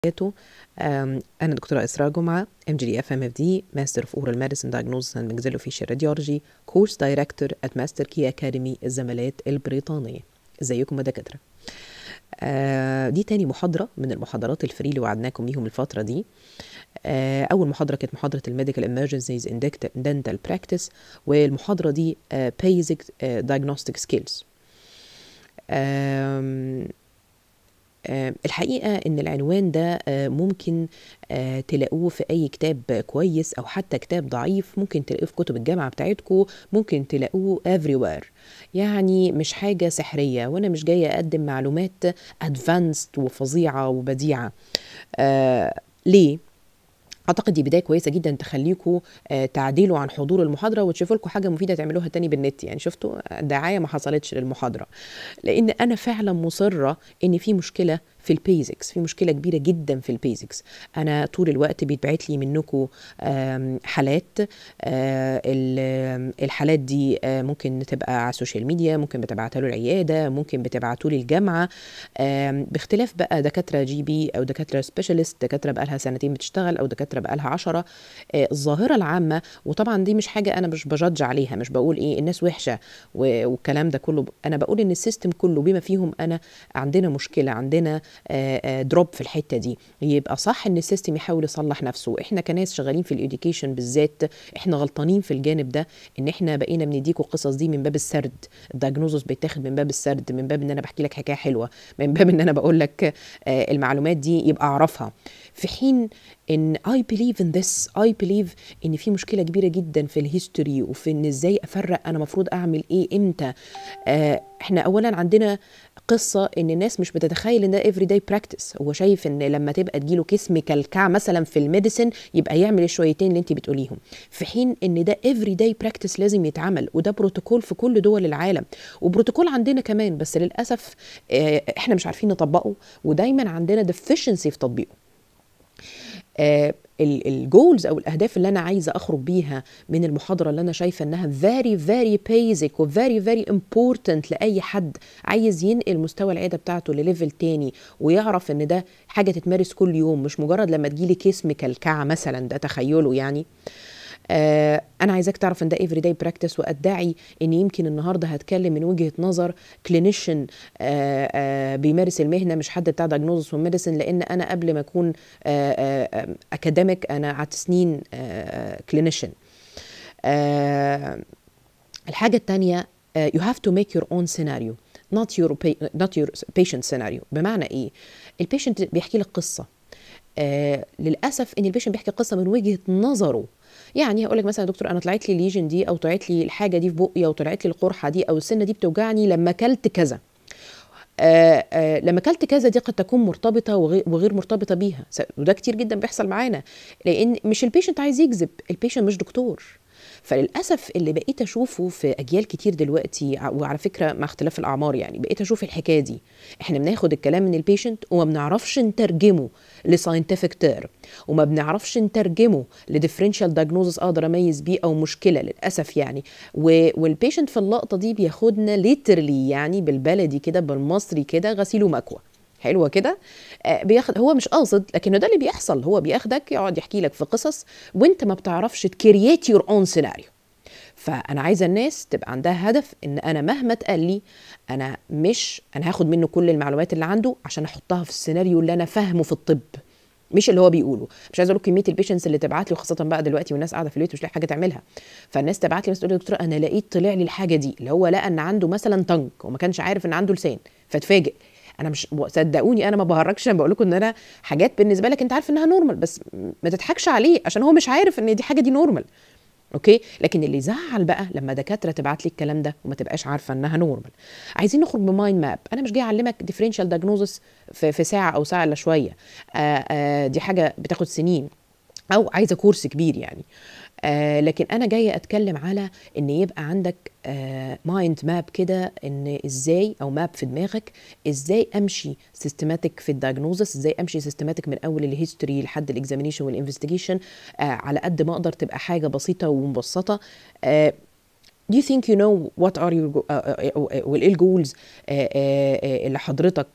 وبركاته أم، أنا دكتورة إسراء جمعة ام جي دي اف ام اف دي ماستر اوف اورال ميديسن دايجنوزس اند ماكسيلوفيشال راديولوجي كورس دايركتور ات ماستر كي اكاديمي الزمالات البريطانية ازيكم يا دكاترة آه دي تاني محاضرة من المحاضرات الفري اللي وعدناكم بيهم الفترة دي آه أول محاضرة كانت محاضرة الميديكال emergencies in dental practice والمحاضرة دي آه basic آه diagnostic skills آم، آه، الحقيقة إن العنوان ده آه، ممكن آه، تلاقوه في أي كتاب كويس أو حتى كتاب ضعيف ممكن تلاقوه في كتب الجامعة بتاعتكم ممكن تلاقوه everywhere يعني مش حاجة سحرية وأنا مش جاية أقدم معلومات advanced وفظيعة وبديعة آه ليه؟ اعتقد دي بدايه كويسه جدا تخليكم آه، تعديلوا عن حضور المحاضره وتشوفوا لكم حاجه مفيده تعملوها تاني بالنت يعني شفتوا دعايه ما حصلتش للمحاضره لان انا فعلا مصره ان في مشكله في البيزكس في مشكله كبيره جدا في البيزكس انا طول الوقت بيتبعت لي منكم آم، حالات آه، ال- الحالات دي آه، ممكن تبقى على السوشيال ميديا ممكن بتبعتها له العياده ممكن بتبعتوا لي الجامعه آم، باختلاف بقى دكاتره جي بي او دكاتره سبيشالست دكاتره بقى لها سنتين بتشتغل او دكاتره بقى لها 10 الظاهره العامه وطبعا دي مش حاجه انا مش بجدج عليها مش بقول ايه الناس وحشه و- والكلام ده كله انا بقول ان السيستم كله بما فيهم انا عندنا مشكله عندنا دروب في الحته دي يبقى صح ان السيستم يحاول يصلح نفسه احنا كناس شغالين في الاديوكيشن بالذات احنا غلطانين في الجانب ده ان احنا بقينا بنديكوا القصص دي من باب السرد الدايجنوزس بيتاخد من باب السرد من باب ان انا بحكي لك حكايه حلوه من باب ان انا بقول لك آه، المعلومات دي يبقى اعرفها في حين ان I believe in this I believe ان في مشكله كبيره جدا في الهيستوري وفي ان ازاي افرق انا مفروض اعمل ايه امتى آه احنا اولا عندنا قصه ان الناس مش بتتخيل ان ده every day practice هو شايف ان لما تبقى تجيله كيس مكلكع مثلا في الميديسن يبقى يعمل الشويتين اللي انت بتقوليهم في حين ان ده every day practice لازم يتعمل وده بروتوكول في كل دول العالم وبروتوكول عندنا كمان بس للاسف آه، احنا مش عارفين نطبقه ودايما عندنا deficiency في تطبيقه الجولز او الاهداف اللي انا عايزه اخرج بيها من المحاضره اللي انا شايفه انها very very basic و very very important لاي حد عايز ينقل مستوى العياده بتاعته لليفل تاني ويعرف ان ده حاجه تتمارس كل يوم مش مجرد لما تجيلي كيس مكلكعه مثلا ده تخيله يعني آه انا عايزاك تعرف ان ده every day practice وادعي ان يمكن النهارده هتكلم من وجهه نظر كلينيشن آه آه بيمارس المهنه مش حد بتاع دايجنوزس وميديسن لان انا قبل ما اكون اكاديميك انا قعدت سنين كلينيشن الحاجه الثانيه you have to make your own scenario not your pa- not your patient scenario بمعنى ايه البيشنت بيحكي لك قصه آه للاسف ان البيشنت بيحكي قصه من وجهه نظره يعني هقول لك مثلا يا دكتور انا طلعت لي الليجن دي او طلعت لي الحاجه دي في بقي او طلعت لي القرحه دي او السنه دي بتوجعني لما اكلت كذا آه آه لما اكلت كذا دي قد تكون مرتبطه وغير, وغير مرتبطه بيها س- وده كتير جدا بيحصل معانا لان مش البيشنت عايز يكذب البيشنت مش دكتور فللاسف اللي بقيت اشوفه في اجيال كتير دلوقتي ع- وعلى فكره مع اختلاف الاعمار يعني بقيت اشوف الحكايه دي احنا بناخد الكلام من البيشنت وما بنعرفش نترجمه لساينتفك تيرم وما بنعرفش نترجمه لديفرنشال دايجنوزس اقدر اميز بيه او مشكله للاسف يعني و- والبيشنت في اللقطه دي بياخدنا ليترلي يعني بالبلدي كده بالمصري كده غسيل ومكوى حلوه كده آه، بياخد هو مش قاصد لكن ده اللي بيحصل هو بياخدك يقعد يحكي لك في قصص وانت ما بتعرفش تكرييت يور اون سيناريو فانا عايزه الناس تبقى عندها هدف ان انا مهما اتقال لي انا مش انا هاخد منه كل المعلومات اللي عنده عشان احطها في السيناريو اللي انا فاهمه في الطب مش اللي هو بيقوله مش عايزه اقول لك كميه البيشنتس اللي تبعت لي خاصه بقى دلوقتي والناس قاعده في البيت مش لاقي حاجه تعملها فالناس تبعت لي بس تقول لي دكتور انا لقيت طلع لي الحاجه دي اللي هو لقى ان عنده مثلا تنج وما كانش عارف ان عنده لسان فاتفاجئ انا مش صدقوني انا ما بهرجش انا بقول لكم ان انا حاجات بالنسبه لك انت عارف انها نورمال بس ما تضحكش عليه عشان هو مش عارف ان دي حاجه دي نورمال اوكي لكن اللي يزعل بقى لما دكاتره تبعت لي الكلام ده وما تبقاش عارفه انها نورمال عايزين نخرج بمايند ماب انا مش جاي اعلمك ديفرنشال دايجنوزس في, في ساعه او ساعه الا شويه آآ آآ دي حاجه بتاخد سنين او عايزه كورس كبير يعني آه لكن انا جايه اتكلم على ان يبقى عندك آه مايند ماب كده ان ازاي او ماب في دماغك ازاي امشي سيستماتيك في الدايجنوزس ازاي امشي سيستماتيك من اول الهيستوري لحد الاكزامينيشن والانفستيجيشن آه على قد ما اقدر تبقى حاجه بسيطه ومبسطه آه do you think you know what are your go- آه، آه، آه، وايه الجولز اللي حضرتك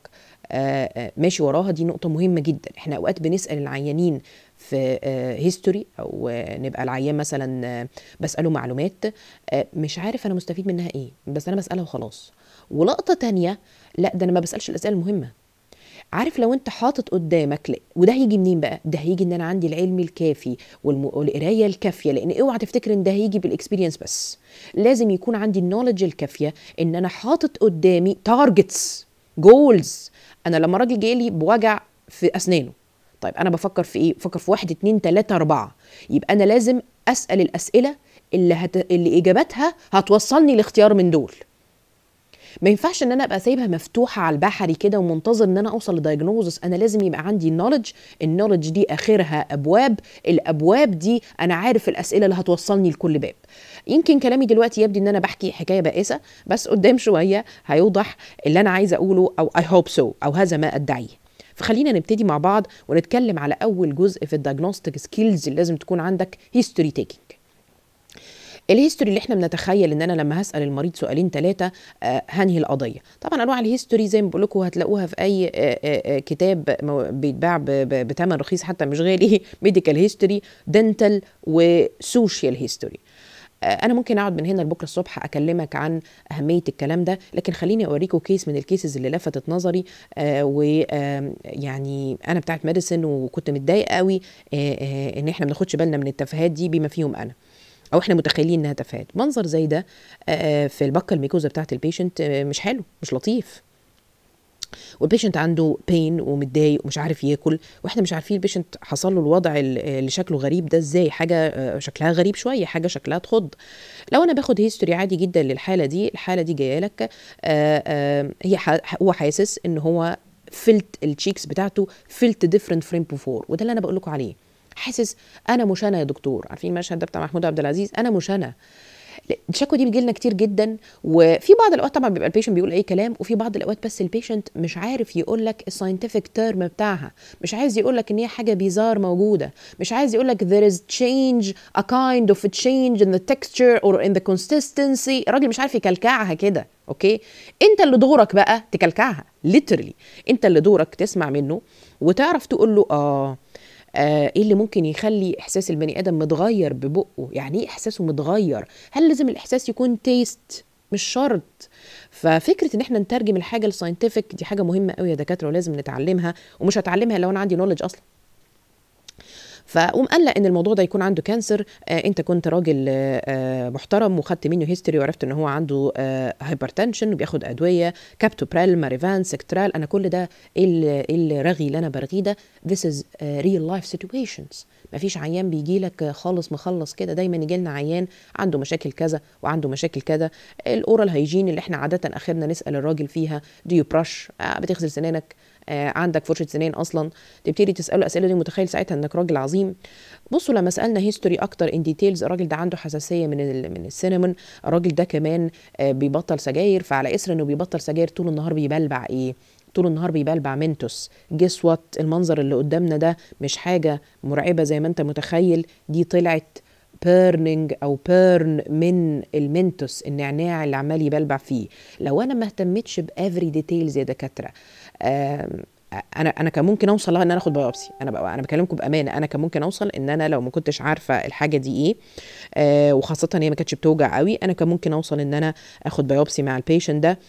آه، آه، ماشي وراها دي نقطه مهمه جدا احنا اوقات بنسال العيانين في هيستوري او آه، نبقى العيان مثلا آه، بساله معلومات آه، مش عارف انا مستفيد منها ايه بس انا بسالها وخلاص ولقطه تانية لا ده انا ما بسالش الاسئله المهمه عارف لو انت حاطط قدامك ل- وده هيجي منين بقى ده هيجي ان انا عندي العلم الكافي والم- والقرايه الكافيه لان اوعى تفتكر ان ده هيجي بالاكسبيرينس بس لازم يكون عندي النولج الكافيه ان انا حاطط قدامي تارجتس جولز انا لما راجل جاي لي بوجع في اسنانه طيب انا بفكر في ايه بفكر في واحد اتنين تلاته اربعه يبقى انا لازم اسال الاسئله اللي هت... اللي اجاباتها هتوصلني لاختيار من دول ما ينفعش ان انا ابقى سايبها مفتوحه على البحري كده ومنتظر ان انا اوصل لدايجنوزس انا لازم يبقى عندي النولج النولج دي اخرها ابواب الابواب دي انا عارف الاسئله اللي هتوصلني لكل باب يمكن كلامي دلوقتي يبدو ان انا بحكي حكايه بائسه بس قدام شويه هيوضح اللي انا عايزه اقوله او اي هوب سو او هذا ما ادعيه فخلينا نبتدي مع بعض ونتكلم على اول جزء في الدايجنوستيك سكيلز اللي لازم تكون عندك هيستوري تيكينج الهيستوري اللي احنا بنتخيل ان انا لما هسال المريض سؤالين ثلاثه آه هنهي القضيه طبعا انواع الهيستوري زي ما بقول لكم هتلاقوها في اي آه آه كتاب مو- بيتباع ب- ب- بثمن رخيص حتى مش غالي ميديكال هيستوري دنتال وسوشيال هيستوري انا ممكن اقعد من هنا لبكره الصبح اكلمك عن اهميه الكلام ده لكن خليني اوريكم كيس من الكيسز اللي لفتت نظري آه ويعني انا بتاعت ميديسن وكنت متضايقه قوي آه آه ان احنا ما بناخدش بالنا من التفاهات دي بما فيهم انا او احنا متخيلين انها تفاهات منظر زي ده آه، في البكه الميكوزا بتاعت البيشنت آه، مش حلو مش لطيف والبيشنت عنده بين ومتضايق ومش عارف ياكل واحنا مش عارفين البيشنت حصل له الوضع ال- اللي شكله غريب ده ازاي حاجه آه، شكلها غريب شويه حاجه شكلها تخض لو انا باخد هيستوري عادي جدا للحاله دي الحاله دي جايه لك آه، آه، هي ح- هو حاسس ان هو فلت التشيكس بتاعته فلت ديفرنت فريم بوفور وده اللي انا بقول لكم عليه حاسس انا مش انا يا دكتور عارفين المشهد ده بتاع محمود عبد العزيز انا مش انا لا، الشكوى دي بيجي لنا كتير جدا وفي بعض الاوقات طبعا بيبقى البيشنت بيقول اي كلام وفي بعض الاوقات بس البيشنت مش عارف يقول لك الساينتفك تيرم بتاعها مش عايز يقول لك ان هي حاجه بيزار موجوده مش عايز يقول لك there is change a kind of a change in the texture or in the consistency الراجل مش عارف يكلكعها كده اوكي انت اللي دورك بقى تكلكعها literally انت اللي دورك تسمع منه وتعرف تقول له اه آه، ايه اللي ممكن يخلي احساس البني ادم متغير ببقه يعني ايه احساسه متغير هل لازم الاحساس يكون تيست مش شرط ففكره ان احنا نترجم الحاجه الساينتفك دي حاجه مهمه قوي يا دكاتره ولازم نتعلمها ومش هتعلمها لو انا عندي نولج اصلا فقوم قلق ان الموضوع ده يكون عنده كانسر آه انت كنت راجل آه آه محترم وخدت منه هيستوري وعرفت ان هو عنده آه هايبرتنشن وبياخد ادويه كابتوبرال ماريفان سكترال انا كل ده ايه ال- إيه الرغي اللي انا برغيه ده this is uh, real life situations مفيش عيان بيجي لك خالص مخلص كده دايما يجي لنا عيان عنده مشاكل كذا وعنده مشاكل كذا الاورال هيجين اللي احنا عاده اخرنا نسال الراجل فيها do you brush آه بتغسل سنانك آه عندك فرشه سنان اصلا تبتدي تساله الاسئله دي متخيل ساعتها انك راجل عظيم بصوا لما سالنا هيستوري اكتر ان ديتيلز الراجل ده عنده حساسيه من ال من السينامون الراجل ده كمان آه بيبطل سجاير فعلى اسر انه بيبطل سجاير طول النهار بيبلبع ايه طول النهار بيبلبع منتوس جس وات المنظر اللي قدامنا ده مش حاجه مرعبه زي ما انت متخيل دي طلعت بيرنينج او بيرن من المنتوس النعناع اللي عمال يبلبع فيه لو انا ما اهتمتش بافري ديتيلز يا دكاتره آم، انا انا كان ممكن اوصل لها ان انا اخد بايوبسي انا بقى انا بكلمكم بامانه انا كان ممكن اوصل ان انا لو ما كنتش عارفه الحاجه دي ايه آه وخاصه هي ما كانتش بتوجع قوي انا كان ممكن اوصل ان انا اخد بايوبسي مع البيشنت ده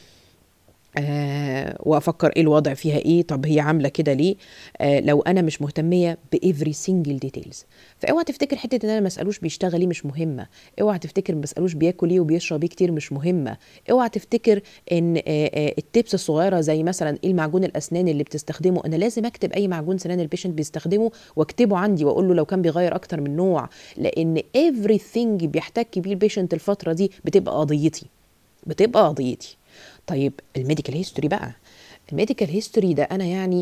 آه وافكر ايه الوضع فيها ايه طب هي عامله كده ليه آه لو انا مش مهتميه بافري سنجل ديتيلز فاوعى تفتكر حته ان انا ما اسالوش بيشتغل ايه مش مهمه اوعى تفتكر ما اسالوش بياكل ايه وبيشرب ايه كتير مش مهمه اوعى تفتكر ان آه آه التبس الصغيره زي مثلا ايه المعجون الاسنان اللي بتستخدمه انا لازم اكتب اي معجون سنان البيشنت بيستخدمه واكتبه عندي واقول له لو كان بيغير اكتر من نوع لان everything بيحتك بيه البيشنت الفتره دي بتبقى قضيتي بتبقى قضيتي طيب الميديكال هيستوري بقى الميديكال هيستوري ده انا يعني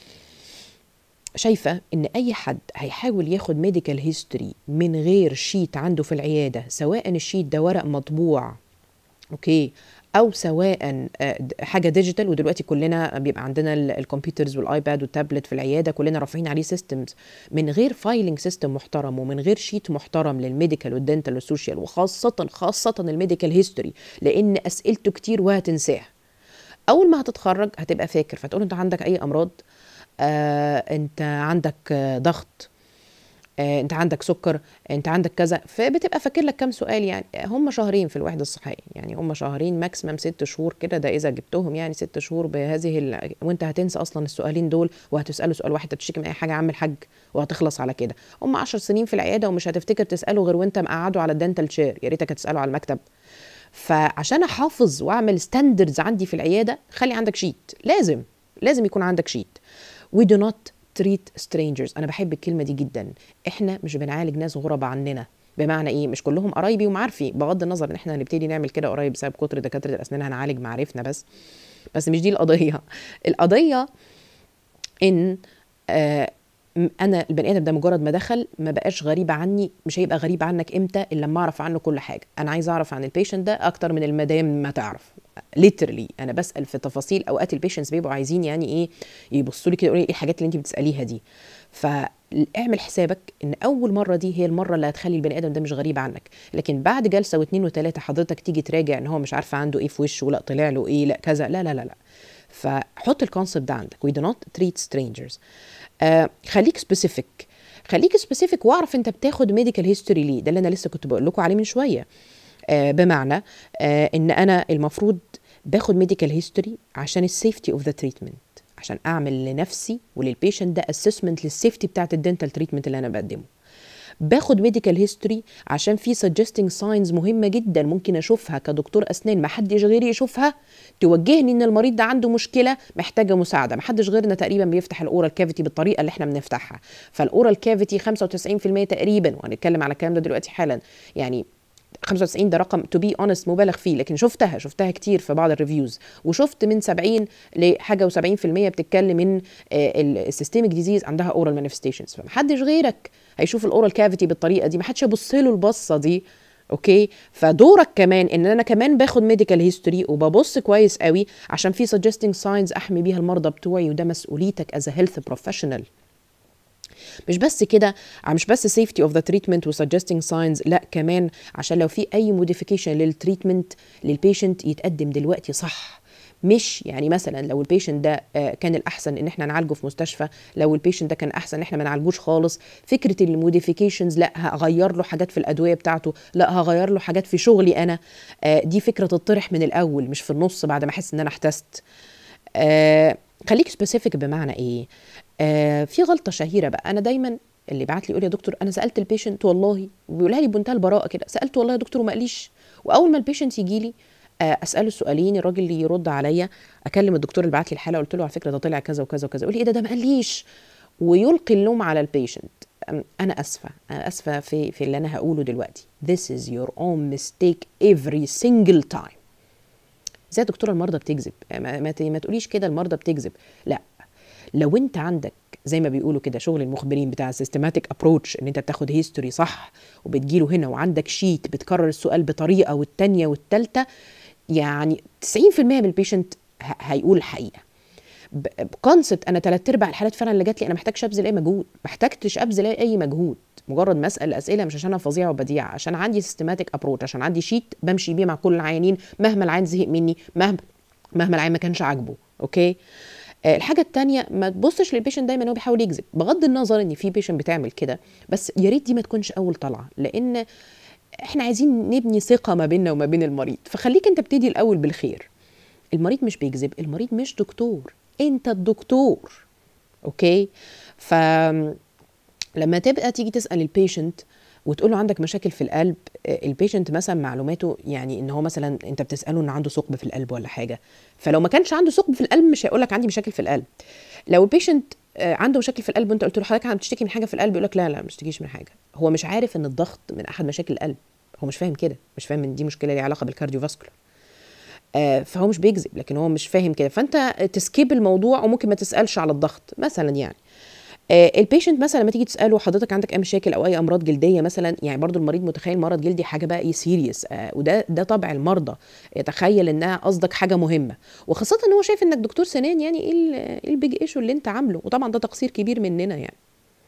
شايفه ان اي حد هيحاول ياخد ميديكال هيستوري من غير شيت عنده في العياده سواء الشيت ده ورق مطبوع اوكي او سواء آه، د- حاجه ديجيتال ودلوقتي كلنا بيبقى عندنا ال- الكمبيوترز والايباد والتابلت في العياده كلنا رافعين عليه سيستمز من غير فايلنج سيستم محترم ومن غير شيت محترم للميديكال والدنتال والسوشيال وخاصه خاصه الميديكال هيستوري لان اسئلته كتير وهتنساها اول ما هتتخرج هتبقى فاكر فتقول انت عندك اي امراض آه انت عندك آه ضغط آه انت عندك سكر انت عندك كذا فبتبقى فاكر لك كام سؤال يعني هم شهرين في الوحده الصحيه يعني هم شهرين ماكسيمم ست شهور كده ده اذا جبتهم يعني ست شهور بهذه ال... وانت هتنسى اصلا السؤالين دول وهتساله سؤال واحد تشتكي من اي حاجه عم الحاج وهتخلص على كده هم 10 سنين في العياده ومش هتفتكر تساله غير وانت مقعده على الدنتال شير يا ريتك هتساله على المكتب فعشان احافظ واعمل ستاندردز عندي في العياده خلي عندك شيت لازم لازم يكون عندك شيت we do not treat strangers انا بحب الكلمه دي جدا احنا مش بنعالج ناس غرباء عننا بمعنى ايه مش كلهم قرايبي ومعارفي بغض النظر ان احنا هنبتدي نعمل كده قريب بسبب كتر دكاتره الاسنان هنعالج معارفنا بس بس مش دي القضيه القضيه ان آه انا البني ادم ده مجرد ما دخل ما بقاش غريب عني مش هيبقى غريب عنك امتى الا لما اعرف عنه كل حاجه انا عايز اعرف عن البيشنت ده اكتر من المدام ما تعرف ليترلي انا بسال في تفاصيل اوقات البيشنتس بيبقوا عايزين يعني ايه يبصوا لي كده يقولوا ايه الحاجات اللي انت بتساليها دي فاعمل حسابك ان اول مره دي هي المره اللي هتخلي البني ادم ده مش غريب عنك لكن بعد جلسه واثنين وثلاثه حضرتك تيجي تراجع ان هو مش عارفه عنده ايه في وشه لا طلع له ايه لا كذا لا لا لا لا فحط الكونسبت ده عندك we do not treat strangers آه خليك سبيسيفيك خليك سبيسيفيك واعرف انت بتاخد ميديكال هيستوري ليه ده اللي انا لسه كنت بقول لكم عليه من شويه آه بمعنى آه ان انا المفروض باخد ميديكال هيستوري عشان السيفتي اوف ذا تريتمنت عشان اعمل لنفسي وللبيشنت ده اسسمنت للسيفتي بتاعت الدنتال تريتمنت اللي انا بقدمه باخد ميديكال هيستوري عشان في سجستنج ساينز مهمه جدا ممكن اشوفها كدكتور اسنان ما حدش غيري يشوفها توجهني ان المريض ده عنده مشكله محتاجه مساعده ما حدش غيرنا تقريبا بيفتح الاورال كافيتي بالطريقه اللي احنا بنفتحها فالاورال كافيتي 95% تقريبا وهنتكلم على الكلام ده دلوقتي حالا يعني 95 ده رقم تو بي اونست مبالغ فيه لكن شفتها شفتها كتير في بعض الريفيوز وشفت من 70 لحاجه و70% بتتكلم من السيستميك ديزيز عندها اورال مانيفستيشنز فمحدش غيرك هيشوف الاورال كافيتي بالطريقه دي محدش هيبص له البصه دي اوكي فدورك كمان ان انا كمان باخد ميديكال هيستوري وببص كويس قوي عشان في سجستنج ساينز احمي بيها المرضى بتوعي وده مسؤوليتك از هيلث بروفيشنال مش بس كده مش بس سيفتي اوف ذا تريتمنت وسجستنج ساينز لا كمان عشان لو في اي موديفيكيشن للتريتمنت للبيشنت يتقدم دلوقتي صح مش يعني مثلا لو البيشنت ده كان الاحسن ان احنا نعالجه في مستشفى لو البيشنت ده كان احسن ان احنا ما نعالجوش خالص فكره الموديفيكيشنز لا هغير له حاجات في الادويه بتاعته لا هغير له حاجات في شغلي انا دي فكره تطرح من الاول مش في النص بعد ما احس ان انا احتست خليك سبيسيفيك بمعنى ايه آه في غلطه شهيره بقى انا دايما اللي بعت لي يقول يا دكتور انا سالت البيشنت والله وبيقولها لي بمنتهى البراءه كده سالت والله يا دكتور وما قاليش واول ما البيشنت يجي لي آه اساله السؤالين الراجل اللي يرد عليا اكلم الدكتور اللي بعت لي الحاله قلت له على فكره ده طلع كذا وكذا وكذا يقول لي ايه ده ده ما قاليش ويلقي اللوم على البيشنت انا اسفه انا اسفه في في اللي انا هقوله دلوقتي this is your own mistake every single time زي يا دكتوره المرضى بتكذب ما, ما, ما تقوليش كده المرضى بتكذب لا لو انت عندك زي ما بيقولوا كده شغل المخبرين بتاع السيستماتيك ابروتش ان انت بتاخد هيستوري صح وبتجيله هنا وعندك شيت بتكرر السؤال بطريقه والتانيه والتالته يعني 90% من البيشنت هيقول الحقيقه بكونسبت انا ثلاث ارباع الحالات فعلا اللي جات لي انا محتاجش ابذل اي مجهود ما احتاجتش ابذل اي مجهود مجرد ما اسال اسئله مش عشان انا فظيعه وبديعه عشان عندي سيستماتيك ابروتش عشان عندي شيت بمشي بيه مع كل العيانين مهما العيان زهق مني مهما مهما العيان ما كانش عاجبه اوكي الحاجة التانية ما تبصش للبيشنت دايما هو بيحاول يكذب بغض النظر ان في بيشنت بتعمل كده بس يا ريت دي ما تكونش اول طلعة لان احنا عايزين نبني ثقة ما بيننا وما بين المريض فخليك انت ابتدي الاول بالخير المريض مش بيكذب المريض مش دكتور انت الدكتور اوكي ف لما تبقى تيجي تسال البيشنت وتقول له عندك مشاكل في القلب البيشنت مثلا معلوماته يعني ان هو مثلا انت بتساله ان عنده ثقب في القلب ولا حاجه فلو ما كانش عنده ثقب في القلب مش هيقول لك عندي مشاكل في القلب لو البيشنت عنده مشاكل في القلب وانت قلت له حضرتك بتشتكي من حاجه في القلب يقول لك لا لا ما بتشتكيش من حاجه هو مش عارف ان الضغط من احد مشاكل القلب هو مش فاهم كده مش فاهم ان دي مشكله ليها علاقه بالكارديوفاسكولار آه فهو مش بيكذب لكن هو مش فاهم كده فانت تسكيب الموضوع وممكن ما تسالش على الضغط مثلا يعني آه البيشنت مثلا لما تيجي تساله حضرتك عندك اي مشاكل او اي امراض جلديه مثلا يعني برضو المريض متخيل مرض جلدي حاجه بقى ايه سيريس آه وده ده طبع المرضى يتخيل انها قصدك حاجه مهمه وخاصه ان هو شايف انك دكتور سنان يعني ايه البيج ايشو اللي انت عامله وطبعا ده تقصير كبير مننا يعني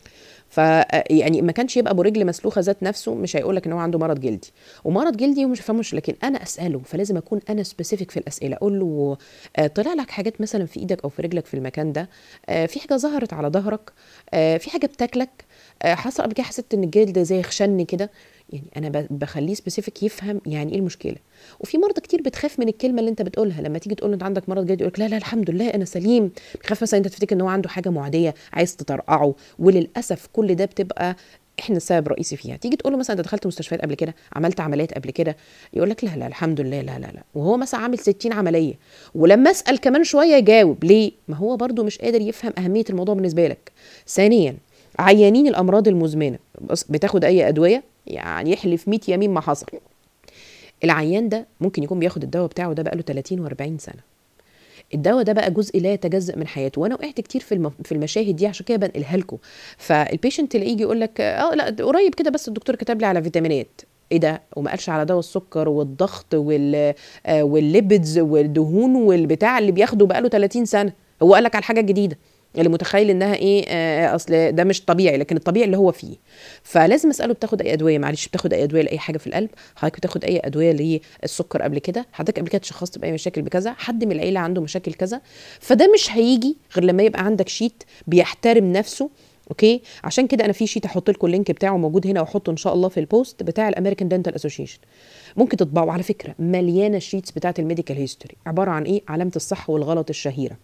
ف يعني ما كانش يبقى ابو رجل مسلوخه ذات نفسه مش هيقول لك ان هو عنده مرض جلدي ومرض جلدي ومش فاهمش لكن انا اساله فلازم اكون انا سبيسيفيك في الاسئله اقول له آه، طلع لك حاجات مثلا في ايدك او في رجلك في المكان ده آه، في حاجه ظهرت على ظهرك آه، في حاجه بتاكلك آه، حصل قبل كده حسيت ان الجلد زي خشن كده يعني انا ب- بخليه سبيسيفيك يفهم يعني ايه المشكله وفي مرضى كتير بتخاف من الكلمه اللي انت بتقولها لما تيجي تقول له انت عندك مرض جلدي يقول لك لا لا الحمد لله انا سليم بيخاف مثلا انت تفتكر ان هو عنده حاجه معديه عايز تطرقعه وللاسف كل ده بتبقى احنا السبب الرئيسي فيها تيجي تقول له مثلا انت دخلت مستشفيات قبل كده عملت عمليات قبل كده يقول لك لا لا الحمد لله لا لا لا وهو مثلا عامل 60 عمليه ولما اسال كمان شويه يجاوب ليه ما هو برضو مش قادر يفهم اهميه الموضوع بالنسبه لك ثانيا عيانين الامراض المزمنه بص بتاخد اي ادويه يعني يحلف 100 يمين ما حصل العيان ده ممكن يكون بياخد الدواء بتاعه ده بقاله 30 و40 سنه الدواء ده بقى جزء لا يتجزأ من حياته وانا وقعت كتير في الم... في المشاهد دي عشان كده بنقلها لكم فالبيشنت اللي يجي يقول لك اه لا ده قريب كده بس الدكتور كتب لي على فيتامينات ايه ده وما قالش على دواء السكر والضغط وال آه والليبيدز والدهون والبتاع اللي بياخده بقاله 30 سنه هو قال لك على الحاجه الجديده اللي متخيل انها ايه آه اصل ده مش طبيعي لكن الطبيعي اللي هو فيه فلازم اساله بتاخد اي ادويه معلش بتاخد اي ادويه لاي حاجه في القلب حضرتك بتاخد اي ادويه للسكر قبل كده حضرتك قبل كده اتشخصت باي مشاكل بكذا حد من العيله عنده مشاكل كذا فده مش هيجي غير لما يبقى عندك شيت بيحترم نفسه اوكي عشان كده انا في شيت هحط لكم اللينك بتاعه موجود هنا واحطه ان شاء الله في البوست بتاع الامريكان دنتال اسوشيشن ممكن تطبعوا على فكره مليانه الشيتس بتاعه الميديكال هيستوري عباره عن ايه علامه الصح والغلط الشهيره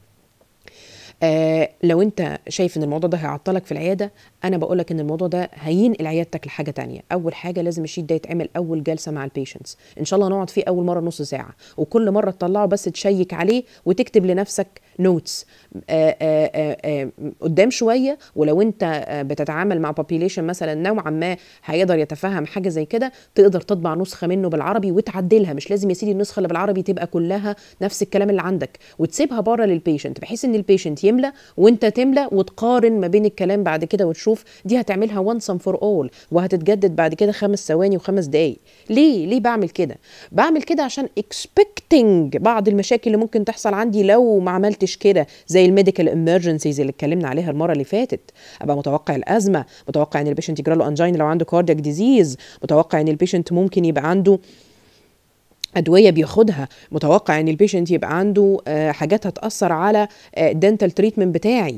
آه لو انت شايف ان الموضوع ده هيعطلك في العياده انا بقول لك ان الموضوع ده هينقل عيادتك لحاجه تانية اول حاجه لازم الشيت ده يتعمل اول جلسه مع البيشنتس ان شاء الله نقعد فيه اول مره نص ساعه وكل مره تطلعه بس تشيك عليه وتكتب لنفسك نوتس آه آه آه قدام شويه ولو انت آه بتتعامل مع بوبيليشن مثلا نوعا ما هيقدر يتفهم حاجه زي كده تقدر تطبع نسخه منه بالعربي وتعدلها مش لازم يا سيدي النسخه اللي بالعربي تبقى كلها نفس الكلام اللي عندك وتسيبها بره للبيشنت بحيث ان البيشنت يملى وانت تملى وتقارن ما بين الكلام بعد كده وتشوف دي هتعملها وانس فور اول وهتتجدد بعد كده خمس ثواني وخمس دقايق ليه ليه بعمل كده بعمل كده عشان اكسبكتنج بعض المشاكل اللي ممكن تحصل عندي لو ما عملتش كده زي الميديكال امرجنسيز اللي اتكلمنا عليها المره اللي فاتت ابقى متوقع الازمه متوقع ان البيشنت يجرى له انجين لو عنده كاردياك ديزيز متوقع ان البيشنت ممكن يبقى عنده ادويه بياخدها متوقع ان البيشنت يبقى عنده آه حاجات هتاثر على الدنتال تريتمنت بتاعي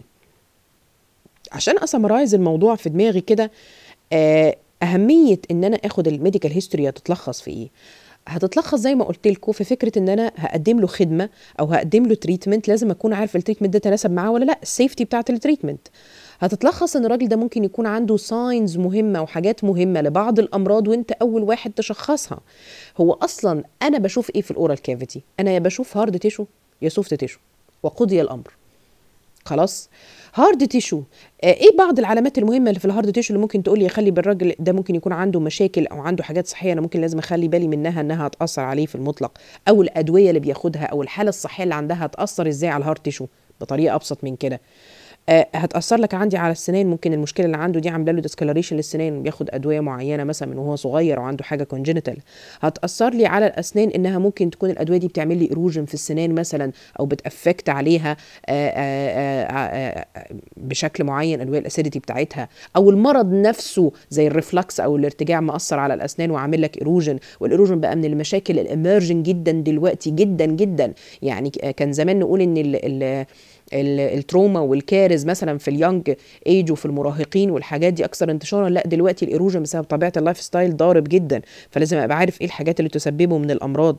عشان اسمرايز الموضوع في دماغي كده آه اهميه ان انا اخد الميديكال هيستوري هتتلخص في ايه هتتلخص زي ما قلت لكم في فكره ان انا هقدم له خدمه او هقدم له تريتمنت لازم اكون عارف التريتمنت ده تناسب معاه ولا لا السيفتي بتاعه التريتمنت هتتلخص ان الراجل ده ممكن يكون عنده ساينز مهمه وحاجات مهمه لبعض الامراض وانت اول واحد تشخصها هو اصلا انا بشوف ايه في الاورال كافيتي انا يا بشوف هارد تيشو يا سوفت تيشو وقضي الامر خلاص هارد تيشو ايه بعض العلامات المهمه اللي في الهارد تيشو اللي ممكن تقول لي يخلي بالراجل ده ممكن يكون عنده مشاكل او عنده حاجات صحيه انا ممكن لازم اخلي بالي منها انها هتاثر عليه في المطلق او الادويه اللي بياخدها او الحاله الصحيه اللي عندها هتاثر ازاي على الهارد تيشو بطريقه ابسط من كده آه هتاثر لك عندي على السنان ممكن المشكله اللي عنده دي عامله له ديسكلريشن للسنان بياخد ادويه معينه مثلا من وهو صغير او عنده حاجه كونجنتال هتاثر لي على الاسنان انها ممكن تكون الادويه دي بتعمل لي ايروجن في السنان مثلا او بتافكت عليها آآ آآ آآ بشكل معين ادويه الاسيديتي بتاعتها او المرض نفسه زي الريفلكس او الارتجاع مأثر على الاسنان وعامل لك ايروجن والايروجن بقى من المشاكل الاميرجن جدا دلوقتي جدا جدا يعني كان زمان نقول ان ال ال التروما والكارز مثلا في اليونج ايج وفي المراهقين والحاجات دي اكثر انتشارا لا دلوقتي الايروجن بسبب طبيعه اللايف ستايل ضارب جدا فلازم ابقى عارف ايه الحاجات اللي تسببه من الامراض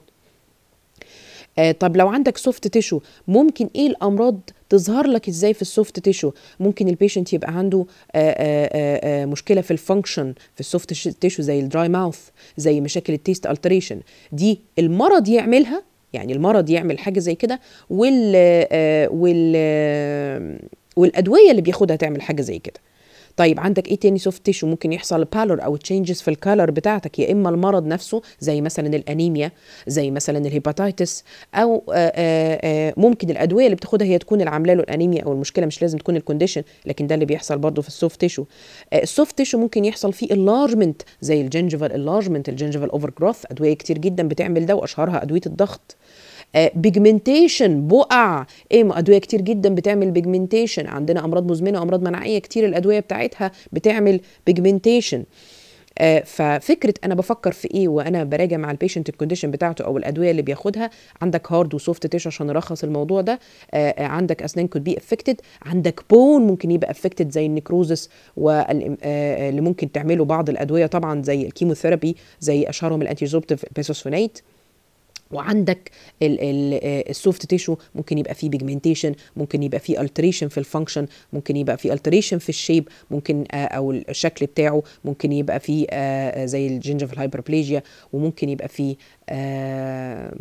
آه طب لو عندك سوفت تيشو ممكن ايه الامراض تظهر لك ازاي في السوفت تيشو ممكن البيشنت يبقى عنده آآ آآ مشكله في الفانكشن في السوفت تيشو زي الدراي ماوث زي مشاكل التيست التريشن دي المرض يعملها يعني المرض يعمل حاجه زي كده وال آه وال آه والادويه اللي بياخدها تعمل حاجه زي كده طيب عندك ايه تاني سوفت تيشو ممكن يحصل بالور او تشينجز في الكالر بتاعتك يا اما المرض نفسه زي مثلا الانيميا زي مثلا الهيباتيتس او آآ آآ ممكن الادويه اللي بتاخدها هي تكون اللي عامله له الانيميا او المشكله مش لازم تكون الكونديشن لكن ده اللي بيحصل برضه في السوفت تيشو السوفت تيشو ممكن يحصل فيه اللارجمنت زي الجنجفال اللارجمنت الجنجفال اوفر جروث ادويه كتير جدا بتعمل ده واشهرها ادويه الضغط بيجمنتيشن بقع ايه ادويه كتير جدا بتعمل بيجمنتيشن عندنا امراض مزمنه وامراض مناعيه كتير الادويه بتاعتها بتعمل بيجمنتيشن آه، ففكره انا بفكر في ايه وانا براجع مع البيشنت الكونديشن بتاعته او الادويه اللي بياخدها عندك هارد وسوفت تيشو عشان نلخص الموضوع ده آه، آه، عندك اسنان كود بي افكتد عندك بون ممكن يبقى افكتد زي النكروزس واللي ممكن تعمله بعض الادويه طبعا زي الكيموثيرابي زي اشهرهم الانتيزوبتيف بيسوسفونيت وعندك السوفت تيشو ممكن يبقى فيه بيجمنتيشن ممكن يبقى فيه التريشن في الفانكشن ممكن يبقى فيه التريشن في الشيب ممكن آه، او الشكل بتاعه ممكن يبقى فيه آه، زي الجنجفال هايبربليجيا وممكن يبقى فيه آه،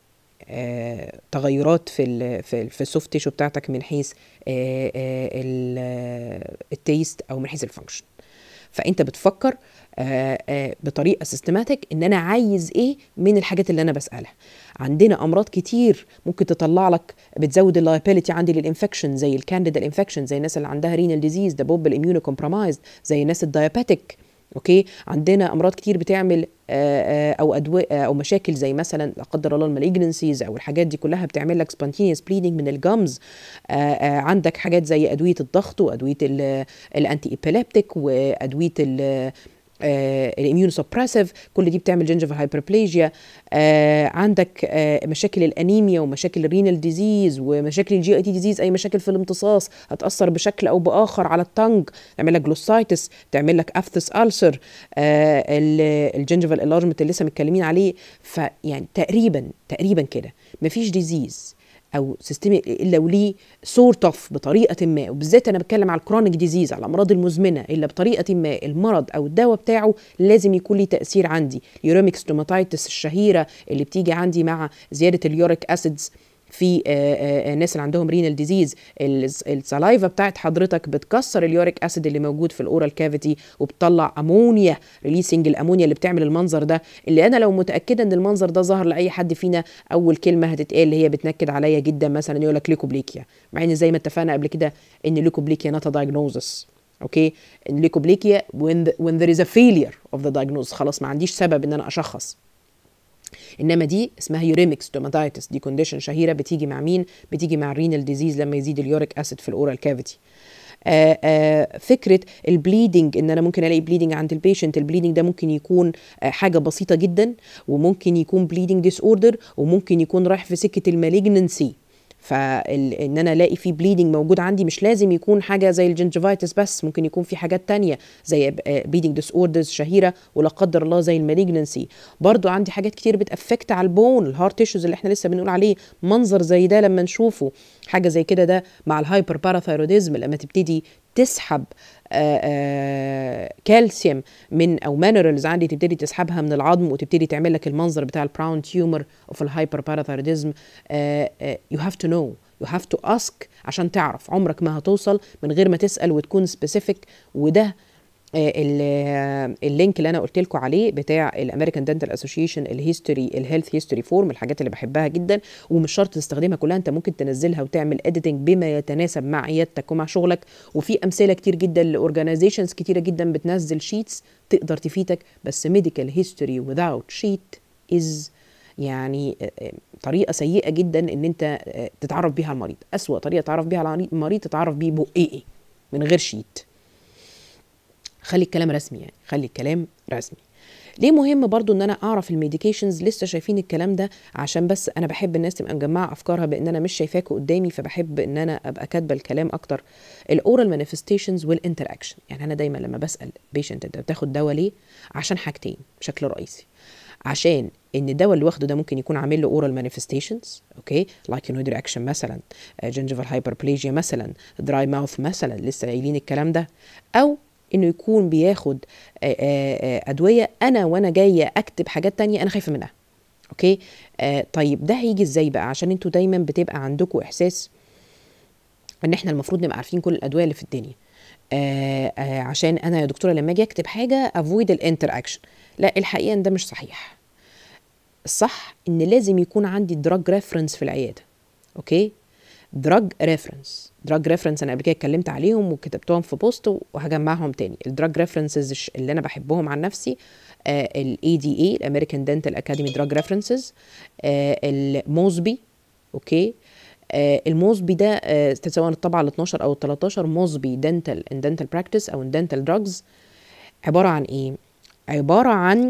آه، تغيرات في ال في, ال في السوفت تيشو بتاعتك من حيث آه، آه، ال- التيست او من حيث الفانكشن فانت بتفكر آه، آه، بطريقه سيستماتيك ان انا عايز ايه من الحاجات اللي انا بسالها عندنا امراض كتير ممكن تطلع لك بتزود اللايبيليتي عندي للانفكشن زي الكانديدا انفكشن زي الناس اللي عندها رينال ديزيز ده بوب الاميونو كومبرومايزد زي الناس الدايابيتك اوكي عندنا امراض كتير بتعمل آه، آه، او ادويه آه، او مشاكل زي مثلا لا قدر الله المالجنسيز او الحاجات دي كلها بتعمل لك سبونتينيوس بليدنج من الجمز عندك حاجات زي ادويه الضغط وادويه الانتي ايبيليبتيك وادويه ال الاميون سبريسيف كل دي بتعمل جنجفال هايبربليجيا آه عندك آه مشاكل الانيميا ومشاكل الرينال ديزيز ومشاكل الجي اي تي ديزيز اي مشاكل في الامتصاص هتاثر بشكل او باخر على التنج تعمل لك جلوسايتس تعمل لك افتس السر آه الجنجفال انلارجمنت اللي لسه متكلمين عليه فيعني تقريبا تقريبا كده مفيش ديزيز او سيستم الا وليه سورت اوف بطريقه ما وبالذات انا بتكلم على الكرونيك ديزيز على الامراض المزمنه الا بطريقه ما المرض او الدواء بتاعه لازم يكون ليه تاثير عندي اليوريميك ستوماتايتس الشهيره اللي بتيجي عندي مع زياده اليوريك اسيدز في آه، آه، الناس اللي عندهم رينال ديزيز السلايفا بتاعت حضرتك بتكسر اليوريك اسيد اللي موجود في الاورال كافيتي وبتطلع امونيا ريليسنج الامونيا اللي بتعمل المنظر ده اللي انا لو متاكده ان المنظر ده ظهر لاي حد فينا اول كلمه هتتقال اللي هي بتنكد عليا جدا مثلا يقول لك ليكوبليكيا مع ان زي ما اتفقنا قبل كده ان ليكوبليكيا نوت دايجنوزس اوكي الليكوبليكيا when, the, when there is a failure of the diagnosis خلاص ما عنديش سبب ان انا اشخص انما دي اسمها يوريميك ستوماتايتس دي كونديشن شهيره بتيجي مع مين بتيجي مع الرينال ديزيز لما يزيد اليوريك اسيد في الاورال كافيتي آه آه فكره البليدنج ان انا ممكن الاقي بليدنج عند البيشنت البليدنج ده ممكن يكون آه حاجه بسيطه جدا وممكن يكون بليدنج ديس اوردر وممكن يكون رايح في سكه المالجنسي فان انا الاقي في بليدنج موجود عندي مش لازم يكون حاجه زي الجنجفايتس بس ممكن يكون في حاجات تانية زي بليدنج ديس اوردرز شهيره ولا قدر الله زي المالجنسي برضو عندي حاجات كتير بتافكت على البون الهارت تيشوز اللي احنا لسه بنقول عليه منظر زي ده لما نشوفه حاجه زي كده ده مع الهايبر باراثايروديزم لما تبتدي تسحب آآ آآ كالسيوم من او مينرالز عندي تبتدي تسحبها من العظم وتبتدي تعمل لك المنظر بتاع البراون تيومر اوف الهايبر باراثايروديزم يو هاف تو نو يو هاف تو اسك عشان تعرف عمرك ما هتوصل من غير ما تسال وتكون سبيسيفيك وده اللينك اللي انا قلت لكم عليه بتاع الامريكان دنتال اسوشيشن الهيستوري الهيلث هيستوري فورم الحاجات اللي بحبها جدا ومش شرط تستخدمها كلها انت ممكن تنزلها وتعمل اديتنج بما يتناسب مع عيادتك ومع شغلك وفي امثله كتير جدا لاورجانيزيشنز كتيره جدا بتنزل شيتس تقدر تفيدك بس ميديكال هيستوري without شيت از يعني طريقه سيئه جدا ان انت تتعرف بيها على المريض اسوا طريقه تعرف بيها على المريض تتعرف بيه بقيقي من غير شيت خلي الكلام رسمي يعني خلي الكلام رسمي ليه مهم برضو ان انا اعرف الميديكيشنز لسه شايفين الكلام ده عشان بس انا بحب الناس تبقى مجمعه افكارها بان انا مش شايفاكوا قدامي فبحب ان انا ابقى كاتبه الكلام اكتر الاورال مانيفستيشنز والانتراكشن يعني انا دايما لما بسال بيشنت انت بتاخد دواء ليه عشان حاجتين بشكل رئيسي عشان ان الدواء اللي واخده ده ممكن يكون عامل له اورال مانيفستيشنز اوكي لايك نود رياكشن مثلا جنجفال هايبربليجيا مثلا دراي ماوث مثلا لسه قايلين الكلام ده او انه يكون بياخد ادويه انا وانا جايه اكتب حاجات تانية انا خايفه منها اوكي آه طيب ده هيجي ازاي بقى عشان انتوا دايما بتبقى عندكم احساس ان احنا المفروض نبقى عارفين كل الادويه اللي في الدنيا آه آه عشان انا يا دكتوره لما اجي اكتب حاجه افويد الانتر اكشن لا الحقيقه ان ده مش صحيح الصح ان لازم يكون عندي دراج ريفرنس في العياده اوكي دراج ريفرنس دراج ريفرنس انا قبل كده اتكلمت عليهم وكتبتهم في بوست وهجمعهم تاني الدراج ريفرنسز اللي انا بحبهم عن نفسي الاي دي اي الامريكان دنتال اكاديمي دراج ريفرنسز الموزبي اوكي آه الموزبي ده آه سواء الطبعه ال 12 او ال 13 موزبي دنتال ان دنتال براكتس او ان دنتال دراجز عباره عن ايه عباره عن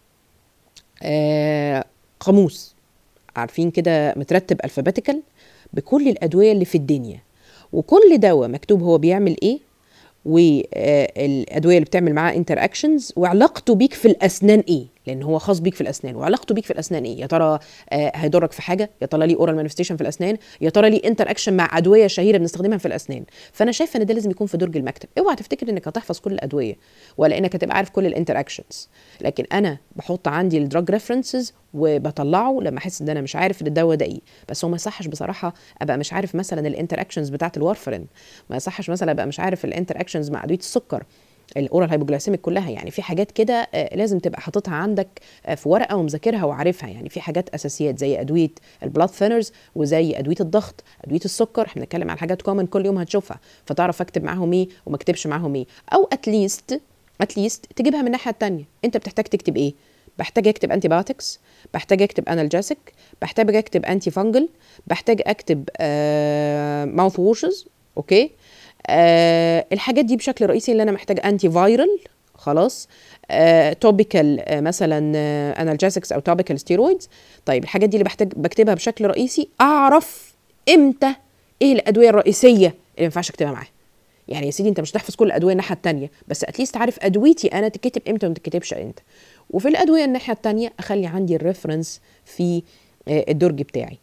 آه قاموس عارفين كده مترتب الفابيتيكال بكل الادويه اللي في الدنيا وكل دواء مكتوب هو بيعمل ايه والادويه اللي بتعمل معاه انتر اكشنز وعلاقته بيك في الاسنان ايه لان هو خاص بيك في الاسنان وعلاقته بيك في الاسنان ايه يا ترى آه هيضرك في حاجه يا ترى ليه اورال مانيفستيشن في الاسنان يا ترى ليه انتر اكشن مع ادويه شهيره بنستخدمها في الاسنان فانا شايفه ان ده لازم يكون في درج المكتب اوعى تفتكر انك هتحفظ كل الادويه ولا انك هتبقى عارف كل الانتر اكشنز لكن انا بحط عندي الدراج ريفرنسز وبطلعه لما احس ان انا مش عارف الدواء ده ايه بس هو ما يصحش بصراحه ابقى مش عارف مثلا الانتر اكشنز بتاعه الوارفرين ما يصحش مثلا ابقى مش عارف الانتر اكشنز مع ادويه السكر الاورال هايبوجلايسيميك كلها يعني في حاجات كده لازم تبقى حاططها عندك في ورقه ومذاكرها وعارفها يعني في حاجات اساسيات زي ادويه البلاد ثينرز وزي ادويه الضغط ادويه السكر احنا بنتكلم عن حاجات كومن كل يوم هتشوفها فتعرف اكتب معاهم ايه وما اكتبش معاهم ايه او اتليست اتليست تجيبها من الناحيه الثانيه انت بتحتاج تكتب ايه بحتاج اكتب انتي بايوتكس بحتاج اكتب انالجاسيك بحتاج اكتب انتي فانجل بحتاج اكتب آه ماوث ووشز اوكي آه الحاجات دي بشكل رئيسي اللي انا محتاج انتي فايرال خلاص آه توبيكال آه مثلا آه انالجاسكس او توبيكال ستيرويدز طيب الحاجات دي اللي بحتاج بكتبها بشكل رئيسي اعرف امتى ايه الادويه الرئيسيه اللي ما ينفعش اكتبها معاها يعني يا سيدي انت مش هتحفظ كل الادويه الناحيه الثانيه بس اتليست عارف ادويتي انا تتكتب امتى وما تتكتبش امتى وفي الادويه الناحيه الثانيه اخلي عندي الريفرنس في الدرج بتاعي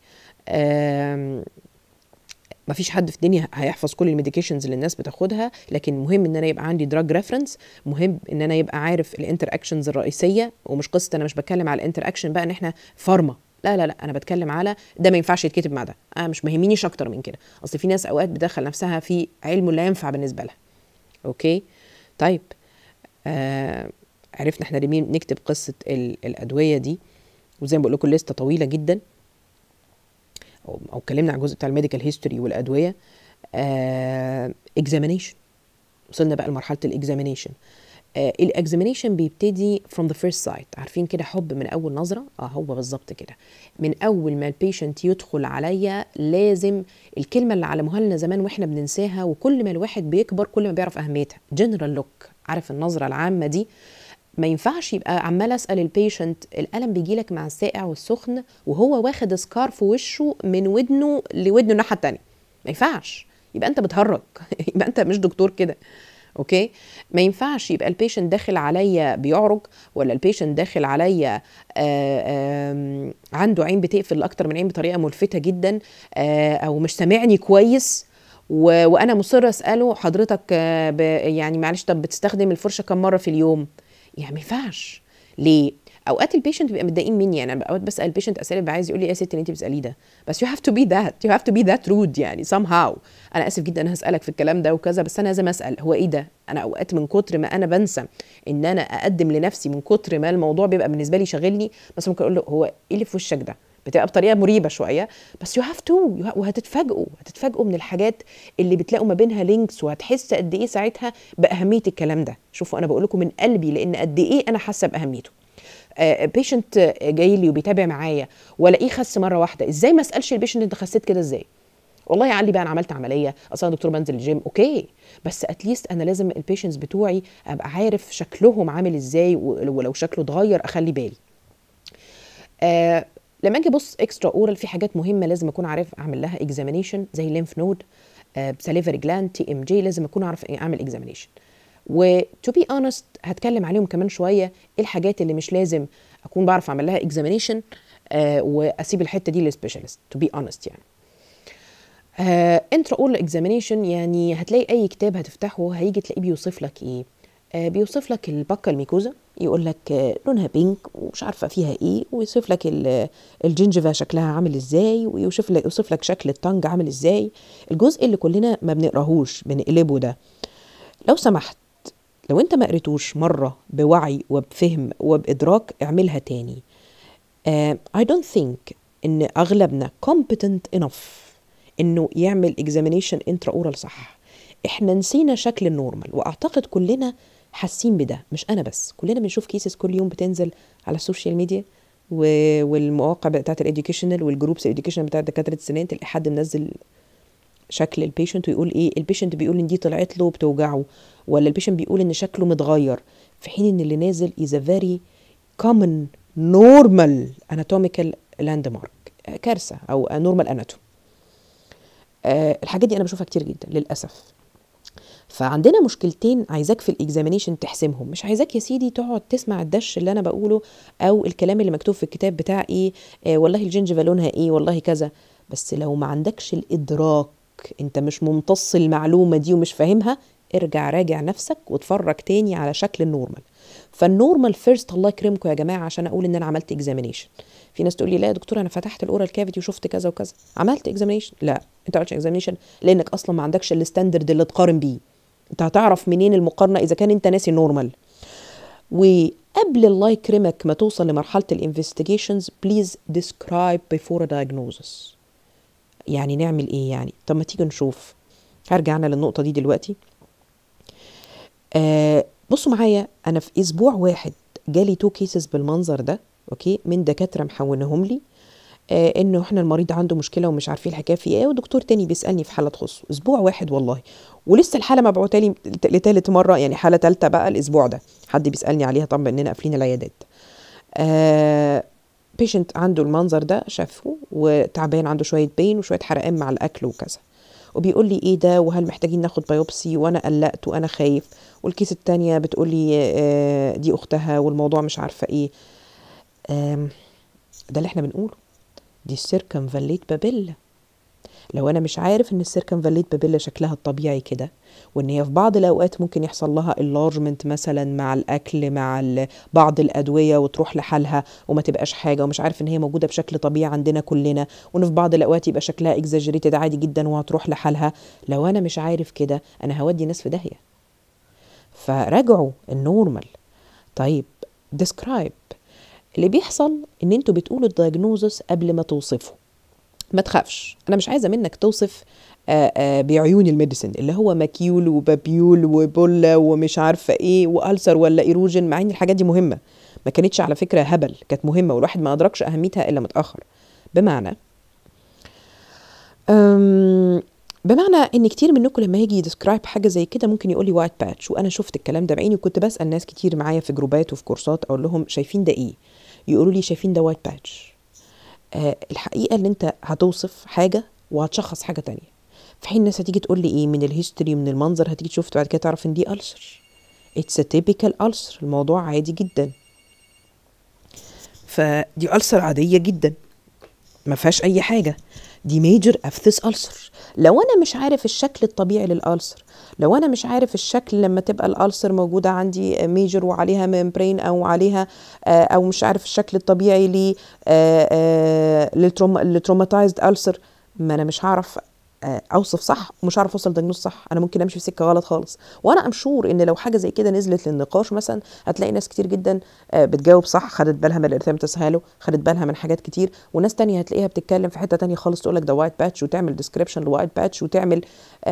ما فيش حد في الدنيا هيحفظ كل الميديكيشنز اللي الناس بتاخدها لكن مهم ان انا يبقى عندي دراج ريفرنس مهم ان انا يبقى عارف الانتر اكشنز الرئيسيه ومش قصه انا مش بتكلم على الانتر اكشن بقى ان احنا فارما لا لا لا انا بتكلم على ده ما ينفعش يتكتب مع ده انا مش مهمنيش اكتر من كده اصل في ناس اوقات بتدخل نفسها في علم لا ينفع بالنسبه لها اوكي طيب آه عرفنا احنا ليه نكتب قصه الادويه دي وزي ما بقول لكم لسته طويله جدا او او اتكلمنا عن الجزء بتاع الميديكال هيستوري والادويه اكزامينيشن آه وصلنا بقى لمرحله الاكزامينيشن آه الاكزامينيشن بيبتدي from the first sight عارفين كده حب من اول نظره اه هو بالظبط كده من اول ما البيشنت يدخل عليا لازم الكلمه اللي علموها لنا زمان واحنا بننساها وكل ما الواحد بيكبر كل ما بيعرف اهميتها جنرال لوك عارف النظره العامه دي ما ينفعش يبقى عمال اسال البيشنت الالم بيجي لك مع الساقع والسخن وهو واخد سكار في وشه من ودنه لودنه الناحيه الثانيه ما ينفعش يبقى انت بتهرج يبقى انت مش دكتور كده اوكي ما ينفعش يبقى البيشنت داخل عليا بيعرج ولا البيشنت داخل عليا عنده عين بتقفل اكتر من عين بطريقه ملفته جدا او مش سامعني كويس و... وانا مصر اساله حضرتك ب... يعني معلش طب بتستخدم الفرشه كم مره في اليوم يعني ما ينفعش ليه اوقات البيشنت بيبقى متضايقين مني انا اوقات بسال البيشنت اسئله بيبقى عايز يقول لي ايه يا ست اللي انت بتساليه ده بس يو هاف تو بي ذات يو هاف تو بي ذات رود يعني سام هاو انا اسف جدا انا هسالك في الكلام ده وكذا بس انا لازم اسال هو ايه ده انا اوقات من كتر ما انا بنسى ان انا اقدم لنفسي من كتر ما الموضوع بيبقى بالنسبه لي شاغلني بس ممكن اقول له هو ايه اللي في وشك ده بتبقى بطريقه مريبه شويه بس يو هاف تو وهتتفاجئوا هتتفاجئوا من الحاجات اللي بتلاقوا ما بينها لينكس وهتحس قد ايه ساعتها باهميه الكلام ده شوفوا انا بقول لكم من قلبي لان قد ايه انا حاسه باهميته بيشنت uh, جاي لي وبيتابع معايا والاقيه خس مره واحده ازاي ما اسالش البيشنت انت خسيت كده ازاي والله يا علي بقى انا عملت عمليه اصلا دكتور بنزل الجيم اوكي بس اتليست انا لازم البيشنتس بتوعي ابقى عارف شكلهم عامل ازاي ولو شكله اتغير اخلي بالي آه لما اجي ابص اكسترا اورال في حاجات مهمه لازم اكون عارف اعمل لها اكزامينيشن زي الليمف نود ساليفري جلاند تي ام جي لازم اكون اعرف اعمل اكزامينيشن وتو بي اونست هتكلم عليهم كمان شويه ايه الحاجات اللي مش لازم اكون بعرف اعمل لها اكزامينيشن آه واسيب الحته دي للسبيشالست تو بي اونست يعني انترا اول اكزامينيشن يعني هتلاقي اي كتاب هتفتحه هيجي تلاقيه بيوصف لك ايه آه بيوصف لك البكه الميكوزا يقول لك آه لونها بينك ومش عارفه فيها ايه ويوصف لك الجنجفا شكلها عامل ازاي ويوصف لك يوصف لك شكل التنج عامل ازاي الجزء اللي كلنا ما بنقراهوش بنقلبه ده لو سمحت لو انت ما قريتوش مره بوعي وبفهم وبادراك اعملها تاني uh, I don't think ان اغلبنا competent enough انه يعمل اكزامينيشن انترا اورال صح احنا نسينا شكل النورمال واعتقد كلنا حاسين بده مش انا بس كلنا بنشوف كيسز كل يوم بتنزل على السوشيال ميديا و- والمواقع بتاعت الاديوكيشنال والجروبس الاديوكيشنال بتاعت دكاتره السنان تلاقي حد منزل شكل البيشنت ويقول ايه البيشنت بيقول ان دي طلعت له بتوجعه ولا البيشنت بيقول ان شكله متغير في حين ان اللي نازل is a very common normal anatomical landmark آه، كارثه او normal anatomy آه الحاجات دي انا بشوفها كتير جدا للاسف فعندنا مشكلتين عايزاك في الاكزامينيشن تحسمهم مش عايزاك يا سيدي تقعد تسمع الدش اللي انا بقوله او الكلام اللي مكتوب في الكتاب بتاع ايه آه والله الجنجفه لونها ايه والله كذا بس لو ما عندكش الادراك انت مش ممتص المعلومه دي ومش فاهمها ارجع راجع نفسك واتفرج تاني على شكل النورمال فالنورمال فيرست الله يكرمكم يا جماعه عشان اقول ان انا عملت اكزامينيشن في ناس تقول لي لا يا دكتور انا فتحت الاورال كافيتي وشفت كذا وكذا عملت اكزامينيشن لا انت ما عملتش اكزامينيشن لانك اصلا ما عندكش الستاندرد اللي تقارن بيه انت هتعرف منين المقارنه اذا كان انت ناسي نورمال وقبل الله يكرمك ما توصل لمرحله الانفستيجيشنز بليز ديسكرايب بيفور diagnosis يعني نعمل ايه يعني طب ما تيجي نشوف هرجع انا للنقطه دي دلوقتي آه بصوا معايا انا في اسبوع واحد جالي تو كيسز بالمنظر ده اوكي من دكاتره محونهم لي آه انه احنا المريض عنده مشكله ومش عارفين الحكايه في ايه ودكتور تاني بيسالني في حاله تخصه اسبوع واحد والله ولسه الحاله مبعوته لي لتالت مره يعني حاله تالته بقى الاسبوع ده حد بيسالني عليها طبعا اننا قافلين العيادات آه بيشنت عنده المنظر ده شافه وتعبان عنده شويه بين وشويه حرقان مع الاكل وكذا وبيقول لي ايه ده وهل محتاجين ناخد بايوبسي وانا قلقت وانا خايف والكيس التانية بتقول لي آه دي اختها والموضوع مش عارفه ايه آم، ده اللي احنا بنقوله دي السيركمفاليت بابيلا لو انا مش عارف ان السيركمفاليت بابيلا شكلها الطبيعي كده وان هي في بعض الاوقات ممكن يحصل لها enlargement مثلا مع الاكل مع ال- بعض الادويه وتروح لحالها وما تبقاش حاجه ومش عارف ان هي موجوده بشكل طبيعي عندنا كلنا وان في بعض الاوقات يبقى شكلها اكزاجريتد عادي جدا وهتروح لحالها لو انا مش عارف كده انا هودي ناس في داهيه فراجعوا النورمال طيب ديسكرايب اللي بيحصل ان انتوا بتقولوا الدايجنوزس قبل ما توصفوا ما تخافش انا مش عايزه منك توصف آآ آآ بعيون الميديسن اللي هو مكيول وبابيول وبولا ومش عارفه ايه والسر ولا ايروجن مع ان الحاجات دي مهمه ما كانتش على فكره هبل كانت مهمه والواحد ما ادركش اهميتها الا متاخر بمعنى أم بمعنى ان كتير منكم لما يجي يدسكرايب حاجه زي كده ممكن يقول لي وايت باتش وانا شفت الكلام ده بعيني وكنت بسال ناس كتير معايا في جروبات وفي كورسات اقول لهم شايفين ده ايه يقولوا لي شايفين ده وايت باتش آه الحقيقه ان انت هتوصف حاجه وهتشخص حاجه تانية في حين الناس هتيجي تقول لي ايه من الهيستوري من المنظر هتيجي تشوف بعد كده تعرف ان دي ألسر اتس تيبيكال ألسر الموضوع عادي جدا فدي ألسر عاديه جدا ما فيهاش اي حاجه دي ميجر افتس ألسر لو انا مش عارف الشكل الطبيعي للألسر لو انا مش عارف الشكل لما تبقى الألسر موجوده عندي ميجر وعليها ممبرين او عليها آه، او مش عارف الشكل الطبيعي ل للتروماتايزد ألسر ما انا مش هعرف آه، اوصف صح ومش هعرف اوصل دياجنوز صح انا ممكن امشي في سكه غلط خالص وانا امشور ان لو حاجه زي كده نزلت للنقاش مثلا هتلاقي ناس كتير جدا آه، بتجاوب صح خدت بالها من الارثيماتس هالو خدت بالها من حاجات كتير وناس تانية هتلاقيها بتتكلم في حته تانية خالص تقول لك ده وايت باتش وتعمل ديسكريبشن لوايت باتش وتعمل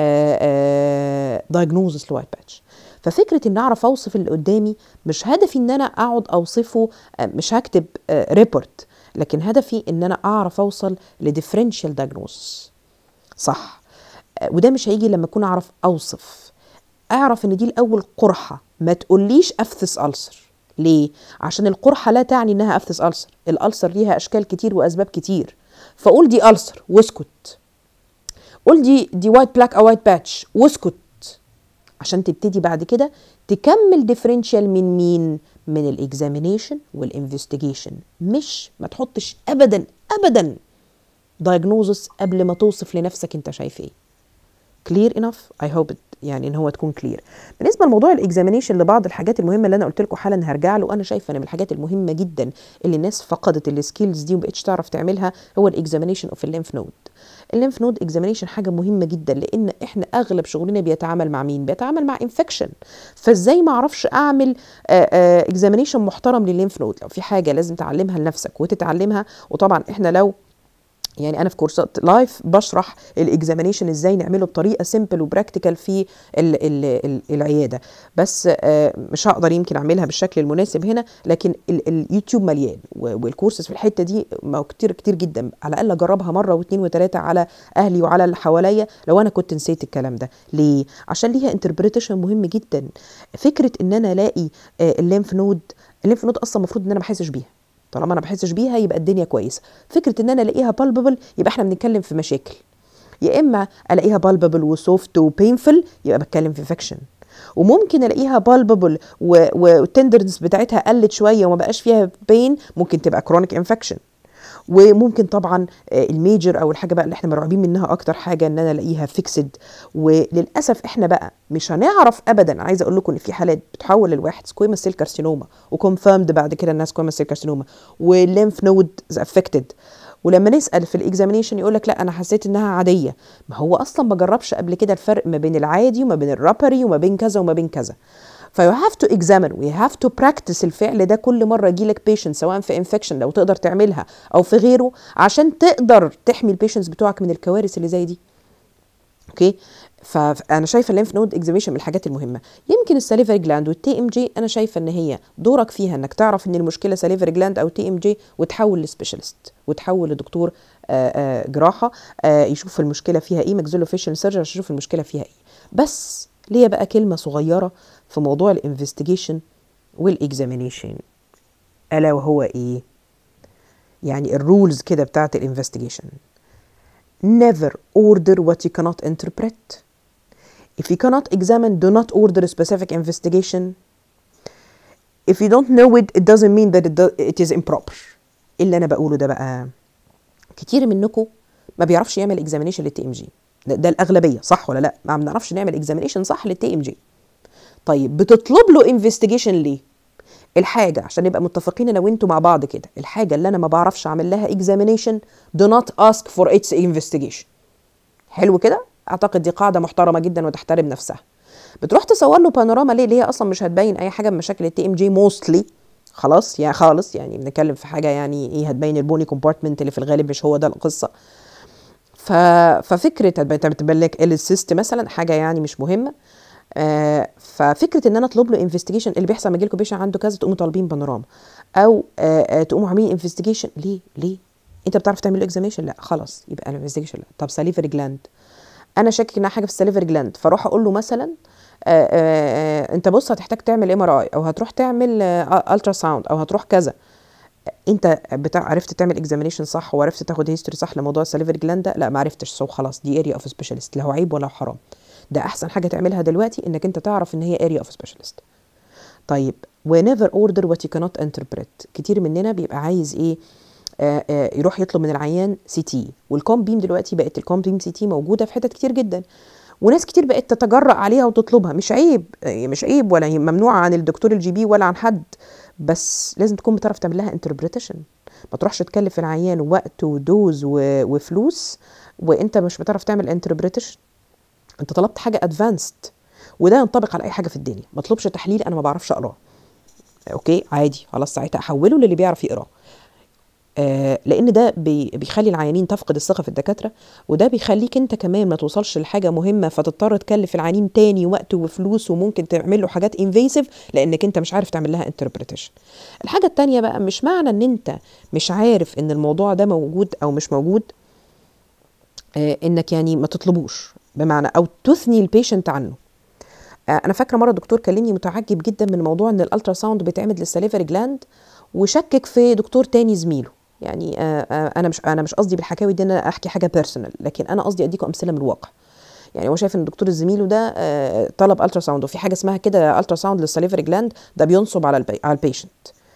دايجنوزس لوايت باتش ففكره ان اعرف اوصف اللي قدامي مش هدفي ان انا اقعد اوصفه آه، مش هكتب ريبورت لكن هدفي ان انا اعرف اوصل لديفرنشال دايجنوزس صح آه، وده مش هيجي لما اكون اعرف اوصف اعرف ان دي الاول قرحه ما تقوليش افتس ألسر ليه عشان القرحه لا تعني انها افتس ألسر الألسر ليها اشكال كتير واسباب كتير فقول دي ألسر واسكت قول دي دي وايت بلاك او وايت باتش واسكت عشان تبتدي بعد كده تكمل ديفرنشال من مين من الاكزامينيشن والانفستيجيشن مش ما تحطش ابدا ابدا diagnosis قبل ما توصف لنفسك انت شايف ايه clear enough I hope it يعني ان هو تكون clear بالنسبه لموضوع الاكزامينيشن لبعض الحاجات المهمه اللي انا قلت لكم حالا هرجع له انا شايفه ان من الحاجات المهمه جدا اللي الناس فقدت السكيلز دي ومبقتش تعرف تعملها هو الاكزامينيشن اوف الليمف نود الليمف نود اكزامينيشن حاجه مهمه جدا لان احنا اغلب شغلنا بيتعامل مع مين بيتعامل مع انفكشن فازاي ما اعرفش اعمل اكزامينيشن محترم للليمف نود لو في حاجه لازم تعلمها لنفسك وتتعلمها وطبعا احنا لو يعني انا في كورسات لايف بشرح الاكزامينيشن ازاي نعمله بطريقه سيمبل وبراكتيكال في ال ال ال العياده بس آه، مش هقدر يمكن اعملها بالشكل المناسب هنا لكن ال اليوتيوب مليان و- والكورسز في الحته دي ما هو كتير كتير جدا على الاقل اجربها مره واثنين وثلاثه على اهلي وعلى اللي حواليا لو انا كنت نسيت الكلام ده ليه عشان ليها انتربريتيشن مهم جدا فكره ان انا الاقي آه، الليمف نود الليمف نود اصلا المفروض ان انا ما احسش بيها طالما انا ما بحسش بيها يبقى الدنيا كويسه فكره ان انا الاقيها بالبل يبقى احنا بنتكلم في مشاكل يا اما الاقيها بالبل وسوفت وبينفل يبقى بتكلم في فاكشن وممكن الاقيها بالبل والتندرنس بتاعتها قلت شويه وما بقاش فيها بين ممكن تبقى كرونيك انفكشن وممكن طبعا آه، الميجر او الحاجه بقى اللي احنا مرعوبين منها اكتر حاجه ان انا الاقيها فيكسد وللاسف احنا بقى مش هنعرف ابدا عايزه اقول لكم ان في حالات بتحول للواحد سكويمس سيل كارسينوما وكونفيرمد بعد كده انها سكويمس سيل كارسينوما والليمف نود افكتد ولما نسال في الاكزامينيشن يقول لك لا انا حسيت انها عاديه ما هو اصلا ما جربش قبل كده الفرق ما بين العادي وما بين الرابري وما بين كذا وما بين كذا فيو هاف تو اكزامين وي هاف تو براكتس الفعل ده كل مره يجي لك بيشنت سواء في انفكشن لو تقدر تعملها او في غيره عشان تقدر تحمي البيشنتس بتوعك من الكوارث اللي زي دي اوكي فانا شايفه الليمف نود اكزاميشن من الحاجات المهمه يمكن الساليفري جلاند والتي ام جي انا شايفه ان هي دورك فيها انك تعرف ان المشكله ساليفري جلاند او تي ام جي وتحول لسبيشالست وتحول لدكتور آه، آه، جراحه آه، يشوف المشكله فيها ايه ماكسيلو فيشل سيرجن عشان يشوف المشكله فيها ايه بس ليا بقى كلمه صغيره في موضوع الانفستيجيشن والاكزامينيشن الا وهو ايه يعني الرولز كده بتاعت الانفستيجيشن never order what you cannot interpret. If you cannot examine, do not order a specific investigation. If you don't know it, it doesn't mean that it, do, it is improper. إيه اللي أنا بقوله ده بقى كتير منكم ما بيعرفش يعمل اكزامينيشن للتي ام جي ده, ده الأغلبية صح ولا لا؟ ما بنعرفش نعمل اكزامينيشن صح للتي ام جي. طيب بتطلب له انفستيجيشن ليه؟ الحاجة عشان نبقى متفقين انا وانتوا مع بعض كده الحاجة اللي انا ما بعرفش اعمل لها examination do not ask for its investigation حلو كده اعتقد دي قاعدة محترمة جدا وتحترم نفسها بتروح تصور له بانوراما ليه اللي هي اصلا مش هتبين اي حاجة من مشاكل التي ام جي موستلي خلاص يعني خالص يعني بنتكلم في حاجة يعني ايه هتبين البوني كومبارتمنت اللي في الغالب مش هو ده القصة ف... ففكرة هتبين لك السيست مثلا حاجة يعني مش مهمة آه ففكره ان انا اطلب له انفستيجيشن اللي بيحصل لما يجي لكم بيشن عنده كذا تقوموا طالبين بانوراما او آه آه تقوموا عاملين انفستيجيشن ليه ليه انت بتعرف تعمل له اكزاميشن لا خلاص يبقى الانفستيجيشن لا طب ساليفري جلاند انا شاكك انها حاجه في الساليفري جلاند فاروح اقول له مثلا آه آه انت بص هتحتاج تعمل ام ار اي او هتروح تعمل الترا ساوند او هتروح كذا انت بتاع عرفت تعمل اكزامينيشن صح وعرفت تاخد هيستوري صح لموضوع الساليفري جلاند ده لا ما عرفتش سو خلاص دي اريا اوف سبيشالست لا هو عيب ولا حرام ده احسن حاجه تعملها دلوقتي انك انت تعرف ان هي اريا اوف سبيشالست طيب whenever order what you cannot interpret كتير مننا بيبقى عايز ايه آه آه يروح يطلب من العيان سي تي والكوم بيم دلوقتي بقت الكوم بيم سي تي موجوده في حتت كتير جدا وناس كتير بقت تتجرأ عليها وتطلبها مش عيب مش عيب ولا هي ممنوعه عن الدكتور الجي بي ولا عن حد بس لازم تكون بتعرف تعمل لها انتربريتيشن ما تروحش تكلف العيان وقت ودوز وفلوس وانت مش بتعرف تعمل انتربريتيشن انت طلبت حاجه ادفانسد وده ينطبق على اي حاجه في الدنيا ما اطلبش تحليل انا ما بعرفش اقراه اوكي عادي خلاص ساعتها احوله للي بيعرف يقراه آه لان ده بي بيخلي العيانين تفقد الثقه في الدكاتره وده بيخليك انت كمان ما توصلش لحاجه مهمه فتضطر تكلف العيانين تاني وقت وفلوس وممكن تعمل له حاجات انفيسيف لانك انت مش عارف تعمل لها انتربريتيشن الحاجه التانية بقى مش معنى ان انت مش عارف ان الموضوع ده موجود او مش موجود آه انك يعني ما تطلبوش بمعنى او تثني البيشنت عنه آه انا فاكره مره دكتور كلمني متعجب جدا من موضوع ان الالترا ساوند بيتعمل للسليفري جلاند وشكك في دكتور تاني زميله يعني آه آه انا مش انا مش قصدي بالحكاوي دي ان انا احكي حاجه بيرسونال لكن انا قصدي اديكم امثله من الواقع يعني هو شايف ان الدكتور زميله ده طلب الترا ساوند وفي حاجه اسمها كده الترا ساوند للسليفري جلاند ده بينصب على البي على البيشنت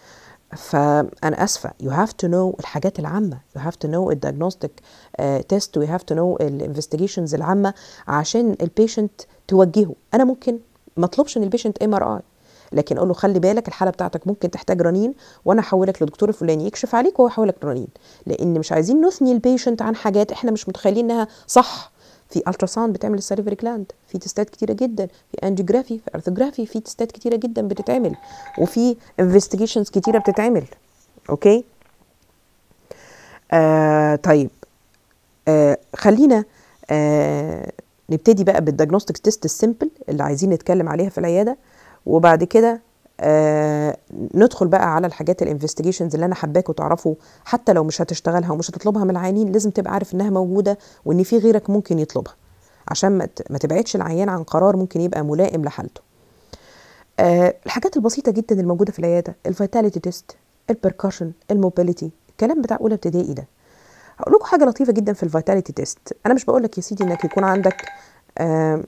فانا اسفه يو هاف تو نو الحاجات العامه يو هاف تو نو الديagnostic تيست ويو هاف تو نو الانفستيجيشنز العامه عشان البيشنت توجهه انا ممكن ما اطلبش من البيشنت ام ار اي لكن اقول له خلي بالك الحاله بتاعتك ممكن تحتاج رنين وانا احولك لدكتور الفلاني يكشف عليك وهو يحولك لرنين لان مش عايزين نثني البيشنت عن حاجات احنا مش متخيلين انها صح في الترا ساوند بتعمل السليفري جلاند في تستات كتيره جدا في انجيوجرافي في ارثوجرافي في تستات كتيره جدا بتتعمل وفي انفستيجيشنز كتيره بتتعمل اوكي آه طيب آه خلينا آه نبتدي بقى بالديagnostic تيست السيمبل اللي عايزين نتكلم عليها في العياده وبعد كده آه ندخل بقى على الحاجات الانفستيجيشنز اللي انا حباكوا تعرفوا حتى لو مش هتشتغلها ومش هتطلبها من العيانين لازم تبقى عارف انها موجوده وان في غيرك ممكن يطلبها عشان ما تبعدش العيان عن قرار ممكن يبقى ملائم لحالته آه الحاجات البسيطه جدا الموجوده في العياده الفيتاليتي تيست البركشن الموبيليتي الكلام بتاع اولى ابتدائي ده هقول لكم حاجه لطيفه جدا في الفيتاليتي تيست انا مش بقول لك يا سيدي انك يكون عندك آه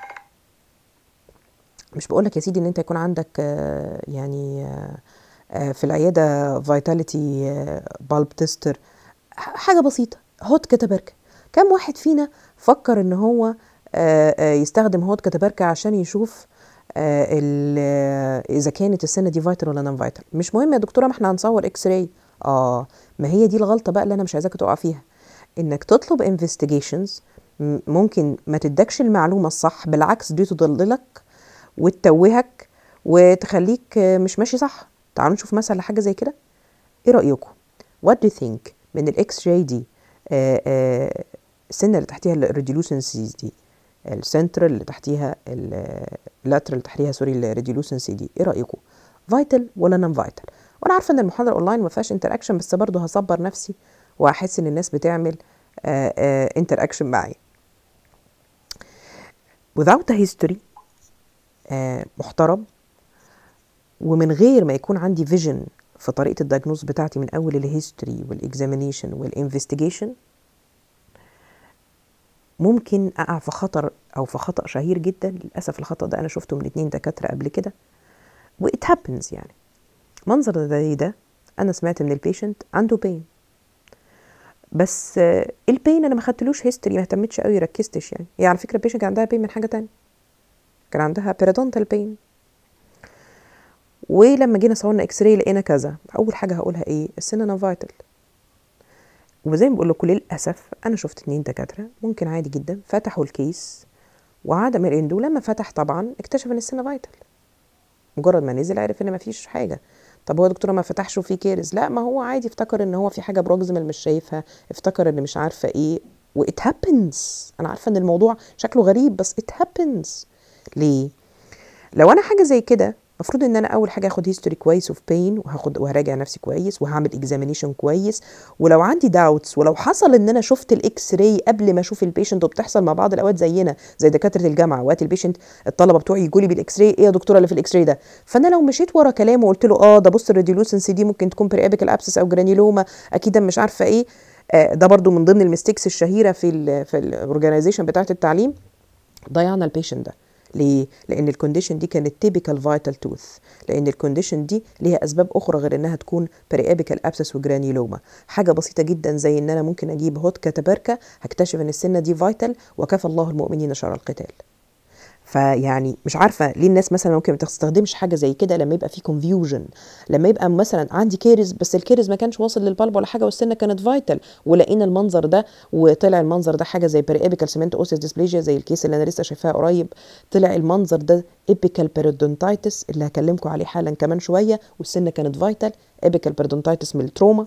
مش بقول لك يا سيدي ان انت يكون عندك آه يعني آه في العياده فيتاليتي بالب تيستر حاجه بسيطه هوت كتبركه كم واحد فينا فكر ان هو يستخدم هوت كتبركه عشان يشوف اذا كانت السنه دي فايتال ولا نون فايتال مش مهم يا دكتوره ما احنا هنصور اكس راي اه ما هي دي الغلطه بقى اللي انا مش عايزاك تقع فيها انك تطلب انفستيجيشنز ممكن ما تدكش المعلومه الصح بالعكس دي تضللك وتتوهك وتخليك مش ماشي صح تعالوا نشوف مثلا لحاجه زي كده ايه رايكم what do you think من الاكس راي دي آآ آآ السنه اللي تحتيها الريديولوسنسيز دي السنترال اللي تحتيها اللاترال اللي تحتيها سوري الريديولوسنسي دي ايه رايكم فايتال ولا نون فايتال وانا عارفه ان المحاضره اونلاين ما فيهاش انتراكشن بس برضه هصبر نفسي واحس ان الناس بتعمل انتراكشن معايا without a history آه محترم ومن غير ما يكون عندي فيجن في طريقه الدايجنوز بتاعتي من اول الهيستوري والاكزامينيشن والانفستيجيشن ممكن اقع في خطر او في خطا شهير جدا للاسف الخطا ده انا شفته من اتنين دكاتره قبل كده وات هابنز يعني منظر زي ده انا سمعت من البيشنت عنده بين بس البين انا ما خدتلوش هيستوري ما اهتمتش قوي ركزتش يعني هي على فكره البيشنت كان عندها بين من حاجه تانية كان عندها بيريدونتال بين ولما جينا صورنا اكس راي لقينا كذا اول حاجه هقولها ايه السن نون فايتال وزي ما بقول لكم للاسف انا شفت اتنين دكاتره ممكن عادي جدا فتحوا الكيس وعدم الاندو لما فتح طبعا اكتشف ان السن فايتال مجرد ما نزل عرف ان مفيش حاجه طب هو دكتوره ما فتحش وفي كيرز لا ما هو عادي افتكر ان هو في حاجه بروكسيمال مش شايفها افتكر ان مش عارفه ايه وات هابنز انا عارفه ان الموضوع شكله غريب بس ات هابنز ليه لو انا حاجه زي كده المفروض ان انا اول حاجه اخد هيستوري كويس اوف بين وهاخد وهراجع نفسي كويس وهعمل اكزامينيشن كويس ولو عندي داوتس ولو حصل ان انا شفت الاكس راي قبل ما اشوف البيشنت وبتحصل مع بعض الاوقات زينا زي دكاتره الجامعه وقت البيشنت الطلبه بتوعي يجوا لي بالاكس راي ايه يا دكتوره اللي في الاكس راي ده فانا لو مشيت ورا كلامه وقلت له اه ده بص الريديولوسنسي دي ممكن تكون بريابيكال ابسس او جرانيلوما اكيد مش عارفه ايه آه ده برضو من ضمن الميستيكس الشهيره في ال في الاورجنايزيشن بتاعه التعليم ضيعنا البيشنت ده ليه؟ لأن الكونديشن دي كانت تيبيكال فايتال توث لأن الكونديشن دي ليها أسباب أخرى غير إنها تكون بريابيكال أبسس وجرانيولوما حاجة بسيطة جدا زي إن أنا ممكن أجيب هوت كاتابركا هكتشف إن السنة دي فايتال وكفى الله المؤمنين شر القتال فيعني مش عارفه ليه الناس مثلا ممكن ما تستخدمش حاجه زي كده لما يبقى في كونفيوجن لما يبقى مثلا عندي كيرز بس الكيرز ما كانش واصل للبلب ولا حاجه والسنه كانت فايتال ولقينا المنظر ده وطلع المنظر ده حاجه زي بريابيكال سيمنت اوسيس ديسبليجيا زي الكيس اللي انا لسه شايفاها قريب طلع المنظر ده ايبيكال بيرودونتايتس اللي هكلمكم عليه حالا كمان شويه والسنه كانت فايتال ايبيكال بيرودونتايتس من التروما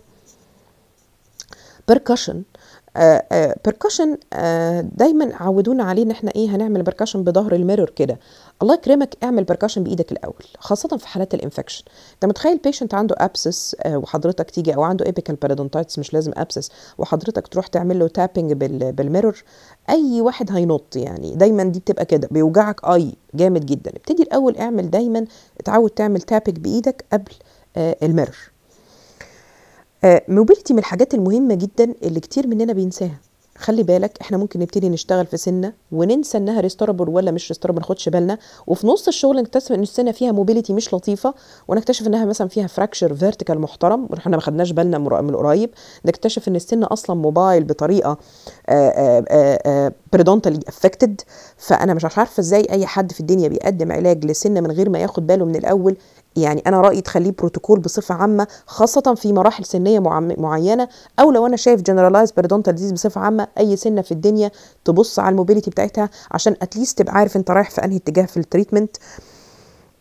بركشن بركشن دايما عودونا عليه ان احنا ايه هنعمل بركشن بظهر الميرور كده الله يكرمك اعمل بركشن بايدك الاول خاصه في حالات الانفكشن انت متخيل بيشنت عنده ابسس وحضرتك تيجي او عنده ايبيكال بيرودونتايتس مش لازم ابسس وحضرتك تروح تعمل له تابنج بالميرور اي واحد هينط يعني دايما دي بتبقى كده بيوجعك اي جامد جدا ابتدي الاول اعمل دايما اتعود تعمل تابنج بايدك قبل الميرور موبيليتي من الحاجات المهمة جدا اللي كتير مننا بينساها خلي بالك احنا ممكن نبتدي نشتغل في سنه وننسى انها ريستورابل ولا مش ريستورابل ما ناخدش بالنا وفي نص الشغل نكتشف ان السنه فيها موبيليتي مش لطيفه ونكتشف انها مثلا فيها فراكشر فيرتيكال محترم واحنا ما خدناش بالنا من قريب نكتشف ان السن اصلا موبايل بطريقه بريدونتالي افكتد فانا مش عارفه ازاي اي حد في الدنيا بيقدم علاج لسن من غير ما ياخد باله من الاول يعني انا رايي تخليه بروتوكول بصفه عامه خاصه في مراحل سنيه معينه او لو انا شايف جنرالايز بيريدونتال ديزيز بصفه عامه اي سنه في الدنيا تبص على الموبيليتي بتاعتها عشان اتليست تبقى عارف انت رايح في انهي اتجاه في التريتمنت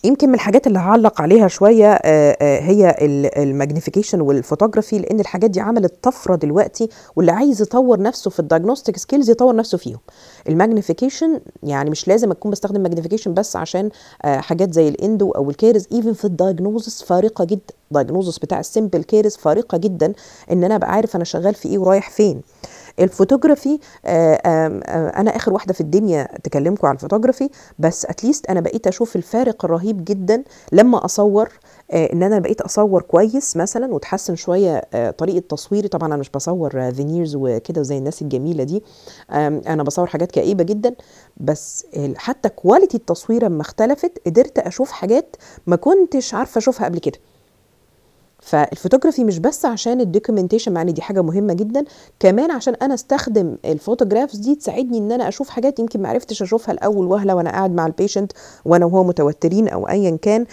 يمكن من الحاجات اللي هعلق عليها شويه آه، آه، هي الماجنيفيكيشن والفوتوغرافي لان الحاجات دي عملت طفره دلوقتي واللي عايز يطور نفسه في الدايجنوستيك سكيلز يطور نفسه فيهم الماجنيفيكيشن يعني مش لازم اكون بستخدم ماجنيفيكيشن بس عشان آه، حاجات زي الاندو او الكيرز ايفن في الدايجنوزس فارقه جدا الدايجنوزس بتاع السيمبل كيرز فارقه جدا ان انا ابقى عارف انا شغال في ايه ورايح فين الفوتوغرافي آه، انا اخر واحده في الدنيا تكلمكم على الفوتوغرافي بس اتليست انا بقيت اشوف الفارق الرهيب جدا لما اصور آه، ان انا بقيت اصور كويس مثلا وتحسن شويه آه، طريقه تصويري طبعا انا مش بصور فينيرز وكده زي الناس الجميله دي انا بصور حاجات كئيبه جدا بس حتى كواليتي التصوير لما اختلفت قدرت اشوف حاجات ما كنتش عارفه اشوفها قبل كده فالفوتوغرافي مش بس عشان الدوكيومنتيشن مع ان دي حاجه مهمه جدا كمان عشان انا استخدم الفوتوغرافز دي تساعدني ان انا اشوف حاجات يمكن ما عرفتش اشوفها الاول وهله وانا قاعد مع البيشنت وانا وهو متوترين او ايا كان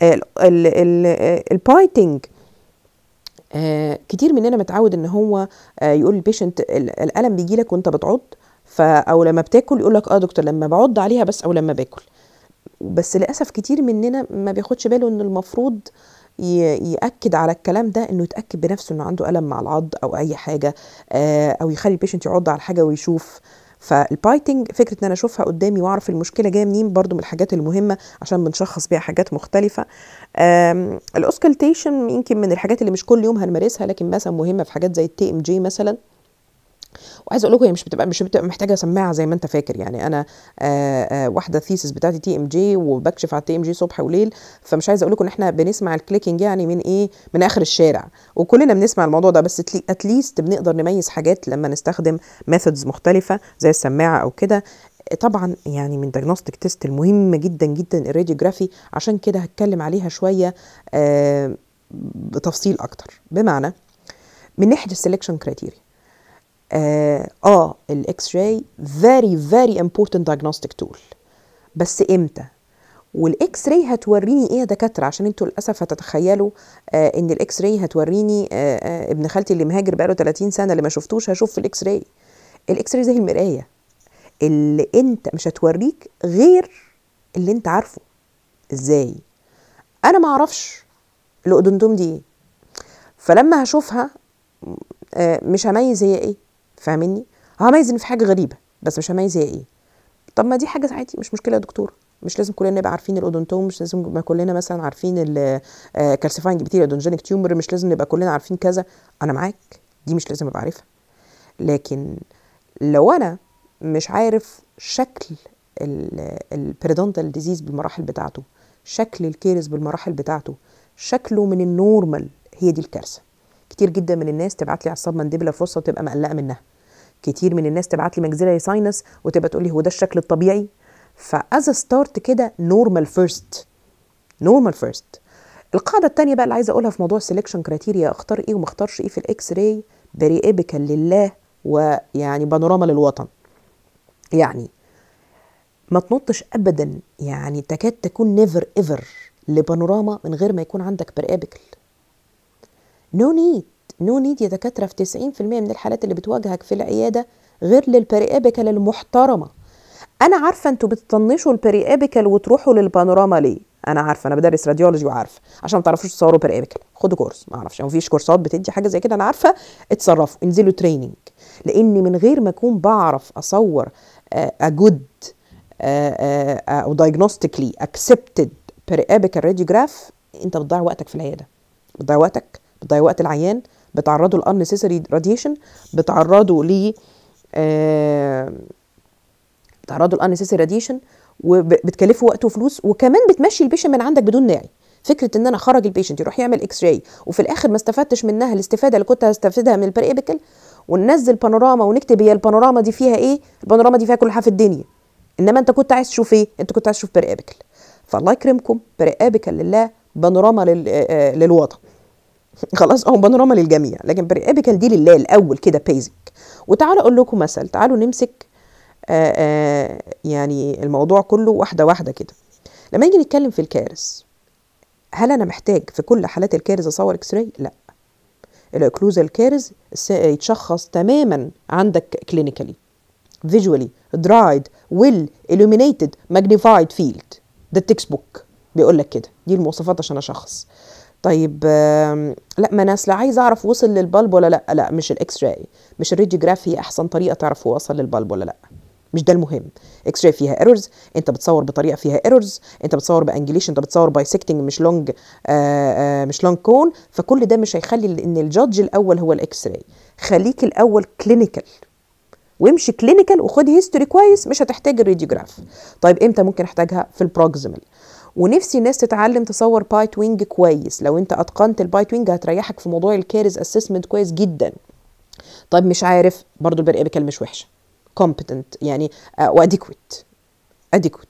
البايتنج آه كتير مننا متعود ان هو آه يقول للبيشنت الالم بيجي لك وانت بتعض او لما بتاكل يقول لك اه دكتور لما بعض عليها بس او لما باكل بس للاسف كتير مننا ما بياخدش باله ان المفروض ياكد على الكلام ده انه يتاكد بنفسه انه عنده الم مع العض او اي حاجه آه، او يخلي البيشنت يعض على الحاجه ويشوف فالبايتنج فكره ان انا اشوفها قدامي واعرف المشكله جايه منين برضو من الحاجات المهمه عشان بنشخص بيها حاجات مختلفه الاوسكالتيشن يمكن من الحاجات اللي مش كل يوم هنمارسها لكن مثلا مهمه في حاجات زي التي ام جي مثلا وعايزه اقول لكم هي مش بتبقى مش بتبقى محتاجه سماعه زي ما انت فاكر يعني انا آآ آآ واحده ثيسس بتاعتي تي ام جي وبكشف على التي ام جي صبح وليل فمش عايزه اقول لكم ان احنا بنسمع الكليكنج يعني من ايه من اخر الشارع وكلنا بنسمع الموضوع ده بس اتليست بنقدر نميز حاجات لما نستخدم ميثودز مختلفه زي السماعه او كده طبعا يعني من دايجنوستيك تيست المهمه جدا جدا الراديوجرافي عشان كده هتكلم عليها شويه بتفصيل اكتر بمعنى من ناحيه السلكشن كرايتيريا اه, آه الاكس راي فيري فيري امبورتنت دايجنوستيك تول بس امتى والاكس راي هتوريني ايه يا دكاتره عشان انتوا للاسف هتتخيلوا آه ان الاكس راي هتوريني آه آه ابن خالتي اللي مهاجر بقاله 30 سنه اللي ما شفتوش هشوف في الاكس راي الاكس راي زي المرايه اللي انت مش هتوريك غير اللي انت عارفه ازاي انا ما اعرفش الاودونتوم دي ايه فلما هشوفها آه مش هميز هي ايه فاهمني هميز ان في حاجه غريبه بس مش هميز هي ايه طب ما دي حاجه عادي مش مشكله يا دكتور مش لازم كلنا نبقى عارفين الاودونتوم مش لازم نبقى كلنا مثلا عارفين الكالسيفاينج بكتيريا اودونجينيك تيومر مش لازم نبقى كلنا عارفين كذا انا معاك دي مش لازم ابقى عارفها لكن لو انا مش عارف شكل البريدونتال ديزيز بالمراحل بتاعته شكل الكيرس بالمراحل بتاعته شكله من النورمال هي دي الكارثه كتير جدا من الناس تبعت لي على الصاب مانديبلا فوسا وتبقى مقلقه منها كتير من الناس تبعت لي ماكسيلاري ساينس وتبقى تقول لي هو ده الشكل الطبيعي فاز ستارت كده نورمال فيرست نورمال فيرست القاعده الثانيه بقى اللي عايزه اقولها في موضوع السلكشن كرايتيريا اختار ايه وما اختارش ايه في الاكس راي بريئبكا لله ويعني بانوراما للوطن يعني ما تنطش ابدا يعني تكاد تكون نيفر ايفر لبانوراما من غير ما يكون عندك بريئبكل نو نيد نو نيد يا دكاتره في 90% من الحالات اللي بتواجهك في العياده غير للبريئبكال المحترمه انا عارفه انتوا بتطنشوا البريئبكال وتروحوا للبانوراما ليه انا عارفه انا بدرس راديولوجي وعارفه عشان ما تعرفوش تصوروا بريئبكال خدوا كورس ما اعرفش ما فيش كورسات بتدي حاجه زي كده انا عارفه اتصرفوا انزلوا تريننج لاني من غير ما اكون بعرف اصور ا جود او دايجنوستيكلي اكسبتد بريئبكال راديوجراف انت بتضيع وقتك في العياده بتضيع وقتك بتضيع وقت العيان بتعرضه لانسيسري راديشن بتعرضه ل آه بتعرضه لانسيسري راديشن وبتكلفه وقت وفلوس وكمان بتمشي البيشنت من عندك بدون داعي فكره ان انا خرج البيشنت يروح يعمل اكس راي وفي الاخر ما استفدتش منها الاستفاده اللي كنت هستفيدها من البريبيكال وننزل بانوراما ونكتب هي البانوراما دي فيها ايه البانوراما دي فيها كل حاجه في الدنيا انما انت كنت عايز تشوف ايه انت كنت عايز تشوف بريبيكال فالله يكرمكم بريبيكال لله بانوراما لل... للوطن خلاص اهو بانوراما للجميع لكن بريبيكال دي لله الاول كده بيزك وتعالوا اقول لكم مثل تعالوا نمسك آآ آآ يعني الموضوع كله واحده واحده كده لما نيجي نتكلم في الكارث هل انا محتاج في كل حالات الكارث اصور اكس راي لا الاكلوزال كارث يتشخص تماما عندك كلينيكالي فيجوالي درايد ويل illuminated magnified field ده التكست بوك بيقول لك كده دي المواصفات عشان اشخص طيب آم، لا ما انا اصل عايز اعرف وصل للبلب ولا لا لا مش الاكس راي مش الراديوجراف هي احسن طريقه تعرف هو وصل للبلب ولا لا مش ده المهم اكس راي فيها ايرورز انت بتصور بطريقه فيها ايرورز انت بتصور بانجليش انت بتصور بايسكتنج مش لونج آه آه مش لونج كون فكل ده مش هيخلي ان الجادج الاول هو الاكس راي خليك الاول كلينيكال وامشي كلينيكال وخد هيستوري كويس مش هتحتاج الراديوجراف طيب امتى ممكن احتاجها في البروكسيمال ونفسي الناس تتعلم تصور بايت وينج كويس لو انت اتقنت البايت وينج هتريحك في موضوع الكارز اسسمنت كويس جدا طيب مش عارف برضو البرقيه ابيكال مش وحشه competent يعني واديكويت اديكويت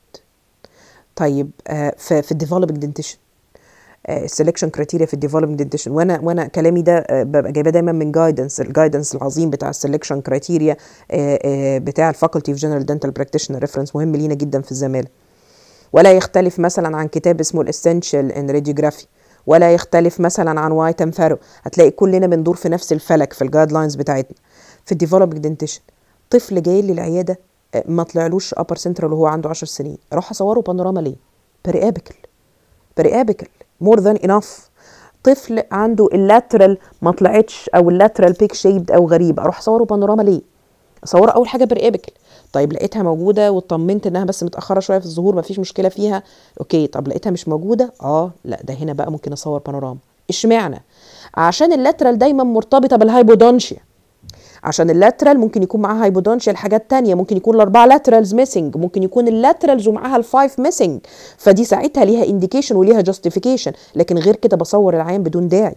طيب آه، في في الديفلوبينج دنتيشن السلكشن كرايتيريا في الديفلوبينج دنتيشن وانا وانا كلامي ده آه، ببقى جايباه دايما من جايدنس الجايدنس العظيم بتاع السلكشن كرايتيريا بتاع الفاكولتي اوف جنرال دنتال براكتيشنر ريفرنس مهم لينا جدا في الزماله ولا يختلف مثلا عن كتاب اسمه الاسنشال ان راديوجرافي ولا يختلف مثلا عن وايت اند فارو هتلاقي كلنا بندور في نفس الفلك في الجايد لاينز بتاعتنا في الديفلوبينج دنتيشن طفل جاي لي العياده آه، ما طلعلوش ابر سنترال وهو عنده 10 سنين اروح اصوره بانوراما ليه بريابيكال بريابيكال مور ذان انف طفل عنده اللاترال ما طلعتش او اللاترال بيك شيبد او غريب اروح اصوره بانوراما ليه اصوره اول حاجه بريابيكال طيب لقيتها موجوده واطمنت انها بس متاخره شويه في الظهور مفيش مشكله فيها اوكي طب لقيتها مش موجوده اه لا ده هنا بقى ممكن اصور بانوراما اشمعنى عشان اللاترال دايما مرتبطه بالهايبودونشيا عشان اللاترال ممكن يكون معاها هايبودونشيا لحاجات تانية ممكن يكون الاربعه لاترالز ميسنج ممكن يكون اللاترالز ومعاها الفايف ميسنج فدي ساعتها ليها انديكيشن وليها جاستيفيكيشن لكن غير كده بصور العيان بدون داعي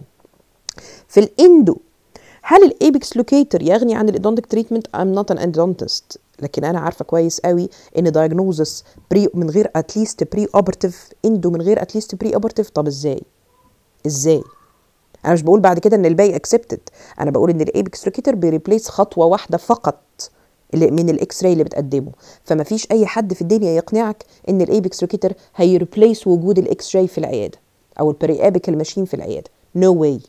في الاندو هل الايبكس لوكيتر يغني عن الايدونتك تريتمنت ام نوت ان اندونتست لكن انا عارفه كويس قوي ان دايجنوزس بري من غير اتليست بري اوبرتيف اندو من غير اتليست بري اوبرتيف طب ازاي ازاي انا مش بقول بعد كده ان الباقي اكسبتد انا بقول ان الايبكس لوكيتر بيريبليس خطوه واحده فقط اللي من الاكس راي اللي بتقدمه فما فيش اي حد في الدنيا يقنعك ان الايبكس لوكيتر هيريبليس وجود الاكس راي في العياده او البري ابيكال ماشين في العياده نو no واي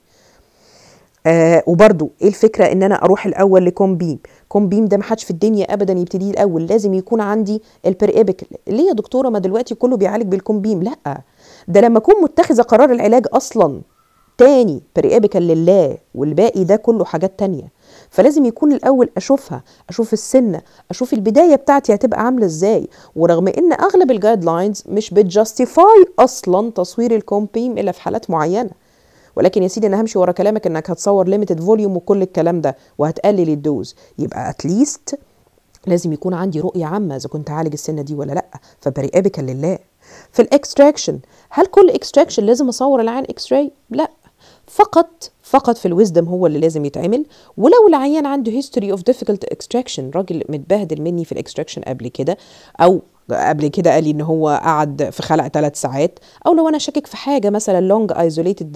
آه وبرضو ايه الفكره ان انا اروح الاول لكوم بيم كوم بيم ده ما حدش في الدنيا ابدا يبتدي الاول لازم يكون عندي البريابيكال ليه يا دكتوره ما دلوقتي كله بيعالج بالكوم بيم لا ده لما اكون متخذه قرار العلاج اصلا تاني بريابيكال لله والباقي ده كله حاجات تانية فلازم يكون الاول اشوفها اشوف السنه اشوف البدايه بتاعتي هتبقى عامله ازاي ورغم ان اغلب الجايد لاينز مش بتجاستيفاي اصلا تصوير الكوم بيم الا في حالات معينه ولكن يا سيدي انا همشي ورا كلامك انك هتصور ليميتد فوليوم وكل الكلام ده وهتقلل الدوز يبقى اتليست لازم يكون عندي رؤية عامة إذا كنت هعالج السنة دي ولا لأ فبريابيكال لله في الاكستراكشن هل كل اكستراكشن لازم أصور العين اكس راي؟ لأ فقط فقط في الويزدم هو اللي لازم يتعمل ولو العيان عنده هيستوري اوف ديفيكولت اكستراكشن راجل متبهدل مني في الاكستراكشن قبل كده او قبل كده قال لي ان هو قعد في خلع ثلاث ساعات او لو انا شاكك في حاجه مثلا لونج ايزوليتد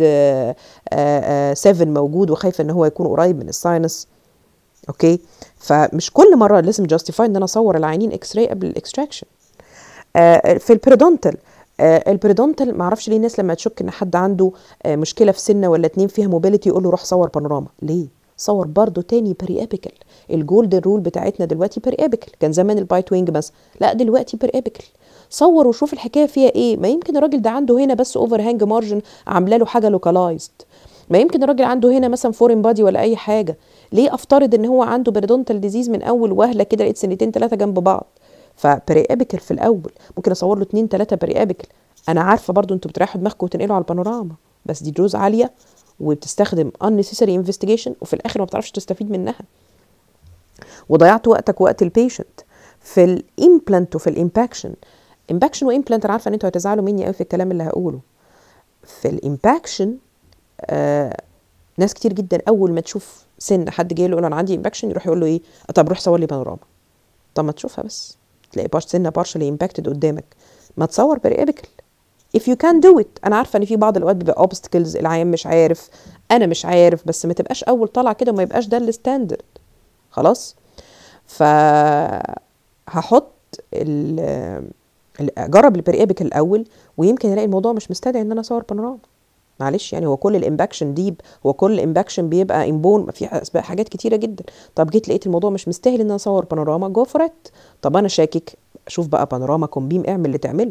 7 موجود وخايفه ان هو يكون قريب من الساينس اوكي فمش كل مره لازم جاستيفاي ان انا اصور العينين اكس راي قبل الاكستراكشن آه في البريدونتال آه البريدونتال ما اعرفش ليه الناس لما تشك ان حد عنده آه مشكله في سنه ولا اتنين فيها موبيليتي يقول له روح صور بانوراما ليه صور برضه تاني بري ابيكال الجولدن رول بتاعتنا دلوقتي بري ابيكال كان زمان البايت وينج بس لا دلوقتي بري ابيكال صور وشوف الحكايه فيها ايه ما يمكن الراجل ده عنده هنا بس اوفر هانج مارجن عامله له حاجه لوكالايزد ما يمكن الراجل عنده هنا مثلا فورين بادي ولا اي حاجه ليه افترض ان هو عنده بريدونتال ديزيز من اول وهله كده لقيت سنتين ثلاثه جنب بعض فبري ابيكال في الاول ممكن اصور له اتنين ثلاثه بري ابيكال انا عارفه برضو انتوا بتريحوا دماغكم وتنقلوا على البانوراما بس دي دوز عاليه وبتستخدم unnecessary investigation وفي الاخر ما بتعرفش تستفيد منها وضيعت وقتك ووقت البيشنت في الامبلانت وفي الامباكشن امباكشن وامبلانت انا عارفه ان انتوا هتزعلوا مني قوي في الكلام اللي هقوله في الامباكشن آه ناس كتير جدا اول ما تشوف سن حد جاي له يقول انا عندي امباكشن يروح يقول له ايه طب روح صور لي بانوراما طب ما تشوفها بس تلاقي باش سنه بارشلي امباكتد قدامك ما تصور بريابيكال if you can do it انا عارفه ان في بعض الاوقات بيبقى obstacles العيان مش عارف انا مش عارف بس ما تبقاش اول طلع كده وما يبقاش ده الستاندرد خلاص ف هحط ال اجرب البريابيكال الاول ويمكن الاقي الموضوع مش مستدعي ان انا اصور بانوراما معلش يعني هو كل الامباكشن ديب هو كل الامباكشن بيبقى امبون في حاجات كتيره جدا طب جيت لقيت الموضوع مش مستاهل ان انا اصور بانوراما جو فور طب انا شاكك شوف بقى بانوراما كومبيم اعمل اللي تعمله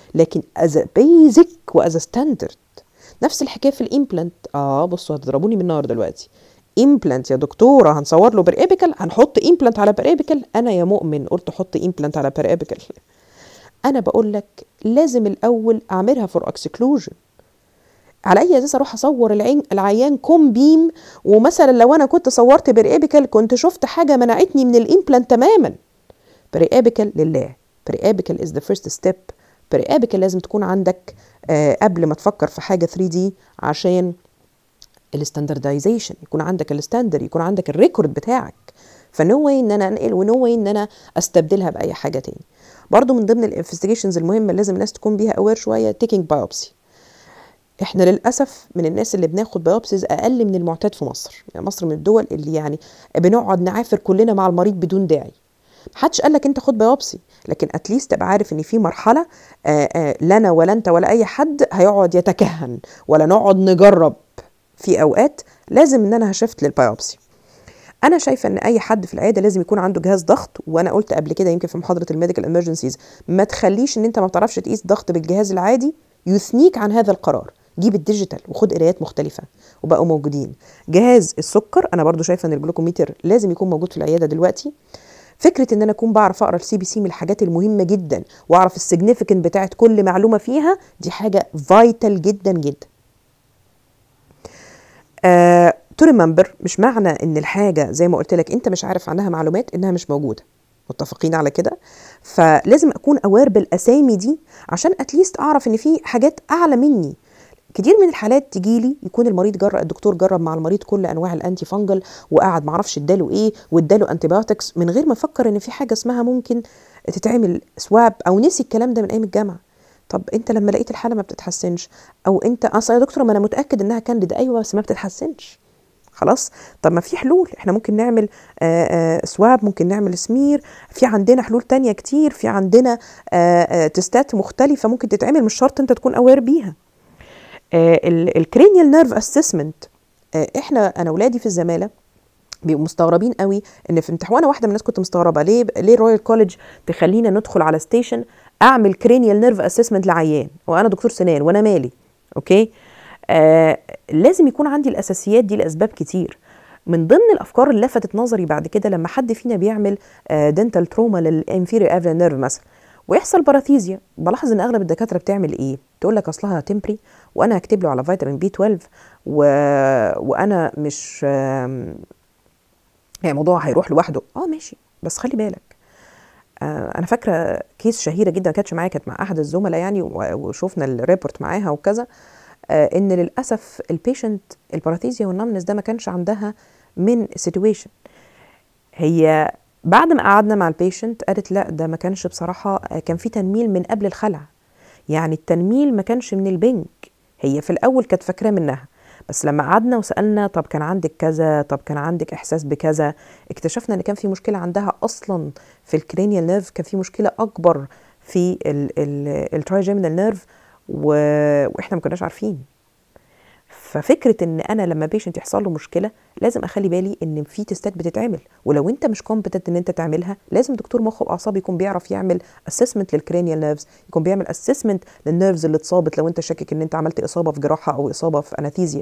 لكن از بيزك واز ستاندرد نفس الحكايه في الامبلانت اه بصوا هتضربوني من النار دلوقتي امبلانت يا دكتوره هنصور له بريبيكال هنحط امبلانت على بريبيكال انا يا مؤمن قلت حط امبلانت على بريبيكال انا بقول لك لازم الاول اعملها فور اكسكلوجن على اي اساس اروح اصور العين العيان كوم بيم ومثلا لو انا كنت صورت بريابيكال كنت شفت حاجه منعتني من الامبلانت تماما بريابيكال لله بريابيكال از ذا فيرست ستيب بريابيكال لازم تكون عندك آه قبل ما تفكر في حاجه 3 دي عشان الستاندردايزيشن يكون عندك الستاندر يكون عندك الريكورد بتاعك فنو واي ان انا انقل ونو واي ان انا استبدلها باي حاجه تاني برضو من ضمن الانفستيجيشنز المهمه اللي لازم الناس تكون بيها اوير شويه تيكينج بايوبسي احنا للاسف من الناس اللي بناخد بايوبسيز اقل من المعتاد في مصر يعني مصر من الدول اللي يعني بنقعد نعافر كلنا مع المريض بدون داعي محدش قال لك انت خد بايوبسي لكن اتليست تبقى عارف ان في مرحله آآ آآ لنا ولا انت ولا اي حد هيقعد يتكهن ولا نقعد نجرب في اوقات لازم ان انا هشفت للبايوبسي انا شايفه ان اي حد في العياده لازم يكون عنده جهاز ضغط وانا قلت قبل كده يمكن في محاضره الميديكال امرجنسيز ما تخليش ان انت ما بتعرفش تقيس ضغط بالجهاز العادي يثنيك عن هذا القرار جيب الديجيتال وخد قرايات مختلفه وبقوا موجودين جهاز السكر انا برضو شايفه ان الجلوكوميتر لازم يكون موجود في العياده دلوقتي فكره ان انا اكون بعرف اقرا السي بي سي من الحاجات المهمه جدا واعرف السيجنيفيكنت بتاعت كل معلومه فيها دي حاجه فايتال جدا جدا آه تو ريمبر مش معنى ان الحاجه زي ما قلت لك انت مش عارف عنها معلومات انها مش موجوده متفقين على كده فلازم اكون اوير بالاسامي دي عشان اتليست اعرف ان في حاجات اعلى مني كتير من الحالات تجيلي يكون المريض جرب الدكتور جرب مع المريض كل انواع الانتي فانجل وقعد معرفش اداله ايه واداله انتيبيوتكس من غير ما يفكر ان في حاجه اسمها ممكن تتعمل سواب او نسي الكلام ده من ايام الجامعه طب انت لما لقيت الحاله ما بتتحسنش او انت اصلا يا دكتور ما انا متاكد انها كانديد ايوه بس ما بتتحسنش خلاص طب ما في حلول احنا ممكن نعمل آآ آآ سواب ممكن نعمل سمير في عندنا حلول تانية كتير في عندنا آآ تستات مختلفة ممكن تتعمل مش شرط انت تكون اوير بيها الكرينيال نيرف اسسمنت احنا انا ولادي في الزماله بيبقوا مستغربين قوي ان في امتحان واحده من الناس كنت مستغربه ليه ليه رويال كوليدج تخلينا ندخل على ستيشن اعمل كرينيال نيرف اسسمنت لعيان وانا دكتور سنان وانا مالي اوكي آه لازم يكون عندي الاساسيات دي لاسباب كتير من ضمن الافكار اللي لفتت نظري بعد كده لما حد فينا بيعمل آه دنتال تروما للانفيريور افرين نيرف مثلا ويحصل باراثيزيا بلاحظ ان اغلب الدكاتره بتعمل ايه تقول لك اصلها تمبري وانا هكتب له على فيتامين بي 12 و... وانا مش يعني الموضوع هيروح لوحده اه ماشي بس خلي بالك آه انا فاكره كيس شهيره جدا ما كانتش معايا كانت مع احد الزملاء يعني وشفنا الريبورت معاها وكذا آه ان للاسف البيشنت الباراثيزيا والنمنس ده ما كانش عندها من سيتويشن هي بعد ما قعدنا مع البيشنت قالت لا ده ما كانش بصراحه كان في تنميل من قبل الخلع يعني التنميل ما كانش من البنك هي في الاول كانت فاكراه منها بس لما قعدنا وسالنا طب كان عندك كذا طب كان عندك احساس بكذا اكتشفنا ان كان في مشكله عندها اصلا في الكرينيال نيرف كان في مشكله اكبر في الترايجيمينال نيرف واحنا ما كناش عارفين ففكره ان انا لما بيشنت يحصل له مشكله لازم اخلي بالي ان في تستات بتتعمل ولو انت مش كومبتنت ان انت تعملها لازم دكتور مخ واعصاب يكون بيعرف يعمل اسسمنت للكرينيال نيرفز يكون بيعمل اسسمنت للنيرفز اللي اتصابت لو انت شاكك ان انت عملت اصابه في جراحه او اصابه في اناثيزيا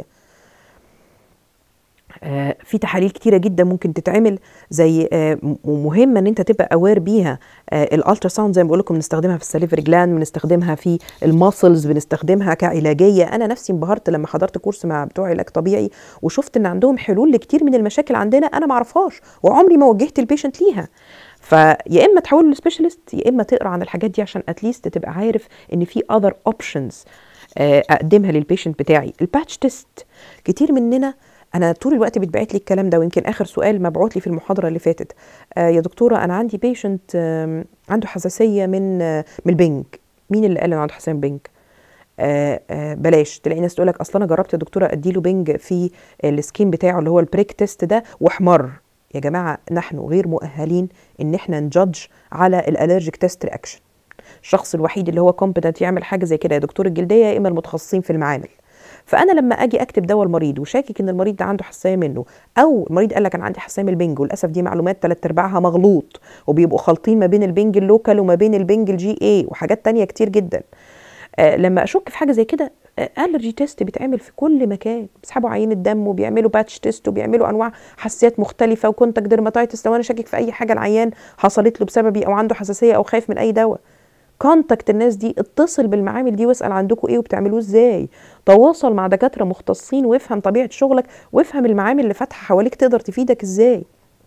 آه في تحاليل كتيرة جدا ممكن تتعمل زي آه مهمة ان انت تبقى اوير بيها آه الالترا ساوند زي ما بقول لكم بنستخدمها في السليفري جلاند بنستخدمها في الماسلز بنستخدمها كعلاجية انا نفسي انبهرت لما حضرت كورس مع بتوع علاج طبيعي وشفت ان عندهم حلول لكتير من المشاكل عندنا انا معرفهاش وعمري ما وجهت البيشنت ليها فيا اما تحول لسبيشالست يا اما تقرا عن الحاجات دي عشان اتليست تبقى عارف ان في اذر اوبشنز اقدمها للبيشنت بتاعي الباتش تيست كتير مننا انا طول الوقت بيتبعت لي الكلام ده ويمكن اخر سؤال مبعوت لي في المحاضره اللي فاتت آه يا دكتوره انا عندي بيشنت آه عنده حساسيه من آه من البنك مين اللي قال انه عنده حساسيه من البنك آه آه بلاش تلاقي ناس تقول لك اصل انا جربت يا دكتوره اديله بنج في السكين بتاعه اللي هو البريك تيست ده واحمر يا جماعه نحن غير مؤهلين ان احنا نجادج على الالرجيك تيست رياكشن الشخص الوحيد اللي هو كومبتنت يعمل حاجه زي كده يا دكتور الجلديه يا اما المتخصصين في المعامل فانا لما اجي اكتب دواء المريض وشاكك ان المريض ده عنده حساسيه منه او المريض قال لك انا عندي حساسيه من البنج وللاسف دي معلومات ثلاث ارباعها مغلوط وبيبقوا خالطين ما بين البنج اللوكال وما بين البنج الجي اي وحاجات تانية كتير جدا آه لما اشك في حاجه زي كده الرجي تيست بيتعمل في كل مكان بيسحبوا عينه دم وبيعملوا باتش تيست وبيعملوا انواع حساسيات مختلفه وكونتاك ديرماتايتس لو انا شاكك في اي حاجه العيان حصلت له بسببي او عنده حساسيه او خايف من اي دواء كونتاكت الناس دي اتصل بالمعامل دي واسال عندكم ايه وبتعملوه ازاي تواصل مع دكاتره مختصين وافهم طبيعه شغلك وافهم المعامل اللي فاتحه حواليك تقدر تفيدك ازاي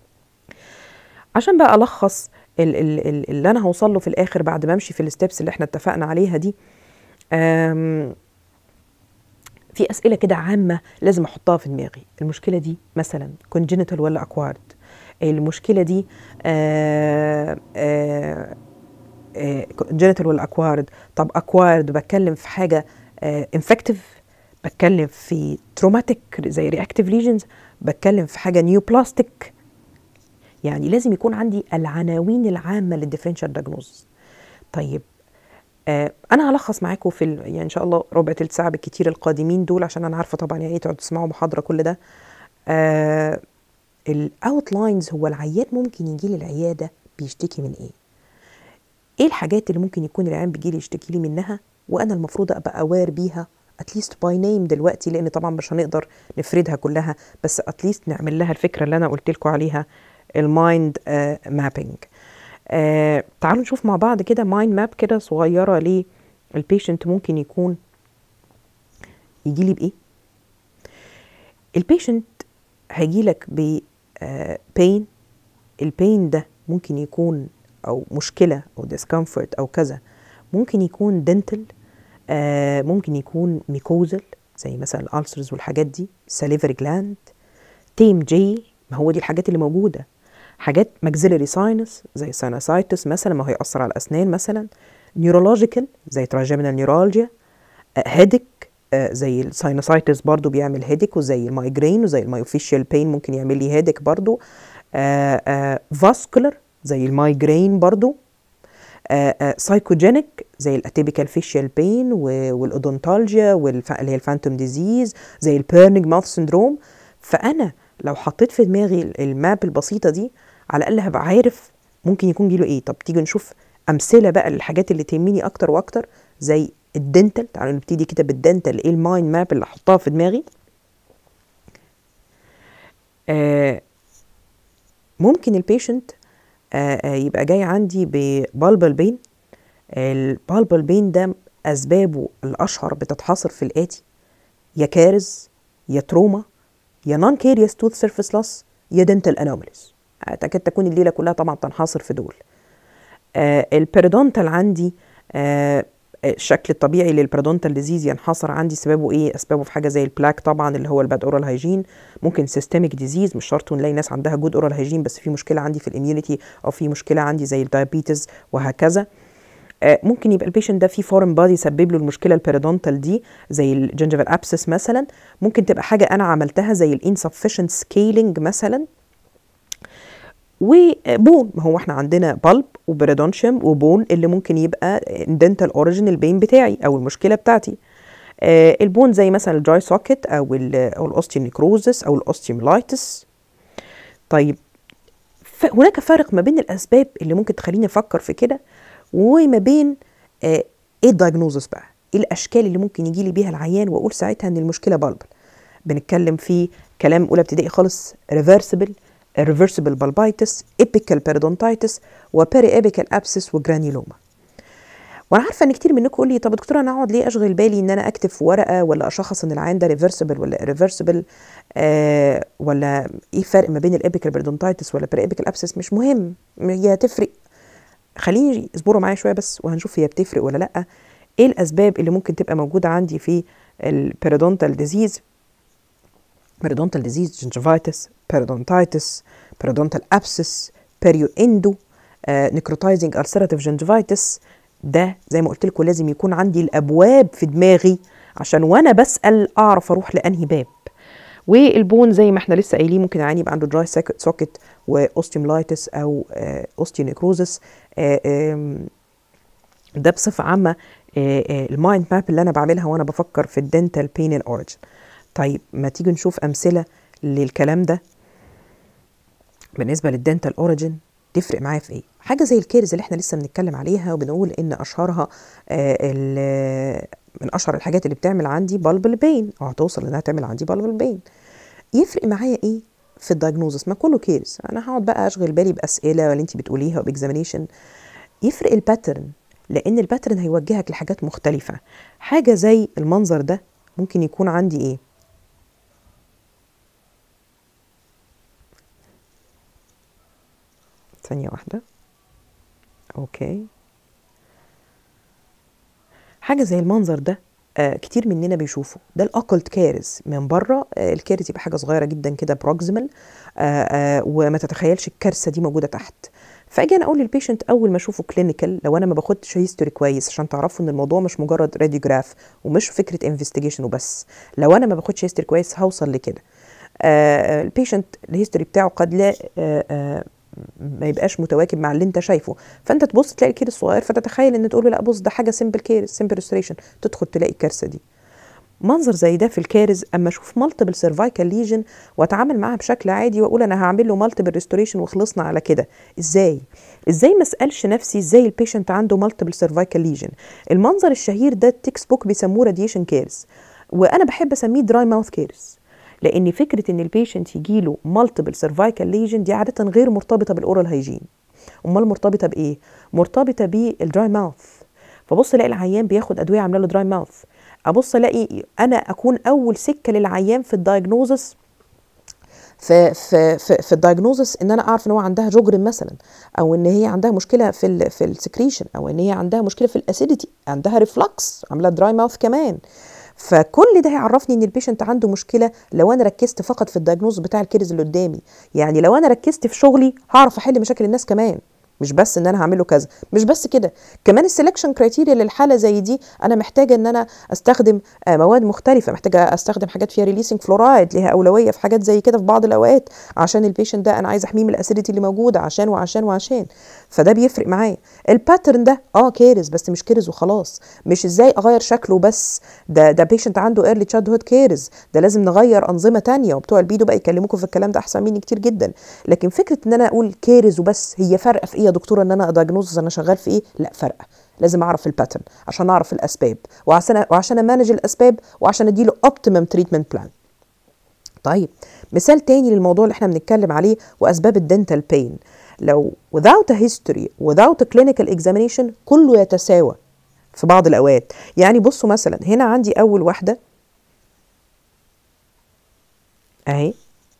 عشان بقى الخص ال- ال- ال- اللي انا هوصل له في الاخر بعد ما امشي في الستبس اللي احنا اتفقنا عليها دي أم في اسئله كده عامه لازم احطها في دماغي المشكله دي مثلا congenital ولا acquired المشكله دي آه آه congenital ولا acquired طب acquired بتكلم في حاجه انفكتيف بتكلم في تروماتيك زي رياكتيف ليجنز بتكلم في حاجه نيو بلاستيك يعني لازم يكون عندي العناوين العامه للديفرنشال دايجنوز طيب آه انا هلخص معاكم في ال... يعني ان شاء الله ربع تلت ساعه بالكتير القادمين دول عشان انا عارفه طبعا يعني ايه تقعدوا تسمعوا محاضره كل ده آه الاوتلاينز هو العيان ممكن يجي لي العياده بيشتكي من ايه ايه الحاجات اللي ممكن يكون العيان بيجي لي يشتكي لي منها وانا المفروض ابقى اوير بيها اتليست باي نيم دلوقتي لان طبعا مش هنقدر نفردها كلها بس اتليست نعمل لها الفكره اللي انا قلت لكم عليها المايند مابينج آه تعالوا نشوف مع بعض كده مايند ماب كده صغيره للبيشنت ممكن يكون يجي لي بايه البيشنت هيجي لك ب بين البين ده ممكن يكون او مشكله او ديسكمفورت او كذا ممكن يكون دنتل آه ممكن يكون ميكوزل زي مثلا الالسرز والحاجات دي ساليفري جلاند تيم جي ما هو دي الحاجات اللي موجوده حاجات ماكسيلري ساينس زي ساينوسايتس مثلا ما هو يأثر على الأسنان مثلا نيورولوجيكال زي تراجيمينال نيورالجيا هيدك زي الساينوسايتس برضو بيعمل هيدك وزي المايجرين وزي المايوفيشيال بين ممكن يعمل لي هيدك برضو فاسكولار زي المايجرين برضو سايكوجينيك زي الاتيبيكال فيشيال بين والاودونتالجيا اللي هي الفانتوم ديزيز زي البيرنينج ماوث سندروم فانا لو حطيت في دماغي الماب البسيطه دي على الاقل هبقى عارف ممكن يكون جيله ايه طب تيجي نشوف امثله بقى للحاجات اللي تهمني اكتر واكتر زي الدنتال تعالوا نبتدي كده بالدنتال ايه المايند ماب اللي احطها في دماغي آه ممكن البيشنت آه يبقى جاي عندي ببالبل بين البالبل بين ده اسبابه الاشهر بتتحصر في الاتي يا كارز يا تروما يا نون كيريوس توث سيرفيس لوس يا دنتال انوماليز تكاد تكون الليله كلها طبعا تنحصر في دول آه البيريدونتال عندي آه الشكل الطبيعي للبيريدونتال ديزيز ينحصر عندي سببه ايه اسبابه في حاجه زي البلاك طبعا اللي هو الباد اورال هايجين ممكن سيستميك ديزيز مش شرط نلاقي ناس عندها جود اورال هايجين بس في مشكله عندي في الاميونيتي او في مشكله عندي زي الدايابيتس وهكذا آه ممكن يبقى البيشنت ده في فورن بادي يسبب له المشكله البيريدونتال دي زي الجنجفال ابسس مثلا ممكن تبقى حاجه انا عملتها زي الانسفشنت سكيلينج مثلا وبون ما هو احنا عندنا بالب وبريدونشيم وبون اللي ممكن يبقى دنتال اوريجين البين بتاعي او المشكله بتاعتي آه البون زي مثلا الجاي سوكت او ال او الاوستيونيكروزس او الاوستيوملايتس طيب هناك فرق ما بين الاسباب اللي ممكن تخليني افكر في كده وما بين آه ايه الدايجنوزس بقى ايه الاشكال اللي ممكن يجي لي بيها العيان واقول ساعتها ان المشكله بالبل بنتكلم في كلام اولى ابتدائي خالص ريفرسبل reversible bulbitis, epical periodontitis وبيري epical abscess وجرانيلوما وانا عارفه ان كتير منكم يقول لي طب دكتوره انا اقعد ليه اشغل بالي ان انا اكتب في ورقه ولا اشخص ان العيان ده ريفرسبل ولا ريفرسبل آه ولا ايه الفرق ما بين الابيكال بيريدونتايتس ولا بيري ابيكال ابسس مش مهم هي تفرق خليني اصبروا معايا شويه بس وهنشوف هي بتفرق ولا لا ايه الاسباب اللي ممكن تبقى موجوده عندي في البيريدونتال ديزيز periodontal disease gingivitis periodontitis periodontal abscess perioendo uh, necrotizing ulcerative gingivitis ده زي ما قلت لكم لازم يكون عندي الابواب في دماغي عشان وانا بسال اعرف اروح لانهي باب والبون زي ما احنا لسه قايلين ممكن يعاني يبقى عنده دراي سوكت واوستيوملايتس او اوستيونيكروزس ده بصفه عامه المايند ماب اللي انا بعملها وانا بفكر في الدنتال بين الاوريجن طيب ما تيجي نشوف امثله للكلام ده بالنسبه للدنتال اوريجن تفرق معايا في ايه حاجه زي الكيرز اللي احنا لسه بنتكلم عليها وبنقول ان اشهرها آه من اشهر الحاجات اللي بتعمل عندي بالبل بين او هتوصل انها تعمل عندي بالبل بين يفرق معايا ايه في الدايجنوزس ما كله كيرز انا هقعد بقى اشغل بالي باسئله اللي انت بتقوليها وباكزامينيشن يفرق الباترن لان الباترن هيوجهك لحاجات مختلفه حاجه زي المنظر ده ممكن يكون عندي ايه ثانيه واحده اوكي حاجه زي المنظر ده آه كتير مننا بيشوفوا ده الاكلت كارز من بره آه الكارز يبقى حاجه صغيره جدا كده بروكسيمال آه آه وما تتخيلش الكارثه دي موجوده تحت فاجي انا اقول للبيشنت اول ما اشوفه كلينيكال لو انا ما باخدش هيستوري كويس عشان تعرفوا ان الموضوع مش مجرد راديوجراف ومش فكره انفستيجيشن وبس لو انا ما باخدش هيستوري كويس هوصل لكده آه البيشنت الهيستوري بتاعه قد لا آه آه ما يبقاش متواكب مع اللي انت شايفه فانت تبص تلاقي الكير الصغير فتتخيل ان تقول له لا بص ده حاجه سمبل كير سمبل ريستوريشن تدخل تلاقي الكارثه دي منظر زي ده في الكارز اما اشوف مالتيبل سيرفايكال ليجن واتعامل معاها بشكل عادي واقول انا هعمل له مالتيبل ريستوريشن وخلصنا على كده ازاي ازاي ما اسالش نفسي ازاي البيشنت عنده مالتيبل سيرفايكال ليجن المنظر الشهير ده التكست بوك بيسموه راديشن كيرز وانا بحب اسميه دراي ماوث كيرز لان فكره ان البيشنت يجي له مالتيبل سيرفايكال ليجن دي عاده غير مرتبطه بالاورال هيجين امال مرتبطه بايه مرتبطه بالدراي ماوث فبص الاقي العيان بياخد ادويه عامله له دراي ماوث ابص الاقي انا اكون اول سكه للعيان في الدايجنوزس في في في, في الدايجنوزس ان انا اعرف ان هو عندها جوجرن مثلا او ان هي عندها مشكله في ال في السكريشن او ان هي عندها مشكله في الاسيديتي عندها ريفلكس عامله دراي ماوث كمان فكل ده هيعرفني ان البيشنت عنده مشكله لو انا ركزت فقط في الدايجنوز بتاع الكيرز اللي قدامي يعني لو انا ركزت في شغلي هعرف احل مشاكل الناس كمان مش بس ان انا هعمل له كذا مش بس كده كمان السلكشن كرايتيريا للحاله زي دي انا محتاجه ان انا استخدم مواد مختلفه محتاجه استخدم حاجات فيها ريليسنج فلورايد ليها اولويه في حاجات زي كده في بعض الاوقات عشان البيشنت ده انا عايزه احميه من الاسيديتي اللي موجوده عشان وعشان وعشان فده بيفرق معايا الباترن ده اه كيرز بس مش كيرز وخلاص مش ازاي اغير شكله بس ده ده بيشنت عنده ايرلي تشاد هود كيرز ده لازم نغير انظمه تانية وبتوع البيدو بقى يكلموكم في الكلام ده احسن مني كتير جدا لكن فكره ان انا اقول كيرز وبس هي فارقه في ايه يا دكتوره ان انا اداجنوزس انا شغال في ايه لا فارقه لازم اعرف الباترن عشان اعرف الاسباب وعشان وعشان امانج الاسباب وعشان اديله اوبتيمم تريتمنت بلان طيب مثال تاني للموضوع اللي احنا بنتكلم عليه واسباب الدنتال بين لو without a history without a clinical examination كله يتساوى في بعض الاوقات يعني بصوا مثلا هنا عندي اول واحده اهي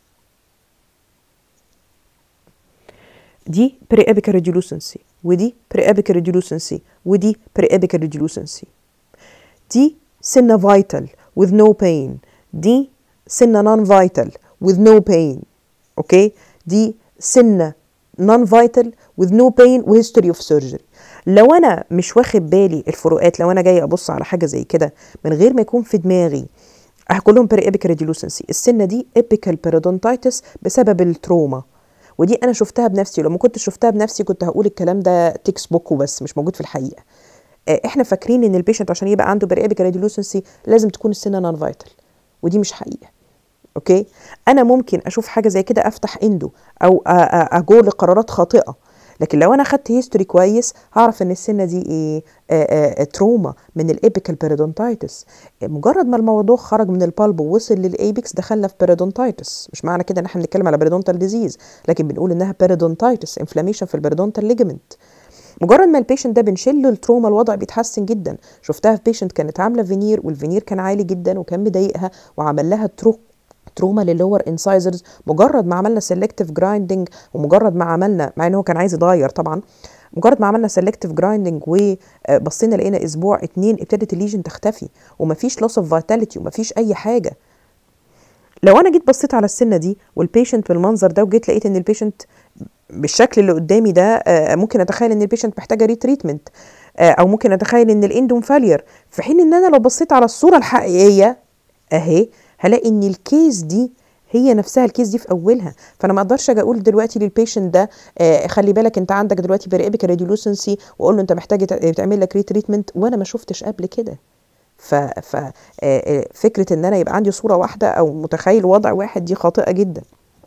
دي بري ابيكال ريديولوسنسي ودي بري ابيكال ريديولوسنسي ودي بري ابيكال ريديولوسنسي دي سنه فايتال with no pain دي سنه نون فايتال with no pain اوكي دي سنه نون فايتال with no pain وهيستوري اوف سيرجري لو انا مش واخد بالي الفروقات لو انا جاي ابص على حاجه زي كده من غير ما يكون في دماغي كلهم بري ابيكال ريديولوسنسي السنه دي ابيكال بيرودونتايتس بسبب التروما ودي انا شفتها بنفسي ولو ما كنت شفتها بنفسي كنت هقول الكلام ده تكس بوك وبس مش موجود في الحقيقه احنا فاكرين ان البيشنت عشان يبقى عنده بري ابيكال ريديولوسنسي لازم تكون السنه نون فايتال ودي مش حقيقه اوكي انا ممكن اشوف حاجه زي كده افتح اندو او اجو لقرارات خاطئه لكن لو انا خدت هيستوري كويس هعرف ان السنه دي ايه آآ آآ تروما من الابيكال بيريدونتايتس مجرد ما الموضوع خرج من البالب ووصل للايبكس دخلنا في بيريدونتايتس مش معنى كده ان احنا بنتكلم على بيريدونتال ديزيز لكن بنقول انها بيريدونتايتس انفلاميشن في البيريدونتال ليجمنت مجرد ما البيشنت ده بنشيل له التروما الوضع بيتحسن جدا شفتها في بيشنت كانت عامله فينير والفينير كان عالي جدا وكان مضايقها وعمل لها ترو تروما للور انسايزرز مجرد ما عملنا سيلكتيف جرايندنج ومجرد ما عملنا مع ان هو كان عايز يتغير طبعا مجرد ما عملنا سيلكتيف جرايندنج وبصينا لقينا اسبوع اتنين ابتدت الليجن تختفي ومفيش لوس اوف فيتاليتي ومفيش اي حاجه لو انا جيت بصيت على السنه دي والبيشنت بالمنظر ده وجيت لقيت ان البيشنت بالشكل اللي قدامي ده ممكن اتخيل ان البيشنت محتاجه ريتريتمنت او ممكن اتخيل ان الاندوم فالير في حين ان انا لو بصيت على الصوره الحقيقيه اهي هلاقي ان الكيس دي هي نفسها الكيس دي في اولها فانا ما اقدرش اجي اقول دلوقتي للبيشنت ده آه خلي بالك انت عندك دلوقتي بريبك ريديولوسنسي واقول له انت محتاج تعمل لك ريتريتمنت وانا ما شفتش قبل كده ف ف آه، آه، فكره ان انا يبقى عندي صوره واحده او متخيل وضع واحد دي خاطئه جدا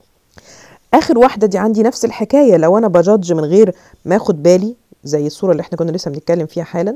اخر واحده دي عندي نفس الحكايه لو انا بجادج من غير ما اخد بالي زي الصوره اللي احنا كنا لسه بنتكلم فيها حالا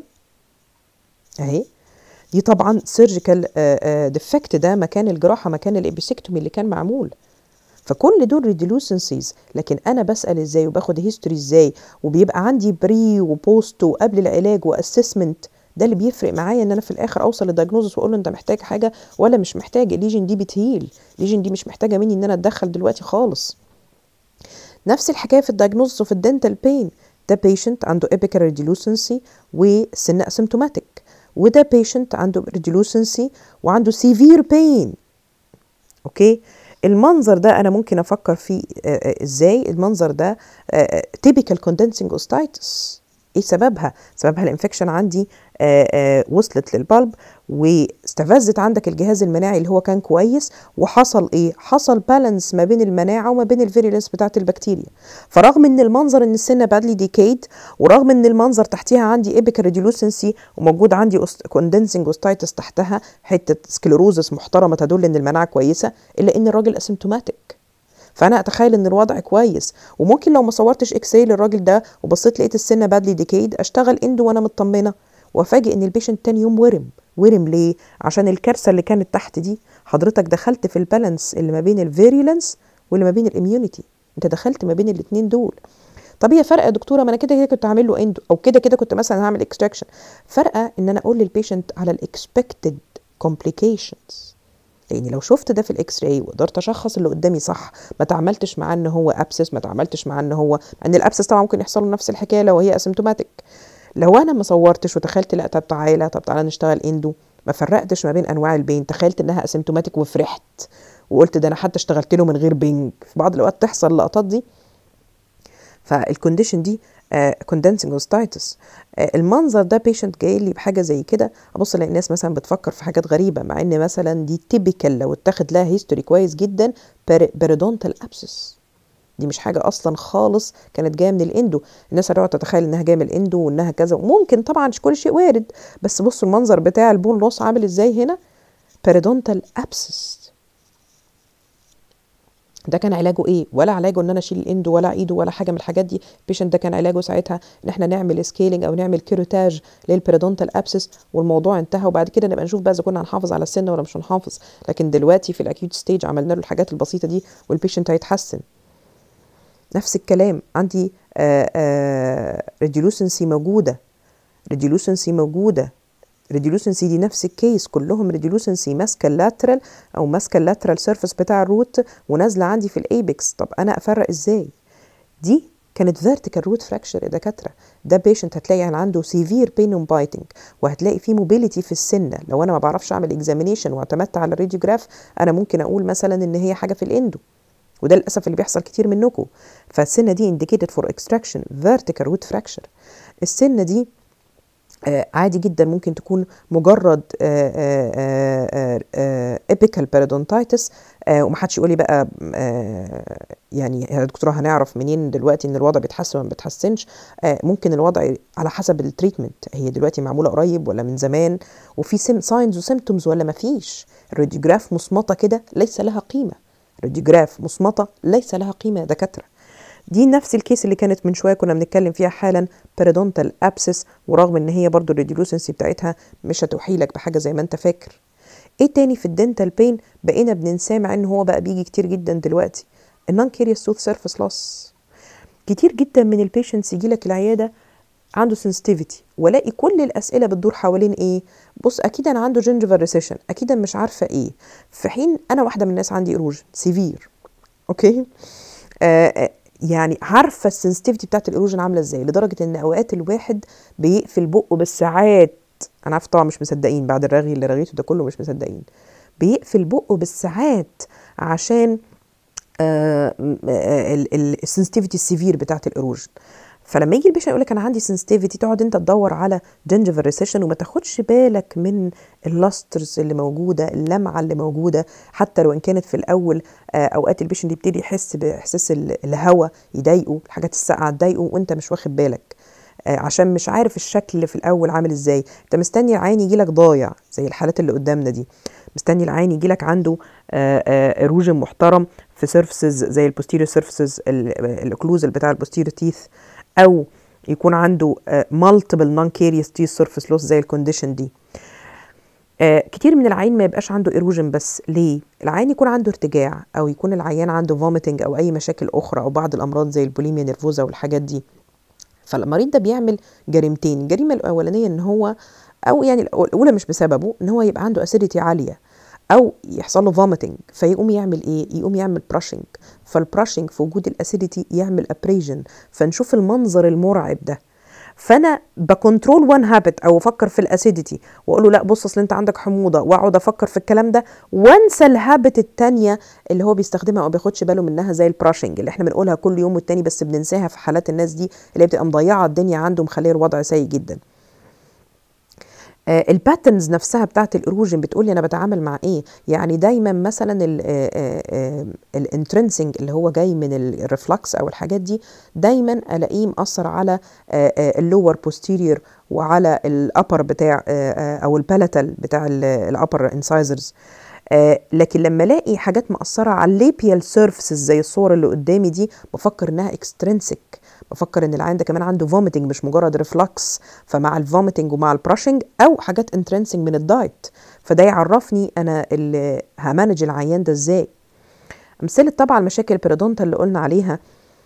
اهي دي طبعا سيرجيكال ديفكت ده مكان الجراحه مكان الابيسكتومي اللي كان معمول فكل دول ريديلوسنسيز لكن انا بسال ازاي وباخد هيستوري ازاي وبيبقى عندي بري وبوست وقبل العلاج واسسمنت ده اللي بيفرق معايا ان انا في الاخر اوصل لدايجنوزس واقول له انت محتاج حاجه ولا مش محتاج الليجن دي بتهيل الليجن دي مش محتاجه مني ان انا اتدخل دلوقتي خالص نفس الحكايه في الدايجنوزس وفي الدنتال بين ده بيشنت عنده ابيكال ريديلوسنسي وسن اسيمتوماتيك وده بيشنت عنده ريديلوسنسي وعنده سيفير بين اوكي المنظر ده انا ممكن افكر فيه ازاي المنظر ده تيبيكال كوندنسنج اوستايتس ايه سببها سببها الانفكشن عندي آآ آآ وصلت للبلب واستفزت عندك الجهاز المناعي اللي هو كان كويس وحصل ايه حصل بالانس ما بين المناعه وما بين الفيريلنس بتاعه البكتيريا فرغم ان المنظر ان السنه بادلي ديكيد ورغم ان المنظر تحتيها عندي ايبيك ريديولوسنسي وموجود عندي كوندنسنج اوستايتس تحتها حته سكليروزس محترمه تدل ان المناعه كويسه الا ان الراجل اسيمتوماتيك فانا اتخيل ان الوضع كويس وممكن لو ما صورتش اكس راي للراجل ده وبصيت لقيت السنه بادلي ديكيد اشتغل اندو وانا مطمنه وافاجئ ان البيشنت تاني يوم ورم ورم ليه عشان الكارثه اللي كانت تحت دي حضرتك دخلت في البالانس اللي ما بين الفيريولنس واللي ما بين الاميونيتي انت دخلت ما بين الاثنين دول طب هي فرقه يا دكتوره ما انا كده كده كنت هعمل له اندو او كده كده كنت مثلا هعمل اكستراكشن فرقه ان انا اقول للبيشنت على الاكسبكتد كومبليكيشنز لاني لو شفت ده في الاكس راي وقدرت اشخص اللي قدامي صح ما تعاملتش معاه ان هو ابسس ما تعاملتش معاه ان هو ان الابسس طبعا ممكن يحصل له نفس الحكايه لو هي اسيمتوماتيك لو انا ما صورتش وتخيلت لا طب تعالى طب تعالى نشتغل اندو ما فرقتش ما بين انواع البين تخيلت انها اسيمتوماتيك وفرحت وقلت ده انا حتى اشتغلت له من غير بينج في بعض الاوقات تحصل اللقطات دي فالكونديشن دي كوندنسنج uh, اوستايتس uh, المنظر ده بيشنت جاي لي بحاجه زي كده ابص الاقي الناس مثلا بتفكر في حاجات غريبه مع ان مثلا دي تيبيكال لو اتاخد لها هيستوري كويس جدا بيريدونتال ابسس دي مش حاجه اصلا خالص كانت جايه من الاندو الناس هتقعد تتخيل انها جايه من الاندو وانها كذا وممكن طبعا كل شيء وارد بص بصوا المنظر بتاع البون لوس عامل ازاي هنا بيريدونتال ابسس ده كان علاجه ايه ولا علاجه ان انا اشيل الاندو ولا ايده ولا حاجه من الحاجات دي البيشنت ده كان علاجه ساعتها ان احنا نعمل سكيلينج او نعمل كيروتاج للبيريدونتال ابسس والموضوع انتهى وبعد كده نبقى نشوف بقى اذا كنا هنحافظ على السن ولا مش هنحافظ لكن دلوقتي في الاكيوت ستيج عملنا له الحاجات البسيطه دي والبيشنت هيتحسن نفس الكلام عندي ريديولوسنسي موجوده ريديولوسنسي موجوده ريديولوسنسي دي نفس الكيس كلهم ريديولوسنسي ماسكه اللاترال او ماسكه اللاترال سيرفيس بتاع الروت ونازله عندي في الايبكس طب انا افرق ازاي دي كانت فيرتيكال روت فراكشر يا دكاتره ده بيشنت هتلاقي يعني عنده سيفير بين اون بايتنج وهتلاقي فيه موبيليتي في السنه لو انا ما بعرفش اعمل اكزامينيشن واعتمدت على الراديوجراف انا ممكن اقول مثلا ان هي حاجه في الاندو وده للاسف اللي بيحصل كتير منكم فالسنه دي indicated for extraction vertical root fracture السنه دي آه عادي جدا ممكن تكون مجرد ابيكال بيريدونتايتس ومحدش يقول لي بقى آه يعني يا دكتوره هنعرف منين دلوقتي ان الوضع بيتحسن ولا ما بيتحسنش آه ممكن الوضع على حسب التريتمنت هي دلوقتي معموله قريب ولا من زمان وفي ساينز وسيمتومز ولا ما فيش الراديوجراف مصمطه كده ليس لها قيمه راديوجراف مصمطه ليس لها قيمه يا دكاتره دي نفس الكيس اللي كانت من شويه كنا بنتكلم فيها حالا بيريدونتال ابسس ورغم ان هي برضو الريديولوسنسي بتاعتها مش هتوحيلك بحاجه زي ما انت فاكر ايه تاني في الدنتال بين بقينا بننساه مع ان هو بقى بيجي كتير جدا دلوقتي النون كيريوس توث سيرفيس لوس كتير جدا من البيشنتس يجي لك العياده عنده سنسيتيفيتي والاقي كل الاسئله بتدور حوالين ايه بص اكيد انا عنده جنجفال ريسيشن اكيد انا مش عارفه ايه في حين انا واحده من الناس عندي ايروجن سيفير اوكي آه يعني عارفه السنسيتيفيتي بتاعت الايروجن عامله ازاي لدرجه ان اوقات الواحد بيقفل بقه بالساعات انا عارفه طبعا مش مصدقين بعد الرغي اللي رغيته ده كله مش مصدقين بيقفل بقه بالساعات عشان السنسيتيفيتي السيفير بتاعت الايروجن فلما يجي البيشنت يقول لك انا عندي سنسيتيفيتي تقعد انت تدور على جنجفل ريسيشن وما تاخدش بالك من اللاسترز اللي موجوده اللمعه اللي موجوده حتى لو ان كانت في الاول آه، اوقات البيشنت يبتدي يحس باحساس الهواء يضايقه الحاجات الساقعه تضايقه وانت مش واخد بالك آه، عشان مش عارف الشكل في الاول عامل ازاي انت مستني العين يجي لك ضايع زي الحالات اللي قدامنا دي مستني العين يجي لك عنده اروجن محترم في سيرفيسز زي البوستيريور سيرفيسز الاوكلوزال بتاع البوستيريور تيث او يكون عنده مالتيبل نون كيريوس تي سيرفيس لوس زي الكونديشن دي آه كتير من العين ما يبقاش عنده ايروجن بس ليه العين يكون عنده ارتجاع او يكون العيان عنده فوميتنج او اي مشاكل اخرى او بعض الامراض زي البوليميا نيرفوزا والحاجات دي فالمريض ده بيعمل جريمتين الجريمه الاولانيه ان هو او يعني الاولى مش بسببه ان هو يبقى عنده اسيديتي عاليه او يحصل له فوميتنج فيقوم يعمل ايه يقوم يعمل براشنج فالبراشنج في وجود الاسيديتي يعمل ابريجن فنشوف المنظر المرعب ده فانا بكنترول وان هابت او افكر في الاسيديتي واقول له لا بص اصل انت عندك حموضه واقعد افكر في الكلام ده وانسى الهابت التانية اللي هو بيستخدمها او بياخدش باله منها زي البراشنج اللي احنا بنقولها كل يوم والتاني بس بننساها في حالات الناس دي اللي بتبقى مضيعه الدنيا عنده مخليه الوضع سيء جدا الباترنز نفسها بتاعت الاروجن بتقول لي انا بتعامل مع ايه يعني دايما مثلا الانترنسنج اللي هو جاي من الريفلكس او الحاجات دي دايما الاقيه مأثر على اللور بوستيريور وعلى الابر بتاع او البالاتال بتاع الابر انسايزرز آه لكن لما الاقي حاجات مأثرة على الليبيال سيرفيسز زي الصور اللي قدامي دي بفكر انها اكسترنسك بفكر ان العين ده كمان عنده فوميتنج مش مجرد ريفلكس فمع الفوميتنج ومع البراشنج او حاجات انترنسنج من الدايت فده يعرفني انا اللي همانج العيان ده ازاي امثله طبعا المشاكل البيرودونتا اللي قلنا عليها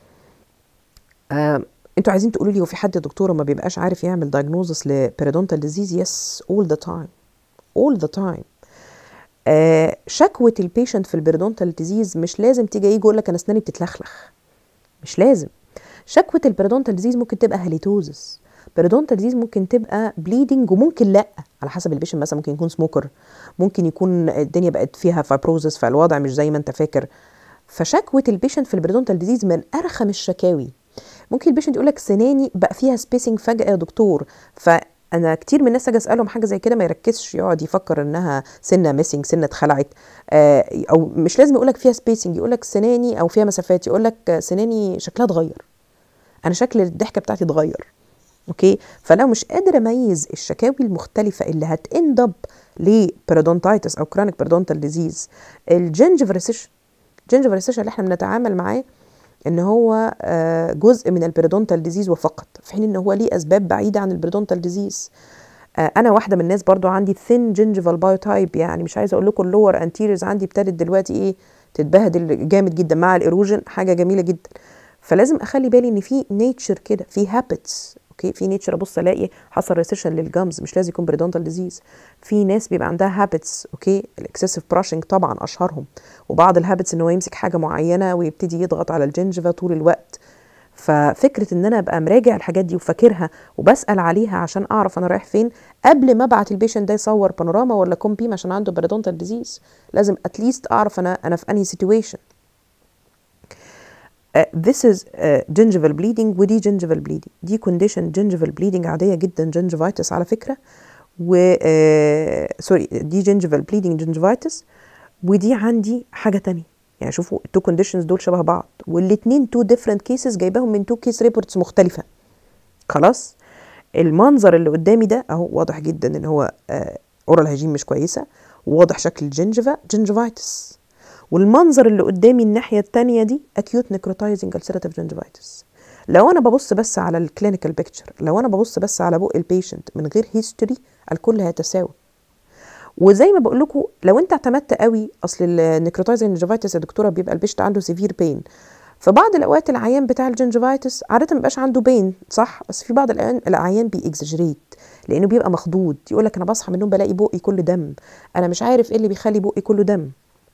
آه انتوا عايزين تقولوا لي هو في حد دكتور ما بيبقاش عارف يعمل دايجنوزس لبيرودونتال ديزيز يس اول ذا تايم اول ذا تايم آه شكوى البيشنت في البيرودونتال ديزيز مش لازم تيجي يجي يقول لك انا اسناني بتتلخلخ مش لازم شكوى البيرودونتال ديزيز ممكن تبقى هاليتوزس بيرودونتال ديزيز ممكن تبقى بليدنج وممكن لا على حسب البيشنت مثلا ممكن يكون سموكر ممكن يكون الدنيا بقت فيها فايبروزس فالوضع مش زي ما انت فاكر فشكوى البيشنت في البيرودونتال ديزيز من ارخم الشكاوي ممكن البيشنت يقول لك سناني بقى فيها سبيسنج فجاه يا دكتور ف انا كتير من الناس اجي اسالهم حاجه زي كده ما يركزش يقعد يفكر انها سنه ميسنج سنه اتخلعت آه او مش لازم يقول لك فيها سبيسنج يقول لك سناني او فيها مسافات يقول لك سناني شكلها اتغير انا شكل الضحكه بتاعتي اتغير اوكي فلو مش قادر اميز الشكاوي المختلفه اللي هتاند اب لبيرودونتايتس او كرونيك بيرودونتال ديزيز الجنجف ريسيشن الجنجف ريسيشن اللي احنا بنتعامل معاه ان هو جزء من البيرودونتال ديزيز وفقط في حين ان هو ليه اسباب بعيده عن البيرودونتال ديزيز انا واحده من الناس برضو عندي ثين جنجيفال بايوتايب يعني مش عايزه اقول لكم اللور انتيريز عندي ابتدت دلوقتي ايه تتبهدل جامد جدا مع الايروجن حاجه جميله جدا فلازم اخلي بالي ان في نيتشر كده في هابتس اوكي في نيتشر ابص الاقي حصل ريسيشن للجامز مش لازم يكون بريدونتال ديزيز في ناس بيبقى عندها هابتس اوكي الاكسسيف براشنج طبعا اشهرهم وبعض الهابتس ان هو يمسك حاجه معينه ويبتدي يضغط على الجنجفه طول الوقت ففكره ان انا ابقى مراجع الحاجات دي وفاكرها وبسال عليها عشان اعرف انا رايح فين قبل ما ابعت البيشنت ده يصور بانوراما ولا كوم بيم عشان عنده بريدونتال ديزيز لازم اتليست اعرف انا انا في انهي سيتويشن Uh, this is uh, gingival bleeding ودي gingival bleeding دي condition gingival bleeding عادية جدا gingivitis على فكرة و سوري uh, دي gingival bleeding gingivitis ودي عندي حاجة تانية يعني شوفوا التو كونديشنز دول شبه بعض والاتنين تو ديفرنت كيسز جايباهم من تو كيس ريبورتس مختلفة خلاص المنظر اللي قدامي ده اهو واضح جدا ان هو اورال هيجين مش كويسة وواضح شكل الجنجفة جنجفايتس والمنظر اللي قدامي الناحية التانية دي acute necrotizing ulcerative gingivitis لو انا ببص بس على الكلينيكال بيكتشر لو انا ببص بس على بق البيشنت من غير هيستوري الكل هيتساوى وزي ما بقول لكم لو انت اعتمدت قوي اصل النيكروتايزنج جنجيفايتس يا دكتوره بيبقى البيشنت عنده سيفير بين في بعض الاوقات العيان بتاع الجنجيفايتس عاده ما بيبقاش عنده بين صح بس في بعض الاعيان الاعيان بيكزاجريت لانه بيبقى مخضوض يقول لك انا بصحى من النوم بلاقي بقي كله دم انا مش عارف ايه اللي بيخلي بقي كله دم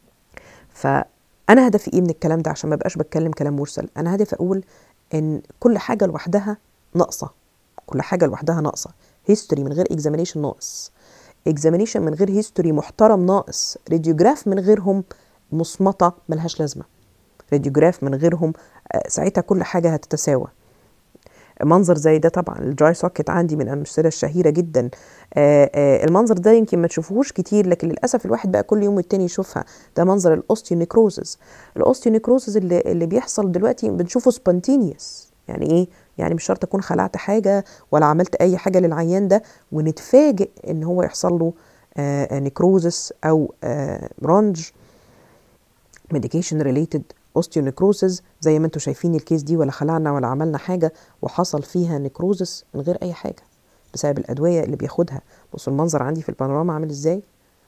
فانا هدفي ايه من الكلام ده عشان ما بقاش بتكلم كلام مرسل انا هدفي اقول ان كل حاجه لوحدها ناقصه كل حاجه لوحدها ناقصه هيستوري من غير اكزامينيشن ناقص اكزامينيشن من غير هيستوري محترم ناقص راديوجراف من غيرهم مصمطه ملهاش لازمه راديوجراف من غيرهم ساعتها كل حاجه هتتساوى منظر زي ده طبعا الدراي سوكت عندي من الامثله الشهيره جدا آه، آه، المنظر ده يمكن ما تشوفوهوش كتير لكن للاسف الواحد بقى كل يوم والتاني يشوفها ده منظر الاوستيونيكروزز الاوستيونيكروزز اللي, اللي بيحصل دلوقتي بنشوفه سبونتينيوس يعني ايه يعني مش شرط اكون خلعت حاجه ولا عملت اي حاجه للعيان ده ونتفاجئ ان هو يحصل له نيكروزس او رانج ميديكيشن ريليتد اوستيونيكروزز زي ما انتم شايفين الكيس دي ولا خلعنا ولا عملنا حاجه وحصل فيها نيكروزس من غير اي حاجه بسبب الادويه اللي بياخدها بصوا المنظر عندي في البانوراما عامل ازاي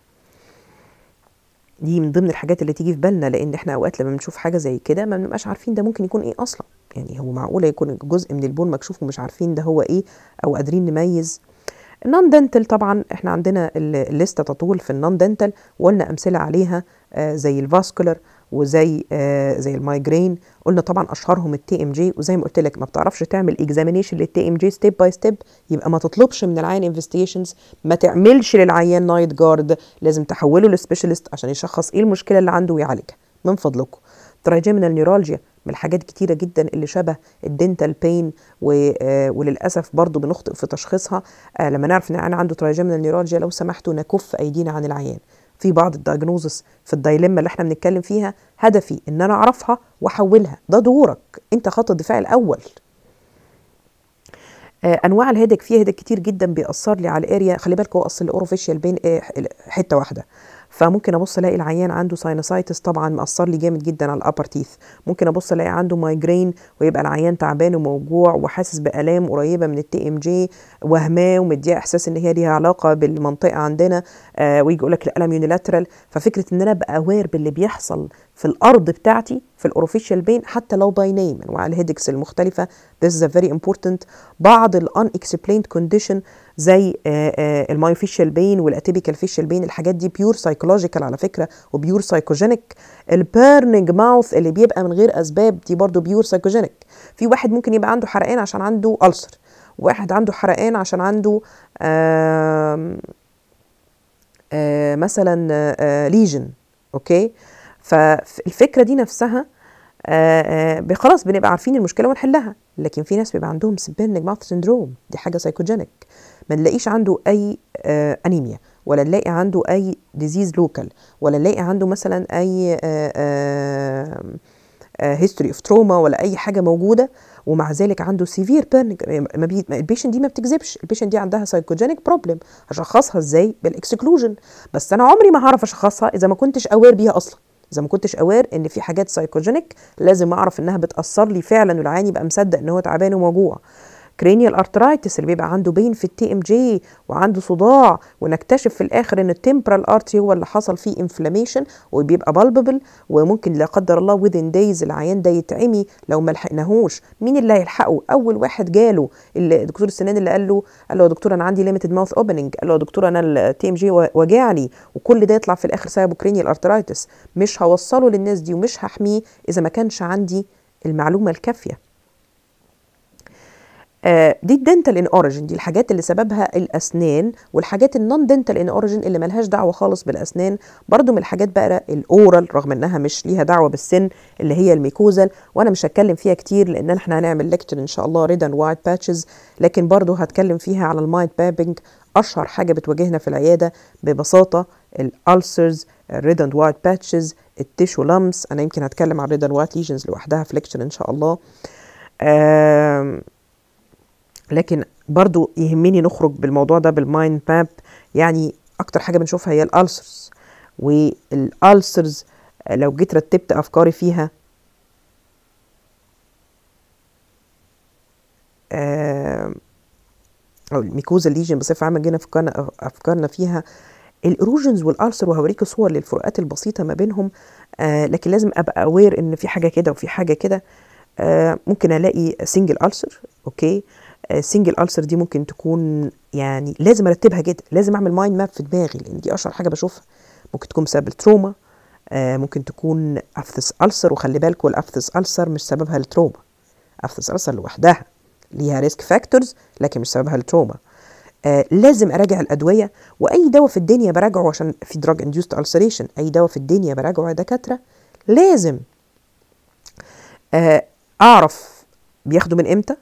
دي من ضمن الحاجات اللي تيجي في بالنا لان احنا اوقات لما بنشوف حاجه زي كده ما بنبقاش عارفين ده ممكن يكون ايه اصلا يعني هو معقوله يكون جزء من البون مكشوف ومش عارفين ده هو ايه او قادرين نميز النون دنتال طبعا احنا عندنا الليسته تطول في النون دنتال وقلنا امثله عليها آه زي الفاسكولار وزي آه زي المايجرين قلنا طبعا اشهرهم التي ام جي وزي ما قلت لك ما بتعرفش تعمل اكزامينيشن للتي ام جي ستيب باي ستيب يبقى ما تطلبش من العيان انفستيجيشنز ما تعملش للعيان نايت جارد لازم تحوله لسبيشالست عشان يشخص ايه المشكله اللي عنده ويعالجها من فضلكم تراجيمينال نيورالجيا من الحاجات كتيره جدا اللي شبه الدنتال بين آه وللاسف برضو بنخطئ في تشخيصها آه لما نعرف ان العيان عنده تراجيمينال نيورالجيا لو سمحتوا نكف ايدينا عن العيان في بعض الدايجنوزس في الدايلما اللي احنا بنتكلم فيها هدفي ان انا اعرفها واحولها ده دورك انت خط الدفاع الاول آه انواع الهيدك فيها هيدك كتير جدا بيأثر لي على الاريا خلي بالك هو اصل الاوروفيشال بين آه حته واحده فممكن ابص الاقي العيان عنده ساينوسايتس طبعا مأثر لي جامد جدا على الابر تيث ممكن ابص الاقي عنده مايجرين ويبقى العيان تعبان وموجوع وحاسس بالام قريبه من التي ام جي وهماه ومديه احساس ان هي ليها علاقه بالمنطقه عندنا آه ويجي يقول لك الالم يونيلاترال ففكره ان انا ابقى اوير باللي بيحصل في الارض بتاعتي في الاوروفيشال بين حتى لو باي نيم انواع الهيدكس المختلفه this is a very important بعض الان explained condition زي المايوفيشال بين والاتيبيكال فيشال بين الحاجات دي بيور سايكولوجيكال على فكره وبيور سايكوجينيك البيرنينج ماوث اللي بيبقى من غير اسباب دي برضو بيور سايكوجينيك في واحد ممكن يبقى عنده حرقان عشان عنده ألسر واحد عنده حرقان عشان عنده آم آم مثلا ليجن اوكي فالفكره دي نفسها آآ آآ خلاص بنبقى عارفين المشكله ونحلها لكن في ناس بيبقى عندهم سبيرنج ماوث سندروم دي حاجه سايكوجينيك ما نلاقيش عنده اي انيميا ولا نلاقي عنده اي ديزيز لوكال ولا نلاقي عنده مثلا اي هيستوري اوف تروما ولا اي حاجه موجوده ومع ذلك عنده سيفير بيرنج ما بي... البيشنت دي ما بتكذبش البيشنت دي عندها سايكوجينيك بروبلم هشخصها ازاي بالاكسكلوجن بس انا عمري ما هعرف اشخصها اذا ما كنتش اوير بيها اصلا اذا ما كنتش اوير ان في حاجات سايكوجينيك لازم اعرف انها بتاثر لي فعلا والعيان يبقى مصدق ان هو تعبان وموجوع كرينيال ارترايتس اللي بيبقى عنده بين في التي ام جي وعنده صداع ونكتشف في الاخر ان التمبرال ارتري هو اللي حصل فيه انفلاميشن وبيبقى بالببل وممكن لا قدر الله within days العيان ده يتعمي لو ما لحقناهوش مين اللي هيلحقه اول واحد جاله دكتور السنان اللي قال له قال له يا دكتور انا عندي ليميتد ماوث اوبننج قال له يا دكتور انا التي ام جي وجعني وكل ده يطلع في الاخر سببه كرينيال ارترايتس مش هوصله للناس دي ومش هحميه اذا ما كانش عندي المعلومه الكافيه دي الدنتال ان اوريجين دي الحاجات اللي سببها الاسنان والحاجات النون دنتال ان اوريجين اللي ملهاش دعوه خالص بالاسنان برضو من الحاجات بقى الاورال رغم انها مش ليها دعوه بالسن اللي هي الميكوزال وانا مش هتكلم فيها كتير لان احنا هنعمل ليكتشر ان شاء الله ريد اند وايت باتشز لكن برضو هتكلم فيها على المايت بابنج اشهر حاجه بتواجهنا في العياده ببساطه الالسرز الريد اند وايت باتشز التيشو لامس انا يمكن هتكلم عن الريد اند وايت ليجنز لوحدها في ليكتشر ان شاء الله آم لكن برضو يهمني نخرج بالموضوع ده بالمايند ماب يعني اكتر حاجه بنشوفها هي الالسرز والالسرز لو جيت رتبت افكاري فيها او الميكوزا ليجن بصفه عامه جينا فكرنا افكارنا فيها الايروجنز والالسر وهوريكم صور للفروقات البسيطه ما بينهم آه لكن لازم ابقى اوير ان في حاجه كده وفي حاجه كده آه ممكن الاقي سنجل السر اوكي سنجل السر دي ممكن تكون يعني لازم ارتبها جدا لازم اعمل مايند ماب في دماغي لان دي اشهر حاجه بشوفها ممكن تكون بسبب التروما آه ممكن تكون افثس السر وخلي بالكم الافثس السر مش سببها التروما افثس السر لوحدها ليها ريسك فاكتورز لكن مش سببها التروما آه لازم اراجع الادويه واي دواء في الدنيا براجعه عشان في دراج انديوست السريشن اي دواء في الدنيا براجعه يا دكاتره لازم آه اعرف بياخده من امتى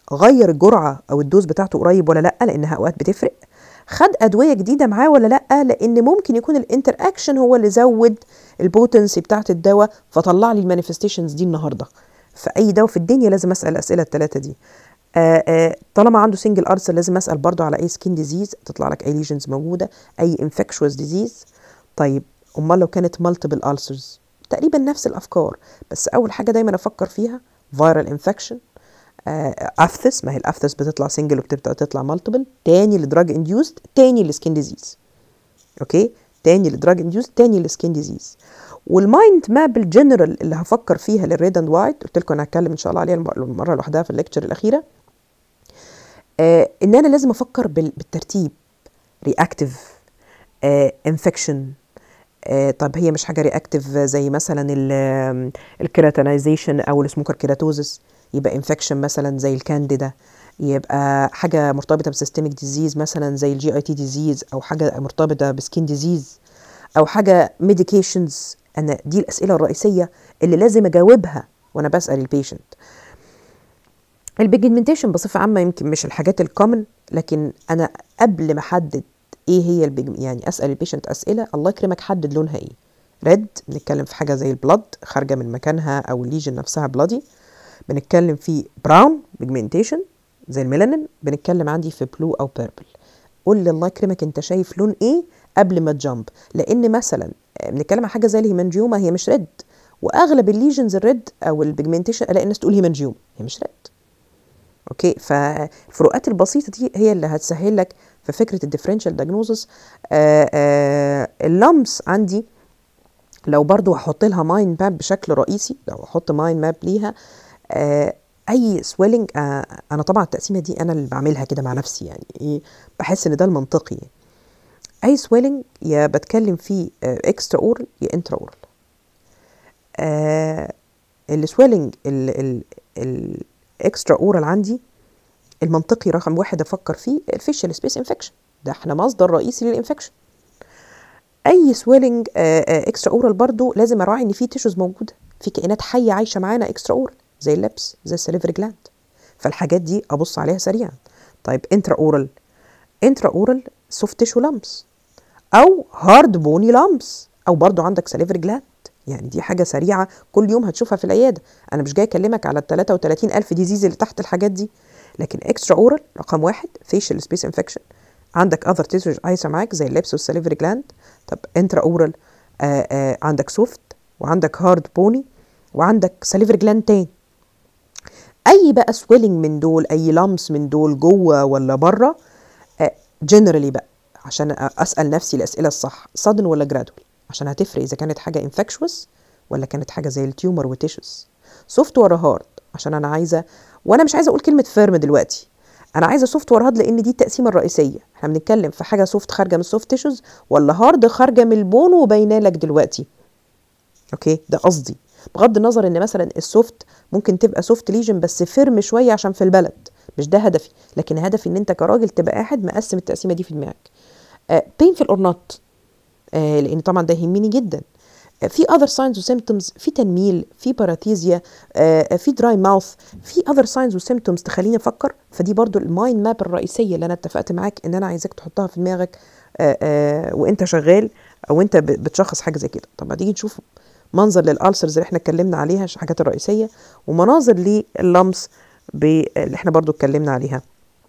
غير الجرعه او الدوز بتاعته قريب ولا لا لانها اوقات بتفرق خد ادويه جديده معاه ولا لا لان ممكن يكون الانتر اكشن هو اللي زود البوتنسي بتاعت الدواء فطلع لي المانيفستيشنز دي النهارده فاي دواء في الدنيا لازم اسال الاسئله الثلاثه دي آآ آآ طالما عنده سنجل ارسل لازم اسال برضه على اي سكين ديزيز تطلع لك اي ليجنز موجوده اي انفكشوس ديزيز طيب امال لو كانت مالتيبل السرز تقريبا نفس الافكار بس اول حاجه دايما افكر فيها فيرال انفكشن افتس ما هي الافتس بتطلع سنجل وبتبدا تطلع مالتيبل تاني لدراج انديوست تاني لسكين ديزيز اوكي تاني لدراج انديوست تاني لسكين ديزيز والمايند ماب الجنرال اللي هفكر فيها للريد اند وايت قلت لكم انا هتكلم ان شاء الله عليها المره لوحدها في الليكتشر الاخيره آه ان انا لازم افكر بالترتيب رياكتيف انفكشن آه طب هي مش حاجه رياكتيف زي مثلا الكيراتينايزيشن او السموكر كيراتوزس يبقى انفكشن مثلا زي الكانديدا يبقى حاجه مرتبطه بسيستميك ديزيز مثلا زي الجي اي تي ديزيز او حاجه مرتبطه بسكين ديزيز او حاجه ميديكيشنز انا دي الاسئله الرئيسيه اللي لازم اجاوبها وانا بسال البيشنت البيجمنتيشن بصفه عامه يمكن مش الحاجات الكومن لكن انا قبل ما احدد ايه هي البيج يعني اسال البيشنت اسئله الله يكرمك حدد لونها ايه ريد بنتكلم في حاجه زي البلد خارجه من مكانها او الليجن نفسها بلادي بنتكلم في براون بيجمنتيشن زي الميلانين بنتكلم عندي في بلو او بيربل قول لي الله يكرمك انت شايف لون ايه قبل ما تجامب لان مثلا بنتكلم عن حاجه زي الهيمانجيوما هي مش ريد واغلب الليجنز الريد او البيجمنتيشن الاقي الناس تقول هيمانجيوما هي مش ريد اوكي فالفروقات البسيطه دي هي اللي هتسهل لك في فكره الديفرنشال دايجنوزس اللمس عندي لو برضو هحط لها مايند ماب بشكل رئيسي لو احط مايند ماب ليها آه اي سويلنج آه انا طبعا التقسيمه دي انا اللي بعملها كده مع نفسي يعني ايه بحس ان ده المنطقي اي سويلنج يا بتكلم فيه اكسترا اورال يا انترا اورال آه السويلنج الاكسترا اورال عندي المنطقي رقم واحد افكر فيه الفيشال سبيس انفكشن ده احنا مصدر رئيسي للانفكشن اي سويلنج اكسترا اورال برضو لازم اراعي ان في تيشوز موجوده في كائنات حيه عايشه معانا اكسترا اورال زي اللبس زي السليفري جلاند فالحاجات دي ابص عليها سريعا طيب انترا اورال انترا اورال سوفت تيشو لامس او هارد بوني لامس او برضو عندك سليفري جلاند يعني دي حاجه سريعه كل يوم هتشوفها في العياده انا مش جاي اكلمك على ال 33 الف ديزيز اللي تحت الحاجات دي لكن اكسترا اورال رقم واحد فيشل سبيس انفكشن عندك اذر تيشوز عايشه معاك زي اللبس والسليفري جلاند طب انترا اورال آآ آآ عندك سوفت وعندك هارد بوني وعندك سليفري جلاند تاني اي بقى سويلنج من دول اي لامس من دول جوه ولا بره جنرالي بقى عشان اسال نفسي الاسئله الصح صدن ولا جرادوال عشان هتفرق اذا كانت حاجه انفكشوس ولا كانت حاجه زي التيومر وتيشوس سوفت ولا هارد عشان انا عايزه وانا مش عايزه اقول كلمه فيرم دلوقتي انا عايزه سوفت ولا هارد لان دي التقسيمه الرئيسيه احنا بنتكلم في حاجه سوفت خارجه من السوفت تيشوز ولا هارد خارجه من البون وباينه لك دلوقتي اوكي ده قصدي بغض النظر ان مثلا السوفت ممكن تبقى سوفت ليجن بس فيرم شويه عشان في البلد مش ده هدفي لكن هدفي ان انت كراجل تبقى قاعد مقسم التقسيمه دي في دماغك بينفل اور نوت لان طبعا ده يهمني جدا في other signs و symptoms في تنميل في باراثيزيا في دراي ماوث في other signs و symptoms تخليني افكر فدي برضو المايند ماب الرئيسيه اللي انا اتفقت معاك ان انا عايزاك تحطها في دماغك وانت شغال او انت بتشخص حاجه زي كده طب تيجي نشوف منظر للالسرز اللي احنا اتكلمنا عليها الحاجات الرئيسيه ومناظر لللمس اللي احنا برضو اتكلمنا عليها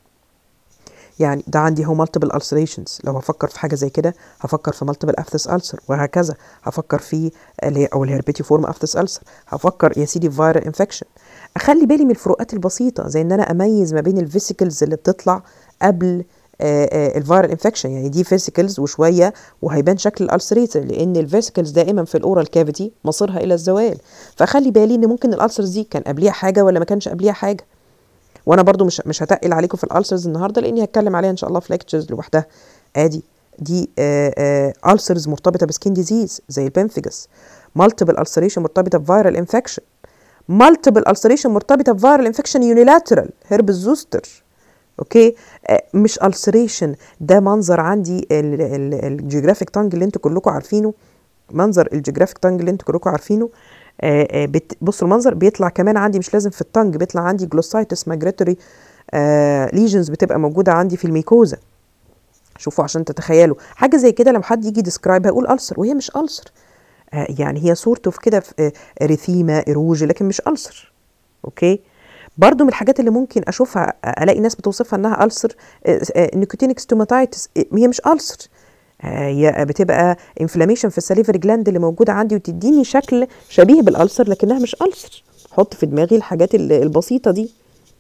يعني ده عندي هو مالتيبل ulcerations لو هفكر في حاجه زي كده هفكر في مالتيبل افتس ulcer وهكذا هفكر في او الهربيتي فورم افتس ulcer هفكر يا سيدي فايرال انفكشن اخلي بالي من الفروقات البسيطه زي ان انا اميز ما بين الفيسيكلز اللي بتطلع قبل الفيرال انفكشن يعني دي فيسيكلز وشويه وهيبان شكل الالسريتر لان الفيسيكلز دائما في الاورال كافيتي مصيرها الى الزوال فاخلي بالي ان ممكن الالسرز دي كان قبليها حاجه ولا ما كانش قبليها حاجه وانا برضو مش مش هتقل عليكم في الالسرز النهارده لاني هتكلم عليها ان شاء الله في ليكتشرز لوحدها ادي دي السرز مرتبطه بسكين ديزيز زي البنفيجس مالتيبل السريشن مرتبطه بفيرال انفكشن مالتيبل السريشن مرتبطه بفيرال انفكشن يونيلاترال هرب زوستر اوكي آه مش السريشن ده منظر عندي الجيوغرافيك تانج اللي انتوا كلكم عارفينه منظر الجيوغرافيك تانج اللي انتوا كلكم عارفينه آه آه بصوا المنظر بيطلع كمان عندي مش لازم في التانج بيطلع عندي جلوسايتس ماجريتوري ليجنز بتبقى موجوده عندي في الميكوزا شوفوا عشان تتخيلوا حاجه زي كده لما حد يجي ديسكرايب هيقول ألسر وهي مش ألسر آه، يعني هي صورته في كده في ريثيما اروج لكن مش ألسر اوكي برضو من الحاجات اللي ممكن اشوفها آه، الاقي ناس بتوصفها انها ألسر نيكوتينيك ستوماتايتس هي مش ألسر آه، هي بتبقى انفلاميشن في السليفري جلاند اللي موجوده عندي وتديني شكل شبيه بالألسر لكنها مش ألسر حط في دماغي الحاجات البسيطه دي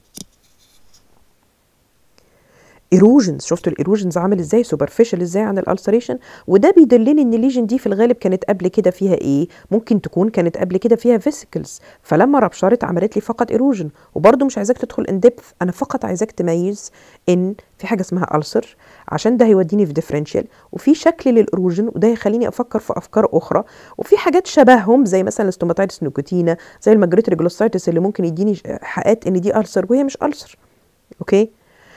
ايروجنز شفتوا الايروجنز عامل ازاي سوبرفيشال ازاي عن الالسريشن وده بيدلني ان الليجن دي في الغالب كانت قبل كده فيها ايه ممكن تكون كانت قبل كده فيها فيسيكلز فلما ربشرت عملت لي فقط ايروجن وبرده مش عايزاك تدخل ان ديبث انا فقط عايزاك تميز ان في حاجه اسمها ألسر عشان ده هيوديني في ديفرنشال وفي شكل للايروجن وده هيخليني افكر في افكار اخرى وفي حاجات شبههم زي مثلا الاستوماتايتس نيكوتينا زي الماجريتري جلوسايتس اللي ممكن يديني حقات ان دي ألسر وهي مش ألسر اوكي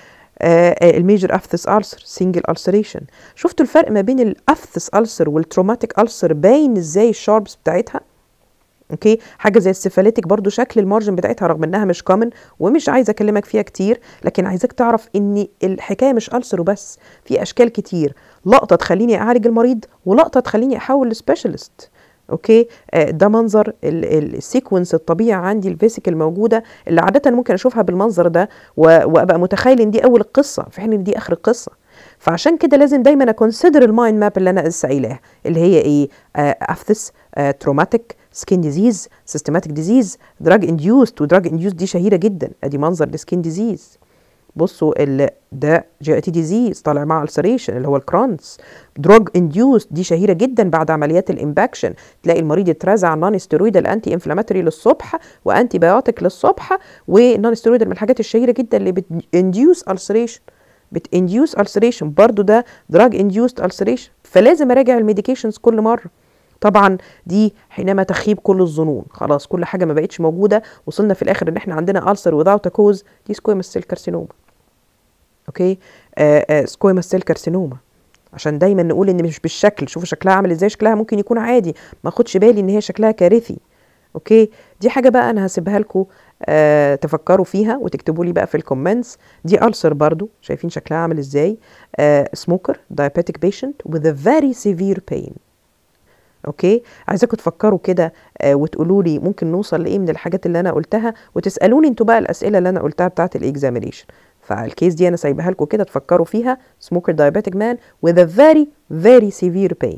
الميجر افتس ألسر سنجل ألسريشن شفتوا الفرق ما بين الافتس ألسر والتروماتيك ألسر باين ازاي الشاربس بتاعتها اوكي حاجه زي السيفاليتك برضو شكل المارجن بتاعتها رغم انها مش كومن ومش عايزه اكلمك فيها كتير لكن عايزاك تعرف ان الحكايه مش ألسر وبس في اشكال كتير لقطه تخليني اعالج المريض ولقطه تخليني احول لسبيشالست اوكي آه ده منظر السيكونس الطبيعي عندي الفيسيكل موجوده اللي عاده ممكن اشوفها بالمنظر ده وابقى متخيل ان دي اول القصه في حين ان دي اخر القصه فعشان كده لازم دايما اكونسيدر المايند ماب اللي انا لسه قايلاها اللي هي ايه افتس تروماتيك سكين ديزيز سيستماتيك ديزيز دراج انديوست ودراج انديوست دي شهيره جدا ادي منظر السكين ديزيز بصوا ال ده جي تي ديزيز طالع مع السريشن اللي هو الكرونز دروج انديوست دي شهيره جدا بعد عمليات الامباكشن تلاقي المريض اترزع نون ستيرويد الانتي انفلاماتوري للصبح وانتي بايوتيك للصبح ونون ستيرويد من الحاجات الشهيره جدا اللي بتنديوس السريشن بتنديوس السريشن برضو ده دراج انديوست السريشن فلازم اراجع الميديكيشنز كل مره طبعا دي حينما تخيب كل الظنون خلاص كل حاجه ما بقتش موجوده وصلنا في الاخر ان احنا عندنا ألسر without a cause دي سكويمس سيل كارسينوما اوكي سكويمس سيل كارسينوما عشان دايما نقول ان مش بالشكل شوفوا شكلها عامل ازاي شكلها ممكن يكون عادي ما اخدش بالي ان هي شكلها كارثي اوكي دي حاجه بقى انا هسيبها لكم آه تفكروا فيها وتكتبوا لي بقى في الكومنتس دي ألسر برضو شايفين شكلها عامل ازاي سموكر diabetic patient with a very severe pain اوكي عايزاكم تفكروا كده آه وتقولوا لي ممكن نوصل لايه من الحاجات اللي انا قلتها وتسالوني انتوا بقى الاسئله اللي انا قلتها بتاعه الاكزامينيشن فالكيس دي انا سايبها لكم كده تفكروا فيها سموكر diabetic man with a very very severe pain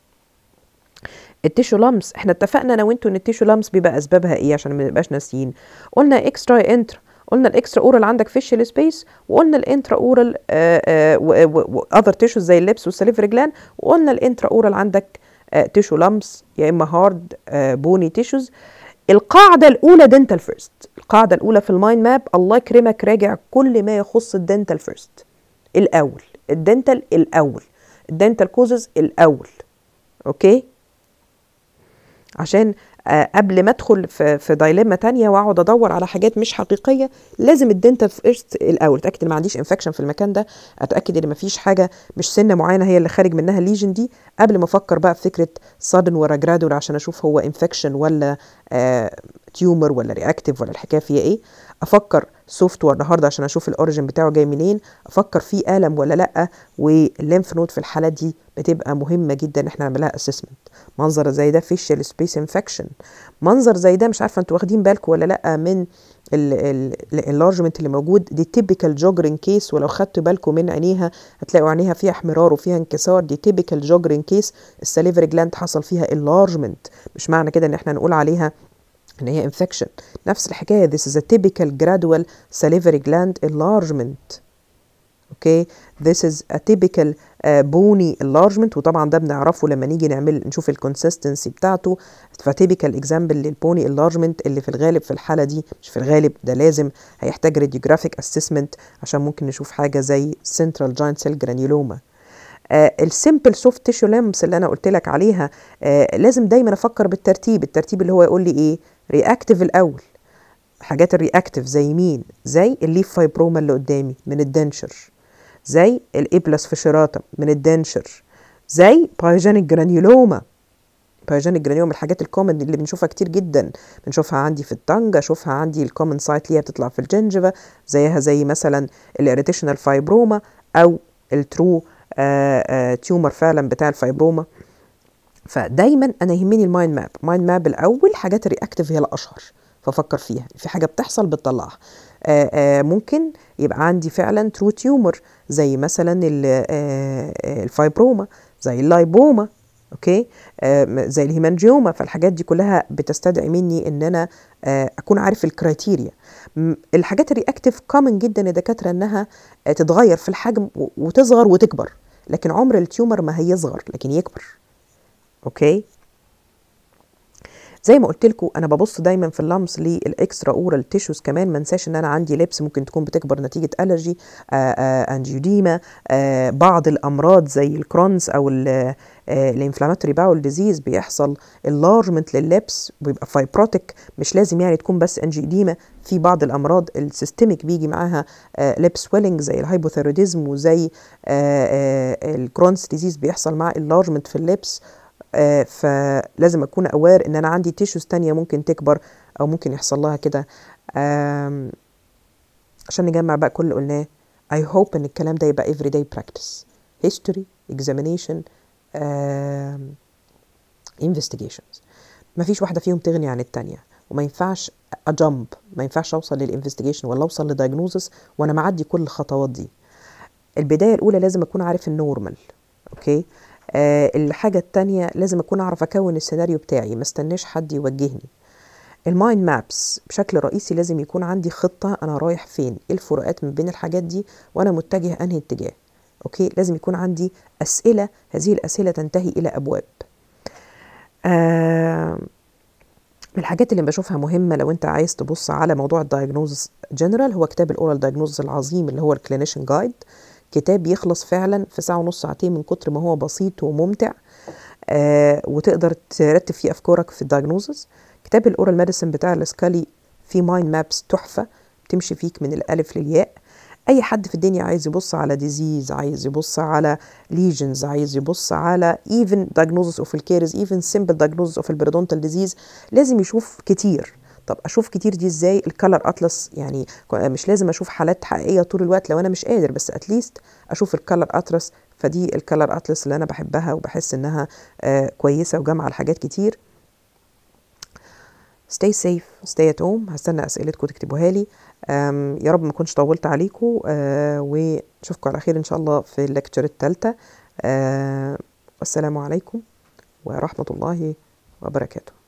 التيشو لامس احنا اتفقنا انا وانتوا ان التيشو لامس بيبقى اسبابها ايه عشان ما نبقاش ناسيين قلنا اكسترا انترا قلنا الاكسترا اورال عندك فيشل سبيس وقلنا الانترا اورال واذر تيشوز زي اللبس والسليفري جلان وقلنا الانترا اورال عندك تيشو لامس يا اما هارد بوني تيشوز القاعده الاولى دنتال فيرست القاعده الاولى في المايند ماب الله يكرمك راجع كل ما يخص الدنتال فيرست الاول الدنتال الاول الدنتال كوزز الاول اوكي عشان آه قبل ما ادخل في, في دايليما تانية واقعد ادور على حاجات مش حقيقيه لازم الدنتال فيرست الاول اتاكد ان ما عنديش انفكشن في المكان ده اتاكد ان ما فيش حاجه مش سنه معينه هي اللي خارج منها الليجن دي قبل ما افكر بقى في فكره سادن ورا جرادول عشان اشوف هو انفكشن ولا آه تيومر ولا رياكتيف ولا الحكايه فيها ايه افكر سوفت وير النهارده عشان اشوف الاوريجن بتاعه جاي منين افكر فيه الم ولا لا والليمف نود في الحالات دي بتبقى مهمه جدا ان احنا نعملها اسسمنت منظر زي ده فيشل سبيس انفكشن منظر زي ده مش عارفه انتوا واخدين بالكم ولا لا من الانلارجمنت اللي موجود دي تيبيكال جوجرين كيس ولو خدتوا بالكم من عينيها هتلاقوا عينيها فيها احمرار وفيها انكسار دي تيبيكال جوجرين كيس السليفري جلاند حصل فيها انلارجمنت مش معنى كده ان احنا نقول عليها ان هي انفكشن نفس الحكايه this is a typical gradual salivary gland enlargement اوكي this is a typical uh, bony enlargement وطبعا ده بنعرفه لما نيجي نعمل نشوف الكونسستنسي بتاعته فتيبيكال اكزامبل للبوني enlargement اللي في الغالب في الحاله دي مش في الغالب ده لازم هيحتاج راديوجرافيك اسسمنت عشان ممكن نشوف حاجه زي central giant cell granuloma السيمبل سوفت تيشو لامس اللي انا قلت لك عليها آه لازم دايما افكر بالترتيب الترتيب اللي هو يقول لي ايه رياكتيف الاول حاجات الرياكتيف زي مين زي الليف فايبروما اللي قدامي من الدنشر زي الابلس فيشيراتا من الدنشر زي بايجينيك جرانيولوما بايوجينيك جرانيوما الحاجات الكومن اللي بنشوفها كتير جدا بنشوفها عندي في التنج اشوفها عندي الكومن سايت اللي هي بتطلع في الجنجفة زيها زي مثلا الاريتيشنال فايبروما او الترو تيومر فعلا بتاع الفايبروما فدايما انا يهمني المايند ماب مايند ماب الاول حاجات الرياكتيف هي الاشهر ففكر فيها في حاجه بتحصل بتطلعها آآ آآ ممكن يبقى عندي فعلا ترو تيومر زي مثلا الفايبروما زي اللايبوما اوكي زي الهيمانجيوما فالحاجات دي كلها بتستدعي مني ان انا اكون عارف الكرايتيريا الحاجات الرياكتيف كومن جدا يا دكاتره انها تتغير في الحجم وتصغر وتكبر لكن عمر التيومر ما هيصغر لكن يكبر اوكي زي ما قلت لكم انا ببص دايما في اللمس للاكسترا اورال تيشوز كمان ما انساش ان انا عندي لبس ممكن تكون بتكبر نتيجه الرجي انجيوديما بعض الامراض زي الكرونز او الانفلاماتوري باول ديزيز بيحصل اللارجمنت لللبس بيبقى فايبروتيك مش لازم يعني تكون بس انجيوديما في بعض الامراض السيستميك بيجي معاها لب سويلنج زي الهايبوثيروديزم وزي الكرونز ديزيز بيحصل معاه اللارجمنت في اللبس آه فلازم اكون اوير ان انا عندي تيشوز تانية ممكن تكبر او ممكن يحصل لها كده عشان نجمع بقى كل اللي قلناه I hope ان الكلام ده يبقى everyday practice history examination uh, investigations مفيش واحدة فيهم تغني عن التانية وما ينفعش اجامب ما ينفعش اوصل للانفستيجيشن ولا اوصل لدايجنوزس وانا معدي كل الخطوات دي البداية الاولى لازم اكون عارف النورمال اوكي آه الحاجة التانية لازم أكون أعرف أكون السيناريو بتاعي ما استناش حد يوجهني المايند مابس بشكل رئيسي لازم يكون عندي خطة أنا رايح فين إيه الفروقات من بين الحاجات دي وأنا متجه أنهي اتجاه أوكي لازم يكون عندي أسئلة هذه الأسئلة تنتهي إلى أبواب آه من الحاجات اللي بشوفها مهمة لو أنت عايز تبص على موضوع الدايجنوزس جنرال هو كتاب الأورال دايجنوزس العظيم اللي هو الكلينيشن جايد كتاب يخلص فعلا في ساعة ونص ساعتين من كتر ما هو بسيط وممتع آه وتقدر ترتب فيه أفكارك في الدايجنوزز كتاب الأورال ميديسن بتاع الاسكالي فيه مايند مابس تحفة بتمشي فيك من الألف للياء أي حد في الدنيا عايز يبص على ديزيز عايز يبص على ليجنز عايز يبص على even diagnosis of الكيرز even simple diagnosis of البريدونتال ديزيز لازم يشوف كتير طب اشوف كتير دي ازاي الكالر اطلس يعني مش لازم اشوف حالات حقيقيه طول الوقت لو انا مش قادر بس اتليست اشوف الكالر اطلس فدي الكالر اطلس اللي انا بحبها وبحس انها آه كويسه وجامعه الحاجات كتير stay safe stay at home هستنى اسئلتكم تكتبوها لي يا رب ما كنتش طولت عليكم آه ونشوفكم على خير ان شاء الله في الليكتشر الثالثه آه والسلام عليكم ورحمه الله وبركاته